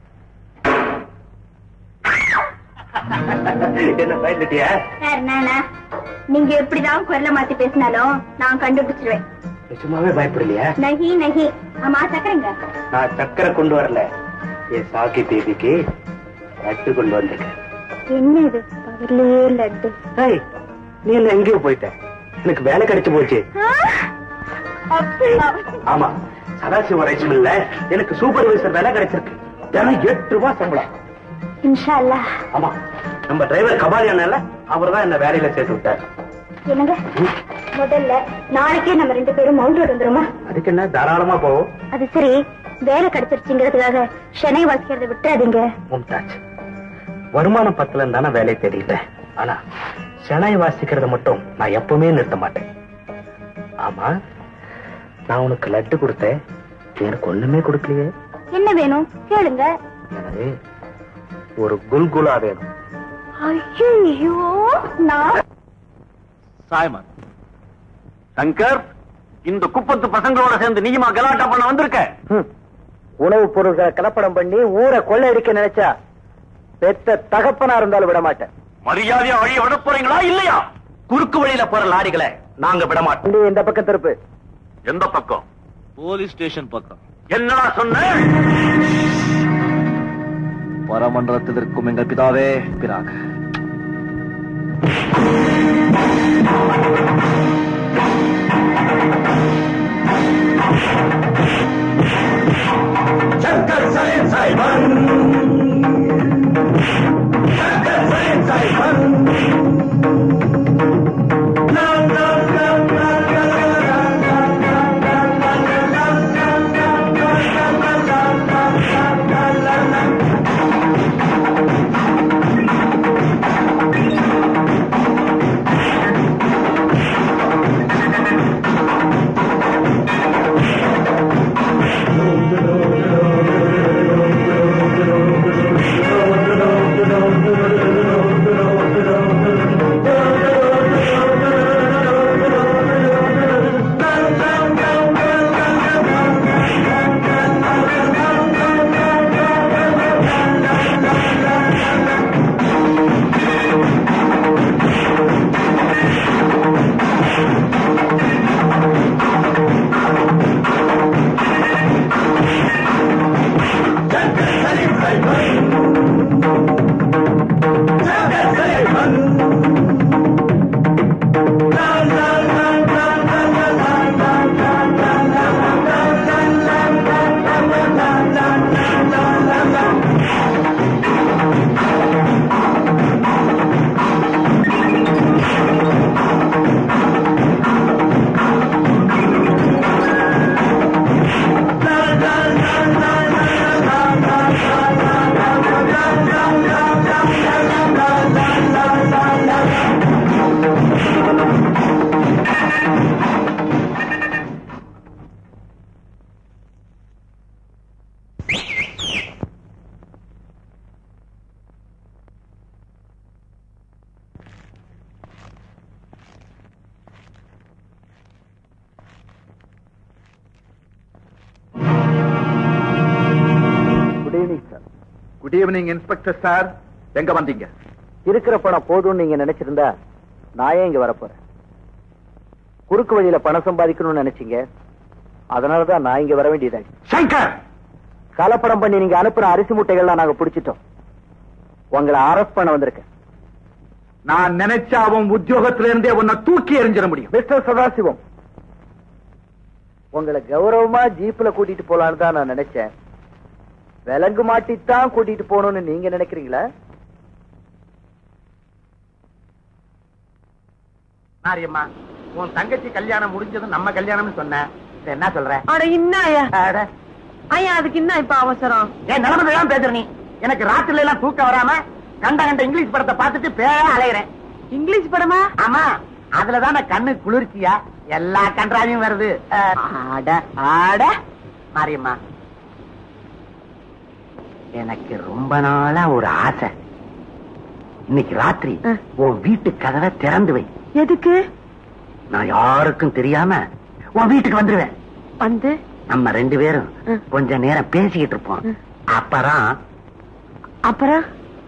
[SPEAKER 9] என்ன பயந்துட்டியா
[SPEAKER 5] சார் நானா நீங்க எப்படிதான் குரலை மாத்தி பேசினாலும் நான் கண்டுபிடிச்சிருவேன்
[SPEAKER 9] நிஜமாவே பயப்படலையா
[SPEAKER 5] நகி நகி ஆமா சக்கரைங்க
[SPEAKER 9] நான் சக்கரை கொண்டு வரல என் சாக்கி தேதிக்கு லட்டு கொண்டு வந்திருக்கேன்
[SPEAKER 5] என்ன இது பகர்லயே லட்டு
[SPEAKER 9] ஏய், நீ என்ன எங்கேயோ போயிட்ட எனக்கு வேலை கிடைச்சு போச்சு ஆமா
[SPEAKER 14] சதாசிவ ரைஸ் மில்ல எனக்கு சூப்பர்வைசர் வேலை கிடைச்சிருக்கு தினம் எட்டு ரூபாய் சம்பளம்
[SPEAKER 5] இன்ஷா அல்லாஹ்
[SPEAKER 14] ஆமா நம்ம டிரைவர் கபாலி அண்ணல அவர் தான் என்ன வேலையில சேர்த்து விட்டார்
[SPEAKER 5] என்னங்க முதல்ல நாளைக்கே நம்ம ரெண்டு பேரும் மவுண்ட் ரோடு வந்துருமா
[SPEAKER 14] அதுக்கு என்ன தாராளமா போவோம்
[SPEAKER 5] அது சரி வேலை கிடைச்சிருச்சுங்கிறதுக்காக சென்னை வாசிக்கிறதை விட்டுறாதீங்க
[SPEAKER 14] மும்தாஜ் வருமானம் பத்துல தானே வேலையை தேடிட்டேன் ஆனா சென்னை வாசிக்கிறத மட்டும் நான் எப்பவுமே நிறுத்த மாட்டேன் ஆமா நான் உனக்கு லட்டு கொடுத்தேன் நீ எனக்கு ஒண்ணுமே கொடுக்கலையே
[SPEAKER 5] என்ன வேணும் கேளுங்க
[SPEAKER 14] எனக்கு ஒரு குல்குலா வேணும்
[SPEAKER 5] ஐயோ நான்
[SPEAKER 9] சாய்மான் சங்கர் இந்த குப்பத்து பசங்களோட சேர்ந்து நீயுமா கலாட்டா பண்ண வந்திருக்க
[SPEAKER 3] உணவுப் பொருள்களை கலப்படம் பண்ணி ஊரை கொள்ளையடிக்க நினைச்சா பெத்த தகப்பனா இருந்தாலும் விட மாட்டேன்
[SPEAKER 9] மரியாதையா வழிய விட போறீங்களா இல்லையா
[SPEAKER 14] குறுக்கு வழியில போற லாரிகளை நாங்க விட மாட்டோம்
[SPEAKER 3] வண்டி இந்த பக்கம் திருப்பு
[SPEAKER 9] எந்த பக்கம் போலீஸ் ஸ்டேஷன் பக்கம் என்னடா சொன்ன
[SPEAKER 3] பரமன்றத்தில் இருக்கும் எங்கள் பிதாவே பிறாக
[SPEAKER 13] சங்கர் சயன் சைமன் சங்கர் சயன் Simon
[SPEAKER 3] good evening sir
[SPEAKER 11] good evening inspector sir எங்க வந்தீங்க
[SPEAKER 3] இருக்கிற பணம் போதும்னு நீங்க நினைச்சிருந்தா நான் ஏன் இங்க வரப்போறேன் குறுக்கு வழியில பணம் சம்பாதிக்கணும்னு நினைச்சீங்க அதனாலதான் நான் இங்க வர வேண்டியதாச்சு
[SPEAKER 11] சங்கர்
[SPEAKER 3] கலப்படம் பண்ணி நீங்க அனுப்புற அரிசி மூட்டைகள்லாம் நாங்க பிடிச்சிட்டோம் உங்களை அரெஸ்ட் பண்ண வந்திருக்கேன்
[SPEAKER 11] நான் நினைச்சா அவன் உத்தியோகத்தில இருந்தே உன்னை தூக்கி எறிஞ்சிட முடியும்
[SPEAKER 3] மிஸ்டர் சதாசிவம் உங்களை கௌரவமா ஜீப்ல கூட்டிட்டு போலான்னு தான் நான் நினைச்சேன் விலங்கு மாட்டித்தான் கூட்டிட்டு போகணும்னு நீங்க நினைக்கிறீங்களா
[SPEAKER 8] மாரியம்மா உன் தங்கச்சி கல்யாணம் முடிஞ்சதும் நம்ம கல்யாணம்னு சொன்ன இத என்ன சொல்ற
[SPEAKER 4] அட இன்னும்
[SPEAKER 8] அட,
[SPEAKER 4] ஐயா அதுக்கு என்ன இப்ப அவசரம்
[SPEAKER 8] என் நிலைமை தான் பேசுற நீ எனக்கு ராத்திரில எல்லாம் தூக்கம் வராம கண்ட கண்ட இங்கிலீஷ் படத்தை பார்த்துட்டு பேயா அலையிறேன்
[SPEAKER 4] இங்கிலீஷ் படமா
[SPEAKER 8] ஆமா அதுலதான் நான் கண்ணு குளிர்ச்சியா எல்லா கன்றாவையும் வருது அஹ், ஆட ஆட மாரியம்மா எனக்கு ரொம்ப நாளா ஒரு ஆசை இன்னைக்கு ராத்திரி உன் வீட்டு கதவை திறந்து வை
[SPEAKER 4] எதுக்கு
[SPEAKER 8] நான் யாருக்கும் தெரியாம உன் வீட்டுக்கு வந்துருவேன்
[SPEAKER 4] வந்து
[SPEAKER 8] நம்ம ரெண்டு பேரும் கொஞ்ச நேரம் பேசிக்கிட்டு இருப்போம் அப்புறம்
[SPEAKER 4] அப்புறம்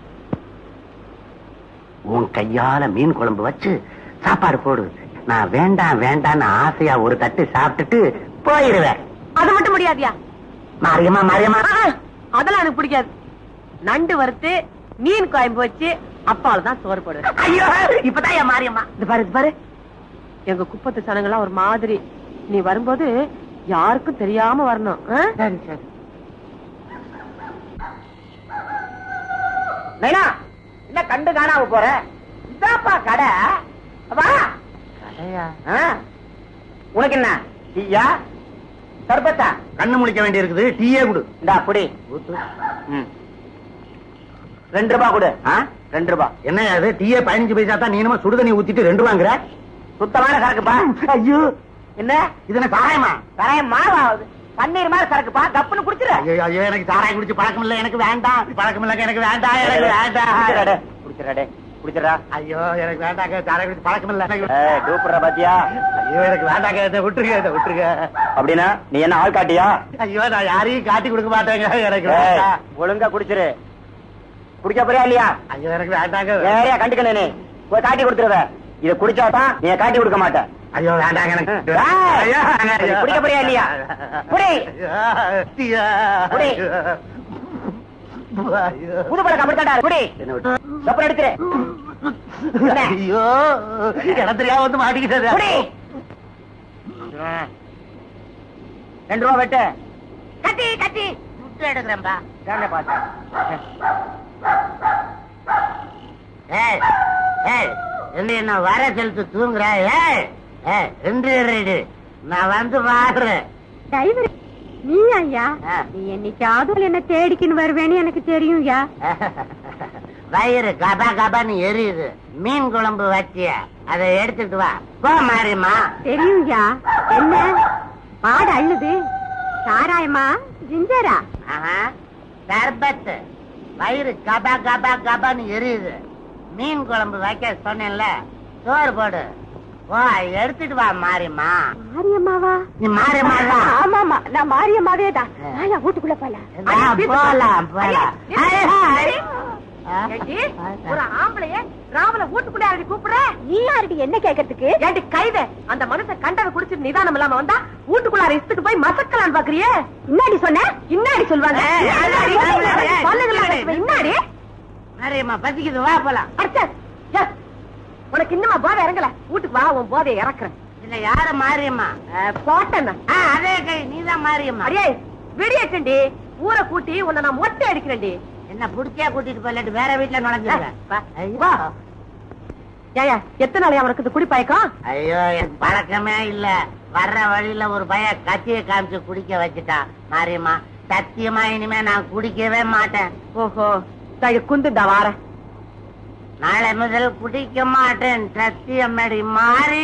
[SPEAKER 8] உன் கையால மீன் குழம்பு வச்சு சாப்பாடு போடு நான் வேண்டாம் வேண்டாம்னு ஆசையா ஒரு தட்டு சாப்பிட்டுட்டு போயிடுவேன்
[SPEAKER 4] அது மட்டும் முடியாதியா
[SPEAKER 8] மாரியம்மா மாரியம்மா
[SPEAKER 4] அதெல்லாம் எனக்கு பிடிக்காது நண்டு வறுத்து மீன் குழம்பு வச்சு அப்பால தான் சோறு போடுவேன்
[SPEAKER 8] ஐயோ இப்பதான் என் மாரியம்மா
[SPEAKER 4] இது பாரு இது பாரு எங்க குப்பத்து சனங்கள்லாம் ஒரு மாதிரி நீ வரும்போது யாருக்கும் தெரியாம வரணும் ஆ?
[SPEAKER 6] சரி சரி நைனா என்ன கண்டு காணாம போற இதாப்பா கடை வா
[SPEAKER 8] கடையா
[SPEAKER 6] ஆ. உனக்கு என்ன டீயா சர்பத்தா
[SPEAKER 8] கண்ணு முழிக்க வேண்டி இருக்குது டீயே கொடு
[SPEAKER 6] இந்தா புடி ம். ரெண்டு ரூபா கொடு
[SPEAKER 8] ஆ?
[SPEAKER 6] ரெண்டு ரூபா
[SPEAKER 8] என்ன அது டீயே பதினஞ்சு பைசா தான் நீ என்னமோ சுடுதண்ணி ஊத்திட்டு ரெண்டு வாங்குற
[SPEAKER 6] சுத்தமான சரக்குப்பா
[SPEAKER 8] ஐயோ
[SPEAKER 6] என்ன
[SPEAKER 8] இது என்ன சாராயமா
[SPEAKER 6] தரையம் மாவாகுது பன்னீர் மாதிரி சரக்குப்பா கப்புன்னு குடிச்சிரு
[SPEAKER 8] ஐயோ ஐயோ எனக்கு சாராயம் குடிச்சு பழக்கம் இல்ல எனக்கு வேண்டாம் பழக்கம் இல்ல எனக்கு வேண்டாம் எனக்கு வேண்டாம்
[SPEAKER 6] குடிச்சிடா குடிச்சிடா
[SPEAKER 8] ஐயோ எனக்கு வேண்டாங்க சாராயம் குடிச்சு பழக்கம் இல்ல எனக்கு
[SPEAKER 6] ஏய் டூப்புற பாத்தியா
[SPEAKER 8] ஐயோ எனக்கு வேண்டாங்க இதை விட்டுருங்க இதை விட்டுருங்க
[SPEAKER 6] அப்படின்னா நீ என்ன ஆள் காட்டியா
[SPEAKER 8] ஐயோ நான் யாரையும் காட்டி கொடுக்க மாட்டேங்க எனக்கு
[SPEAKER 6] ஏய்,
[SPEAKER 8] வேண்டாம்
[SPEAKER 6] ஒழுங்கா குடிச்சிரு குடிக்க போறியா இல்லையா
[SPEAKER 8] ஐயோ எனக்கு வேண்டாங்க
[SPEAKER 6] ஏரியா கண்டுக்கணும் நீ போய் காட்டி கொடுத்துருவ இத குடிச்சாதான் நீ காட்டி கொடுக்க மாட்ட
[SPEAKER 8] ஐயோ வேண்டாங்க எனக்கு
[SPEAKER 6] ஏய்,
[SPEAKER 8] ஐயோ,
[SPEAKER 6] இது குடிக்க போறியா இல்லையா குடி
[SPEAKER 8] ஐயோ,
[SPEAKER 6] குடி.
[SPEAKER 8] ஐயோ.
[SPEAKER 6] புது பழக்கம் அப்படித்தாடா குடி அப்புறம் எடுத்துரு என்ன?
[SPEAKER 8] ஐயோ இடம் தெரியாம வந்து மாட்டிக்கிட்டது
[SPEAKER 6] குடி ரெண்டு ரூபா வெட்டு
[SPEAKER 8] கட்டி கட்டி சுட்டு எடுக்கிறேன்பா
[SPEAKER 6] தானே பார்த்தேன்
[SPEAKER 8] ஏய் ஏய் என்ன என்ன வர செலுத்து தூங்குற ஏய் ஏய் ரெண்டு ரெண்டு நான் வந்து பாக்குறேன்
[SPEAKER 5] டிரைவர் நீ ஐயா நீ என்னைக்காவது என்ன தேடிக்கின்னு வருவேன்னு எனக்கு தெரியும் ஐயா
[SPEAKER 8] வயிறு கபா கபான்னு எரியுது மீன் குழம்பு வச்சிய அதை எடுத்துட்டு வா போ மாரியம்மா
[SPEAKER 5] தெரியும் ஐயா என்ன பாடு அள்ளுது சாராயமா ஜிஞ்சரா
[SPEAKER 8] ஆஹா, சர்பத்து வயிறு கபா கபா கபான்னு எரியுது மீன் குழம்பு வைக்க சொன்னேன்ல சோறு போடு ஓ எடுத்துட்டு வா மாரியம்மா
[SPEAKER 5] மாரியம்மாவா
[SPEAKER 8] நீ மாரியம்மா தான்
[SPEAKER 5] ஆமாமா நான் மாரியம்மாவே தான் ஆயா வீட்டுக்குள்ள போலாம்
[SPEAKER 8] ஆ, போலாம் போலாம்
[SPEAKER 4] ஏண்டி, ஒரு ஆம்பளைய ராவல வீட்டுக்குள்ள யாரடி கூப்பிடுற
[SPEAKER 5] நீ யாருடி என்ன கேக்குறதுக்கு
[SPEAKER 4] ஏண்டி கைத அந்த மனுஷன் கண்டவை குடிச்சிட்டு நிதானம் இல்லாம வந்தா வீட்டுக்குள்ளார இஷ்டத்துக்கு போய் மசக்கலான்னு பாக்குறியே
[SPEAKER 5] இன்னாடி சொன்ன
[SPEAKER 4] இன்னாடி சொல்வாங்க
[SPEAKER 8] ஏய்,
[SPEAKER 4] இன்னாடி,
[SPEAKER 8] ஏய், ஏய், ஏய்,
[SPEAKER 4] பல்லுகள்லாம்
[SPEAKER 8] ஏய்,
[SPEAKER 4] அடைச்சுவேன். இன்னாடி
[SPEAKER 8] மாரியம்மா பசிக்குது வா போலாம்
[SPEAKER 4] அடிச்சே. ஏ, உனக்கு இன்னுமா போதை இறங்கல வீட்டுக்கு வா உன் போதையை இறக்குறேன்
[SPEAKER 8] இதுல யாரு மாரியம்மா
[SPEAKER 4] போட்டேன்
[SPEAKER 8] ஆ, அதே கை நீதான் மாரியம்மா
[SPEAKER 4] அடியே விடியச்சண்டி ஊரை கூட்டி உன்னை நான் மொட்டை அடிக்கிறேன்டி
[SPEAKER 8] என்ன புடிச்சா கூட்டிட்டு போயிட்டு வேற வீட்டுல நுழைஞ்சிருக்கேன்
[SPEAKER 4] வா, வா. ஏயா எத்தனை நாளையா அவனுக்கு இது குடிப்பயக்கம்
[SPEAKER 8] ஐயோ எனக்கு பழக்கமே இல்ல வர்ற வழியில ஒரு பைய கத்திய காமிச்சு குடிக்க வச்சுட்டான் மாரியம்மா சத்தியமா இனிமே நான் குடிக்கவே மாட்டேன்
[SPEAKER 4] ஓஹோ தழு குந்துண்டா வார
[SPEAKER 8] நாளை முதல் குடிக்க மாட்டேன் சத்தியமடி மாறி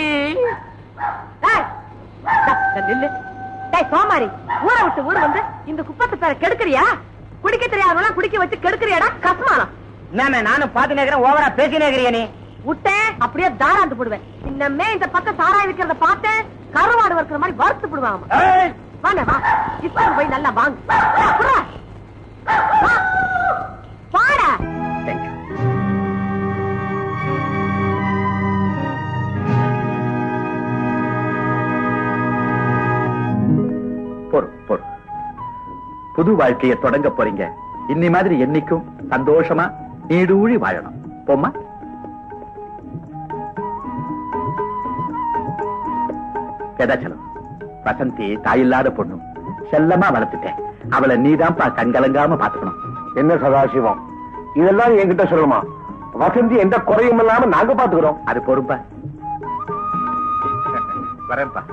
[SPEAKER 4] நில்லு டேய் சோமாரி ஊரை விட்டு ஊர் வந்து இந்த குப்பத்தை பேர கெடுக்கிறியா குடிக்க தெரியாதவங்க குடிக்க வச்சு கெடுக்கிறியாடா கஸ்மானம்
[SPEAKER 6] என்னமே நானும் பாத்து நேக்கிறேன் ஓவரா பேசி நேக்கிறியா நீ
[SPEAKER 4] விட்டேன் அப்படியே தாராந்து போடுவேன் இன்னமே இந்த பக்கம் சாராய் விக்கிறத பார்த்தேன் கருவாடு வறுக்கிற மாதிரி வறுத்து போடுவான் அவன். வாங்க வா இஸ்லாம் போய் நல்லா வாங்க வா, புறா. வா. வாடா
[SPEAKER 11] பொறு பொறு புது வாழ்க்கைய தொடங்க போறீங்க இன்னி மாதிரி என்னைக்கும் சந்தோஷமா நீடூழி வாழணும் போம்மா கதாச்சலம் வசந்தி தாயில்லாத பொண்ணு செல்லமா வளர்த்துட்டேன் அவளை நீதான்ப்பா கண்கலங்காம பாத்துக்கணும்
[SPEAKER 12] என்ன சதாசிவம் இதெல்லாம் என்கிட்ட சொல்லணுமா வசந்தி எந்த குறையும் இல்லாம நாங்க பாத்துக்கிறோம்
[SPEAKER 11] அது பொறுப்பா வரேன்ப்பா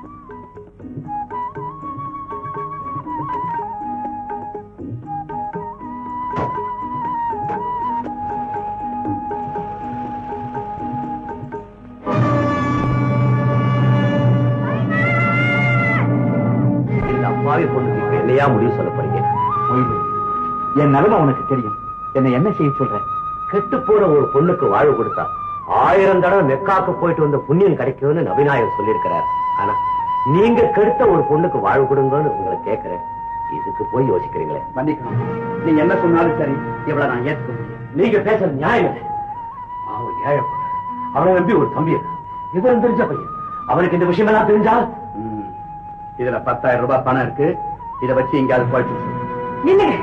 [SPEAKER 14] இந்த அப்பாவி பொண்ணுக்கு இப்ப என்னையா முடிவு சொல்ல போறீங்க என் நிலைமை உனக்கு தெரியும் என்ன என்ன செய்ய சொல்ற கெட்டு போன ஒரு பொண்ணுக்கு வாழ்வு கொடுத்தா ஆயிரம் தடவை மெக்காக்கு போயிட்டு வந்த புண்ணியம் கிடைக்கும்னு நபிநாயகர் சொல்லியிருக்கிறார் ஆனா நீங்க கெடுத்த ஒரு பொண்ணுக்கு வாழ்வு கொடுங்கன்னு உங்களை கேட்கிறேன் இதுக்கு போய் யோசிக்கிறீங்களே
[SPEAKER 11] மன்னிக்கணும் நீ என்ன சொன்னாலும் சரி இவளை நான் ஏத்துக்க முடியும்
[SPEAKER 14] நீங்க பேசுறது நியாயம் இல்லை அவன் ஏழை பொண்ணு. அவனை நம்பி ஒரு தம்பி இருக்கு. விவரம் தெரிஞ்ச பையன் அவனுக்கு இந்த விஷயம் எல்லாம் தெரிஞ்சா
[SPEAKER 11] ம். இதுல பத்தாயிரம் ரூபாய் பணம் இருக்கு இத வச்சு எங்கேயாவது போயிட்டு
[SPEAKER 4] நில்லுங்க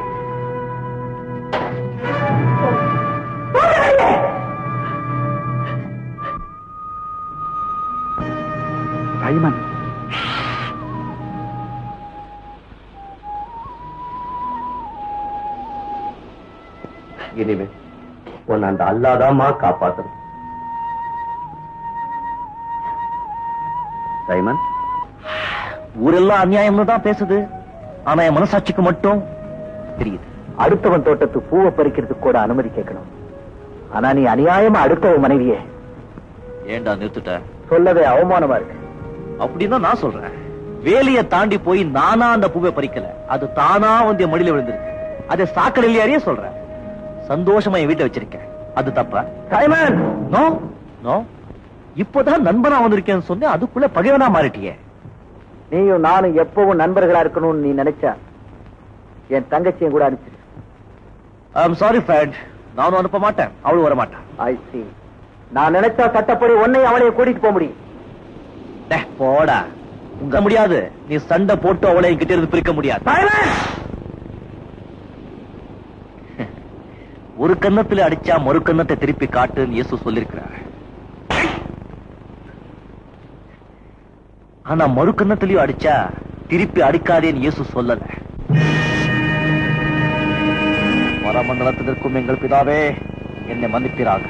[SPEAKER 11] சைமன்
[SPEAKER 14] இனிமே உன்னை அந்த அல்லாதாம்மா காப்பாத்தணும் சைமன்
[SPEAKER 9] ஊரெல்லாம் அநியாயம்னு தான் பேசுது ஆனா என் மனசாட்சிக்கு மட்டும் தெரியுது
[SPEAKER 3] அடுத்தவன் தோட்டத்து பூவை பறிக்கிறதுக்கு கூட அனுமதி கேட்கணும் ஆனா நீ அநியாயமா அடுத்தவன் மனைவியே
[SPEAKER 9] ஏன்டா நிறுத்துட்ட
[SPEAKER 3] சொல்லவே அவமானமா இருக்கு
[SPEAKER 9] அப்படின்னா நான் சொல்றேன் வேலைய தாண்டி போய் நானா அந்த பூவை பறிக்கல அது தானா வந்து என் மடியில விழுந்திருக்கு அதை சாக்கடை இல்லையாரியே சொல்றேன் சந்தோஷமா என் வீட்டை வச்சிருக்கேன் அது தப்பா
[SPEAKER 3] சைமன்
[SPEAKER 9] நோ நோ இப்போதான் நண்பனா வந்திருக்கேன்னு சொன்னேன் அதுக்குள்ள பகைவனா மாறிட்டியே
[SPEAKER 3] நீயும் நானும் எப்பவும் நண்பர்களா இருக்கணும்னு நீ நினைச்சா என் தங்கச்சியும் கூட அனுப்பிச்சிரு
[SPEAKER 9] ஐம் சாரி ஃப்ரெண்ட் நானும் அனுப்ப மாட்டேன் அவளும் வர மாட்டான்
[SPEAKER 3] ஐ சி நான் நினைச்சா சட்டப்படி உன்னை அவளையும் கூட்டிட்டு போக முடியும்
[SPEAKER 9] டேய், போடா உங்க முடியாது நீ சண்டை போட்டு அவளை என்கிட்ட இருந்து பிரிக்க முடியாது ஒரு கன்னத்துல அடிச்சா மறு கன்னத்தை திருப்பி காட்டுன்னு இயேசு சொல்லிருக்கிறார் ஆனா மறு கன்னத்திலயும் அடிச்சா திருப்பி அடிக்காதேன்னு இயேசு சொல்லல பரமண்டலத்தில் இருக்கும் எங்கள் பிதாவே என்னை மன்னிப்பிறாங்க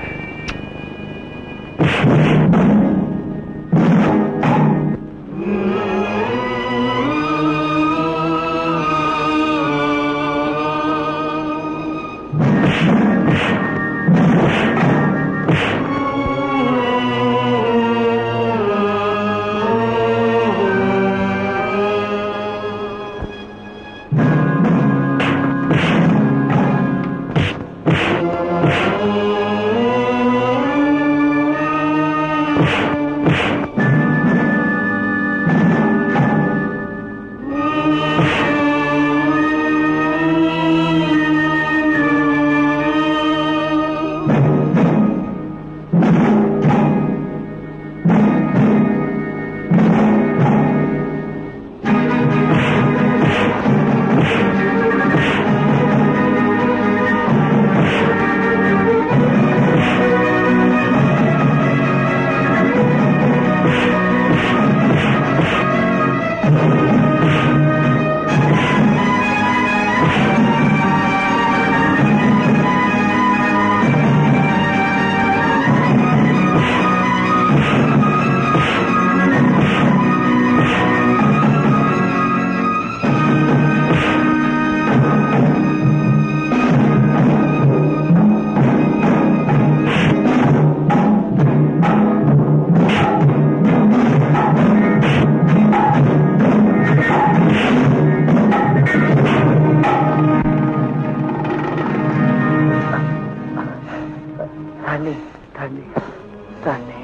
[SPEAKER 3] தண்ணி தண்ணி தண்ணி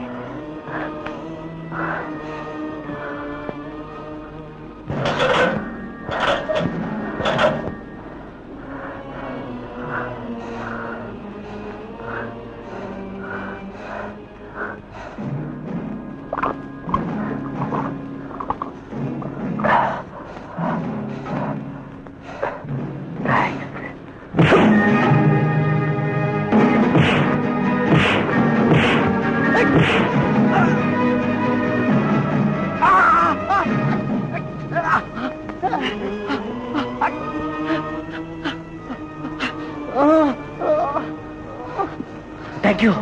[SPEAKER 9] தேங்க்யூ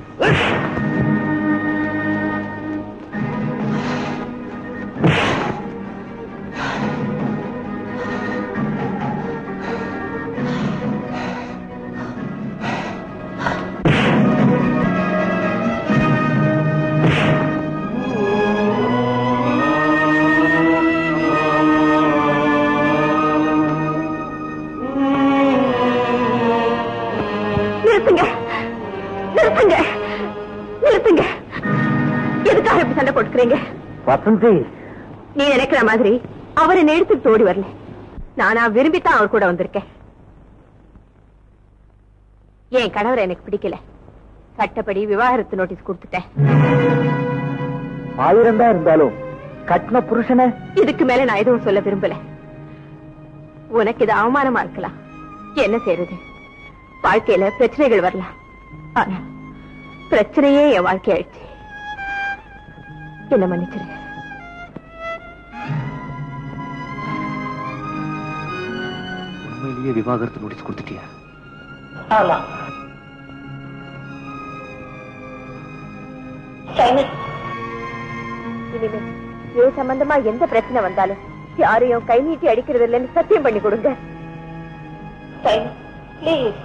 [SPEAKER 4] நிறுத்துங்க நிறுத்துங்க நிறுத்துங்க எதுக்காக இப்படி சண்டை போட்டுக்கிறீங்க
[SPEAKER 3] வசந்தி
[SPEAKER 4] நீ நினைக்கிற மாதிரி அவர் என்னை எடுத்துட்டு ஓடி வரல நானா விரும்பித்தான் அவர் கூட வந்திருக்கேன் என் கணவர் எனக்கு பிடிக்கல சட்டப்படி விவாகரத்து நோட்டீஸ் கொடுத்துட்டேன்
[SPEAKER 3] ஆயிரம் தான் இருந்தாலும் கட்டின புருஷனை
[SPEAKER 4] இதுக்கு மேல நான் எதுவும் சொல்ல விரும்பல உனக்கு இது அவமானமா இருக்கலாம் என்ன செய்யறது வாழ்க்கையில பிரச்சனைகள் வரலாம் ஆனா பிரச்சனையே என் வாழ்க்கை ஆயிடுச்சு என்ன மன்னிச்சிரு
[SPEAKER 9] உண்மையிலேயே விவாகரத்து நோட்டீஸ் கொடுத்துட்டியா
[SPEAKER 8] ஆமா
[SPEAKER 4] சைமன் இனிமே ஏ சம்பந்தமா எந்த பிரச்சனை வந்தாலும் யாரையும் கை நீட்டி அடிக்கிறது இல்லைன்னு சத்தியம் பண்ணி கொடுங்க சைமன் ப்ளீஸ்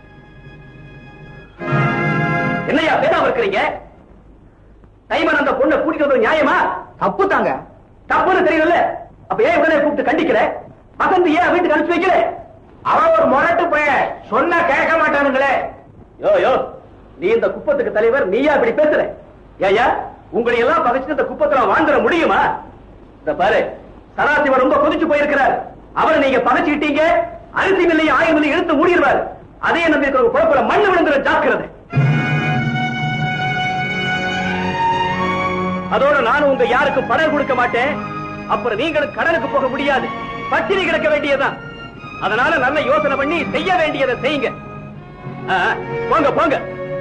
[SPEAKER 3] என்னையா பேசாம இருக்கிறீங்க டைமன் அந்த பொண்ணை கூட்டிட்டு வந்தது நியாயமா தப்பு தாங்க தப்புன்னு தெரியல அப்ப ஏன் உடனே கூப்பிட்டு கண்டிக்கல வசந்த் ஏன் வீட்டுக்கு அனுப்பிச்சு வைக்கல
[SPEAKER 12] அவன் ஒரு முரட்டு பையன் சொன்னா கேட்க மாட்டானுங்களே
[SPEAKER 3] யோ யோ நீ இந்த குப்பத்துக்கு தலைவர் நீயா இப்படி பேசுற ஏயா உங்களை எல்லாம் பகைச்சு இந்த குப்பத்துல வாழ்ந்துட முடியுமா இந்த பாரு சதாசிவன் ரொம்ப கொதிச்சு போயிருக்கிறார் அவரை நீங்க பகைச்சுக்கிட்டீங்க அரிசி மில்லையும் ஆயுத மில்லையும் இழுத்து மூடிடுவார் அதே நம்பி இருக்கிற குழப்பல மண்ணு விழுந்துற ஜாக்கிரதை அதோட நானும் உங்க யாருக்கும் பணம் கொடுக்க மாட்டேன் அப்புறம் நீங்களும் கடனுக்கு போக முடியாது பட்டினி கிடக்க வேண்டியதுதான் அதனால நல்ல யோசனை பண்ணி செய்ய வேண்டியதை செய்யுங்க ஆ, ஆ, போங்க போங்க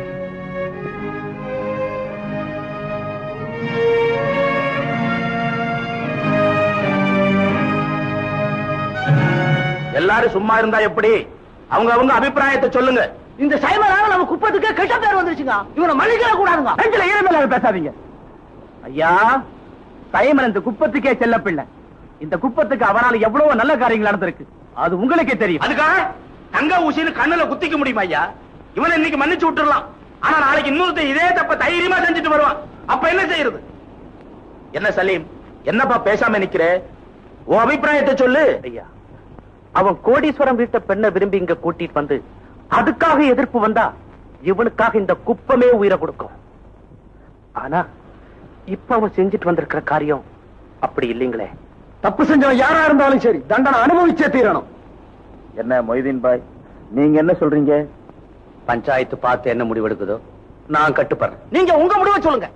[SPEAKER 12] எல்லாரும் சும்மா இருந்தா எப்படி அவங்க அவங்க அபிப்பிராயத்தை சொல்லுங்க
[SPEAKER 6] இந்த சைமனால நம்ம குப்பத்துக்கு கெட்ட பேர் வந்துருச்சுங்க இவனை மன்னிக்கவே கூடாதுங்க
[SPEAKER 12] நெஞ்சில ஈரமேல பேசாதீங்க ஐயா சைமன் இந்த குப்பத்துக்கே செல்ல பிள்ளை இந்த குப்பத்துக்கு அவரால் எவ்வளவு நல்ல காரியங்கள் நடந்திருக்கு அது உங்களுக்கே தெரியும் அதுக்காக தங்க ஊசின்னு கண்ணுல குத்திக்க முடியுமா ஐயா இவனை இன்னைக்கு மன்னிச்சு விட்டுறலாம் ஆனா நாளைக்கு இன்னொருத்தன் இதே தப்ப தைரியமா செஞ்சுட்டு வருவான் அப்ப என்ன செய்யறது என்ன சலீம் என்னப்பா பேசாம நிக்கிற உன் அபிப்பிராயத்தை சொல்லு
[SPEAKER 14] ஐயா அவன் கோடீஸ்வரம் வீட்ட பெண்ணை விரும்பி இங்க கூட்டிட்டு வந்து அதுக்காக எதிர்ப்பு வந்தா இவனுக்காக இந்த குப்பமே உயிரை கொடுக்கும் ஆனா இப்ப அவன் செஞ்சுட்டு வந்திருக்கிற காரியம் அப்படி இல்லைங்களே
[SPEAKER 12] தப்பு செஞ்சவன் யாரா இருந்தாலும் சரி தண்டனை அனுபவிச்சே தீரணும் என்ன மொய்தீன் பாய் நீங்க என்ன சொல்றீங்க
[SPEAKER 14] பஞ்சாயத்து பார்த்து என்ன முடிவெடுக்குதோ நான் கட்டுப்படுறேன்
[SPEAKER 6] நீங்க உங்க முடிவை சொல்லுங்க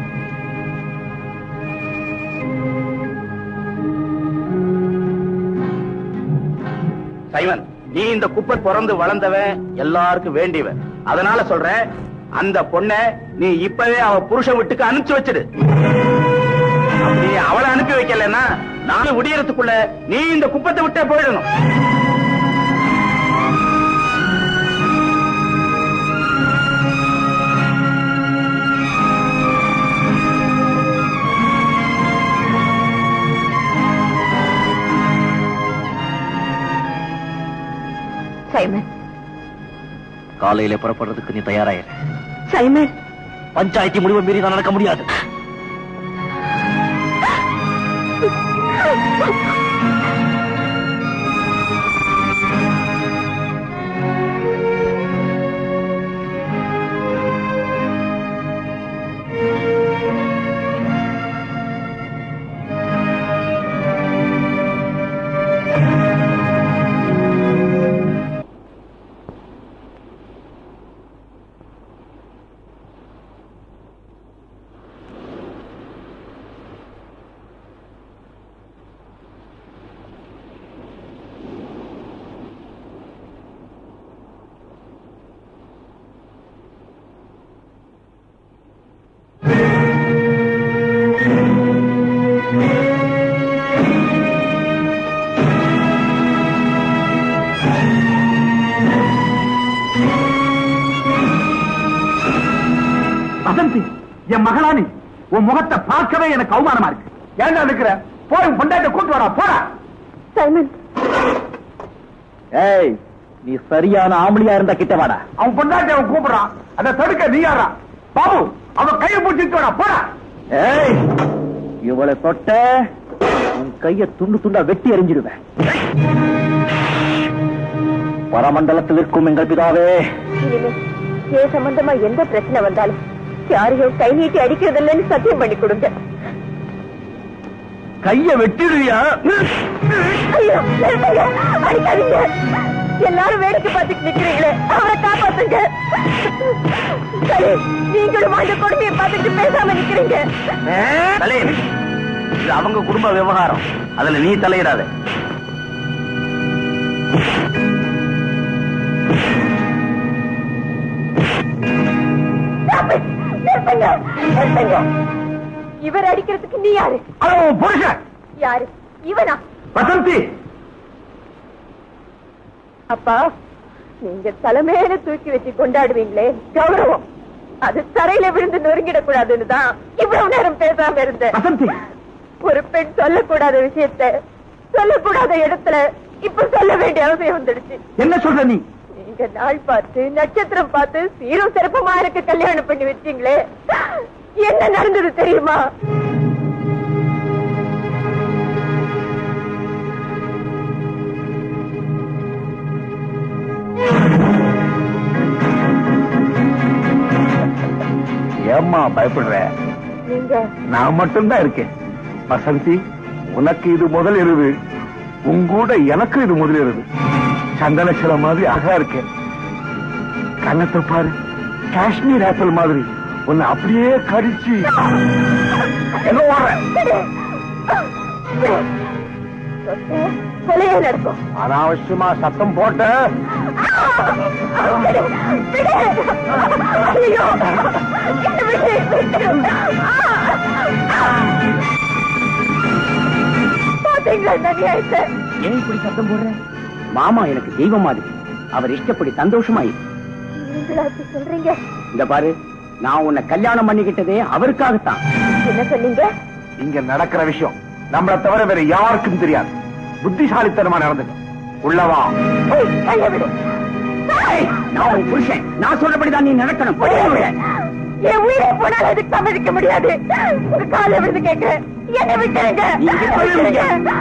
[SPEAKER 12] சைமன் நீ இந்த குப்பை பிறந்து வளர்ந்தவன் எல்லாருக்கும் வேண்டியவன் அதனால சொல்றேன் அந்த பொண்ணை நீ இப்பவே அவ புருஷன் வீட்டுக்கு அனுப்பிச்சு வச்சிடு அப்படி அவளை அனுப்பி வைக்கலன்னா நானும் விடியறதுக்குள்ள நீ இந்த குப்பத்தை விட்டே போயிடணும்
[SPEAKER 4] சைமன்
[SPEAKER 9] காலையில புறப்படுறதுக்கு நீ தயாராயிரு
[SPEAKER 4] சைமன்
[SPEAKER 9] பஞ்சாயத்து முடிவை மீறி தான் நடக்க முடியாது
[SPEAKER 12] வசந்தி என் மகளானி உன் முகத்தை பார்க்கவே எனக்கு அவமானமா இருக்கு ஏன்டா இருக்கிற போய் உன் பொண்டாட்ட கூட்டு வாடா போடா
[SPEAKER 4] சைமன்
[SPEAKER 9] ஏய் நீ சரியான ஆம்பளியா இருந்தா கிட்ட வாடா
[SPEAKER 12] அவன் பொண்டாட்டி அவன் கூப்பிடுறான் அதை தடுக்க நீ யாரா பாபு அவன் கையை பிடிச்சிட்டு வாடா போடா
[SPEAKER 9] ஏய் இவளை தொட்ட உன் கைய துண்டு துண்டா வெட்டி எறிஞ்சிடுவேன் பரமண்டலத்தில் இருக்கும் எங்கள் பிதாவே
[SPEAKER 4] இனிமே ஏ சம்பந்தமா எந்த பிரச்சனை வந்தாலும் யாரையும் கை நீட்டி அடிக்கிறது இல்லைன்னு சத்தியம் பண்ணி கொடுங்க
[SPEAKER 12] கைய வெட்டிடுவியா
[SPEAKER 4] ஐயோ நிறுத்துங்க. அடிக்காதீங்க எல்லாரும் வேடிக்கை பார்த்துட்டு நிக்கிறீங்களே அவரை காப்பாத்துங்க சரி நீங்களும் அந்த கொடுமையை பார்த்துட்டு பேசாம நிக்கிறீங்க
[SPEAKER 12] சலீம் இது அவங்க குடும்ப விவகாரம் அதுல நீ தலையிடாத
[SPEAKER 4] Stop it. நிறுத்துங்க நிறுத்துங்க இவர் அடிக்கிறதுக்கு நீ யாரு
[SPEAKER 12] அவன் புருஷன்
[SPEAKER 4] யாரு இவனா
[SPEAKER 12] வசந்தி
[SPEAKER 4] அப்பா
[SPEAKER 5] நீங்க தலைமையில தூக்கி வச்சு கொண்டாடுவீங்களே கௌரவம் அது தரையில விழுந்து நொறுங்கிடக் கூடாதுன்னு தான் இவ்வளவு நேரம் பேசாம இருந்தேன் ஒரு பெண் சொல்லக்கூடாத விஷயத்த சொல்லக்கூடாத இடத்துல இப்ப சொல்ல வேண்டிய அவசியம் வந்துடுச்சு
[SPEAKER 12] என்ன சொல்ற நீ
[SPEAKER 5] நீங்க நாள் பார்த்து நட்சத்திரம் பார்த்து சீரும் சிறப்புமா எனக்கு கல்யாணம் பண்ணி வச்சீங்களே என்ன நடந்தது தெரியுமா
[SPEAKER 12] ஏம்மா பயப்படுற
[SPEAKER 5] நீங்க
[SPEAKER 12] நான் மட்டும்தான் இருக்கேன் வசந்தி உனக்கு இது முதல் எருது உங்கூட எனக்கு இது முதல் எருது சந்தன சில மாதிரி அழகா இருக்கேன் கண்ணத்தை பாரு காஷ்மீர் ஆப்பிள் மாதிரி உன்னை அப்படியே கடிச்சு எங்க ஓடுற
[SPEAKER 5] கொலையே நடக்கும்
[SPEAKER 12] அனாவசியமா சத்தம் போட்ட
[SPEAKER 5] ஐயோ பாத்தீங்களா இந்த அநியாயத்தை
[SPEAKER 3] ஏன் இப்படி சத்தம் போடுற மாமா எனக்கு தெய்வம் மாதிரி அவர் இஷ்டப்படி சந்தோஷமா இரு.
[SPEAKER 5] நீங்களா இப்படி சொல்றீங்க
[SPEAKER 3] இந்த பாரு நான் உன்னை கல்யாணம் பண்ணிக்கிட்டதே அவருக்காகத்தான்
[SPEAKER 5] என்ன சொன்னீங்க
[SPEAKER 12] இங்க நடக்கிற விஷயம் நம்மளை தவிர வேற யாருக்கும் தெரியாது புத்திசாலித்தனமா நடந்தது உள்ளவா
[SPEAKER 5] ஏய், கையை விடு
[SPEAKER 3] ஏய், நான் உன் புருஷன் நான் சொல்றபடிதான் நீ நடக்கணும்
[SPEAKER 5] என் உயிரை போனால் அதுக்கு சம்மதிக்க முடியாது ஒரு காலை விழுந்து கேட்கிறேன் என்னை விட்டுருங்க
[SPEAKER 3] நீங்க சொல்லுங்க.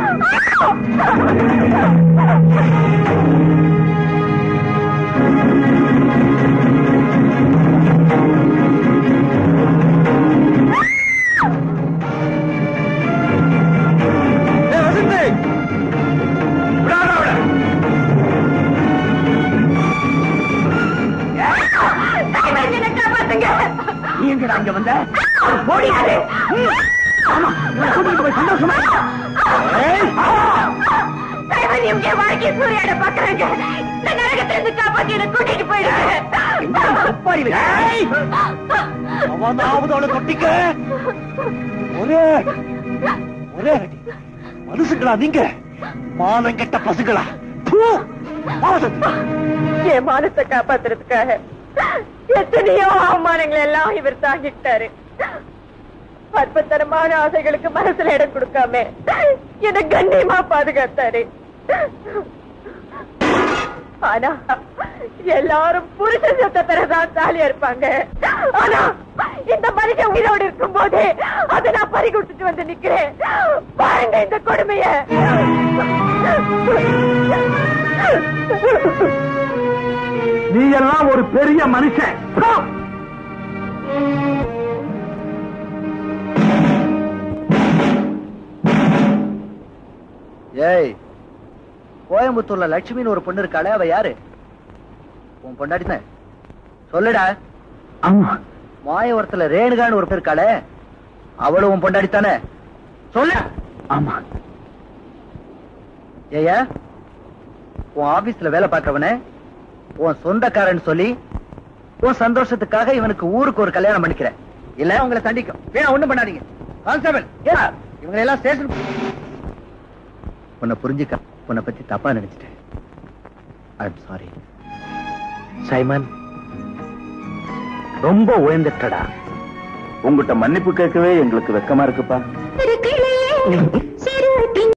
[SPEAKER 5] என்னை காப்பாத்துங்க
[SPEAKER 3] நீ எங்கடா இங்க வந்த ஓடியாரு ஆமா இவனை கூட்டிட்டு போய் சந்தோஷமா இரு. ஏய்,
[SPEAKER 5] தலைவன் இவங்க வாழ்க்கை சூரியாட பாக்குறாங்க இந்த நரகத்திலிருந்து காப்பாத்தி என்னை கூட்டிட்டு
[SPEAKER 3] இந்த ஒப்பாரி வை. ஏய், அவனாவது அவளை தொட்டிக்க ஒரே ஒரே அடி மனுஷங்களா நீங்க மானம் கெட்ட பசுங்களா பூ
[SPEAKER 5] என் மானத்தை காப்பாத்துறதுக்காக எத்தனையோ அவமானங்கள் எல்லாம் இவர் தாங்கிட்டாரு அற்பத்தனமான ஆசைகளுக்கு மனசுல இடம் கொடுக்காம என்ன கண்ணியமா பாதுகாத்தாரு ஆனா எல்லாரும் புருஷ சொத்த பிறதான் தாலியா இருப்பாங்க ஆனா இந்த மனுஷன் உயிரோடு இருக்கும் போது அதை நான் பறி கொடுத்துட்டு வந்து நிக்கிறேன் பாருங்க இந்த கொடுமைய
[SPEAKER 12] நீ எல்லாம் ஒரு பெரிய மனுஷன்
[SPEAKER 3] ஏய் கோயம்புத்தூர்ல லட்சுமின்னு ஒரு பொண்ணு இருக்காளே அவ யாரு உன் பொண்டாட்டி தான் சொல்லுடா
[SPEAKER 12] ஆமா
[SPEAKER 3] மாயவரத்துல ரேணுகான்னு ஒரு பேர் இருக்காளே அவளும் உன் பொண்டாட்டி தானே சொல்லு
[SPEAKER 12] ஆமா
[SPEAKER 3] ஏயா உன் ஆபீஸ்ல வேலை பார்க்கறவனே உன் சொந்தக்காரன் சொல்லி உன் சந்தோஷத்துக்காக இவனுக்கு ஊருக்கு ஒரு கல்யாணம் பண்ணிக்கிற இல்ல உங்களை தண்டிக்கும் வேணா ஒண்ணும் பண்ணாதீங்க கான்ஸ்டபிள் இவங்க எல்லாம் ஸ்டேஷன் உன்னை புரிஞ்சுக்க உன்னை பத்தி தப்பா நினைச்சிட்டேன் ஐம் சாரி
[SPEAKER 12] சைமன் ரொம்ப உயர்ந்துட்டடா உங்ககிட்ட மன்னிப்பு கேட்கவே எங்களுக்கு வெக்கமா இருக்குப்பா
[SPEAKER 5] இருக்கிறேன்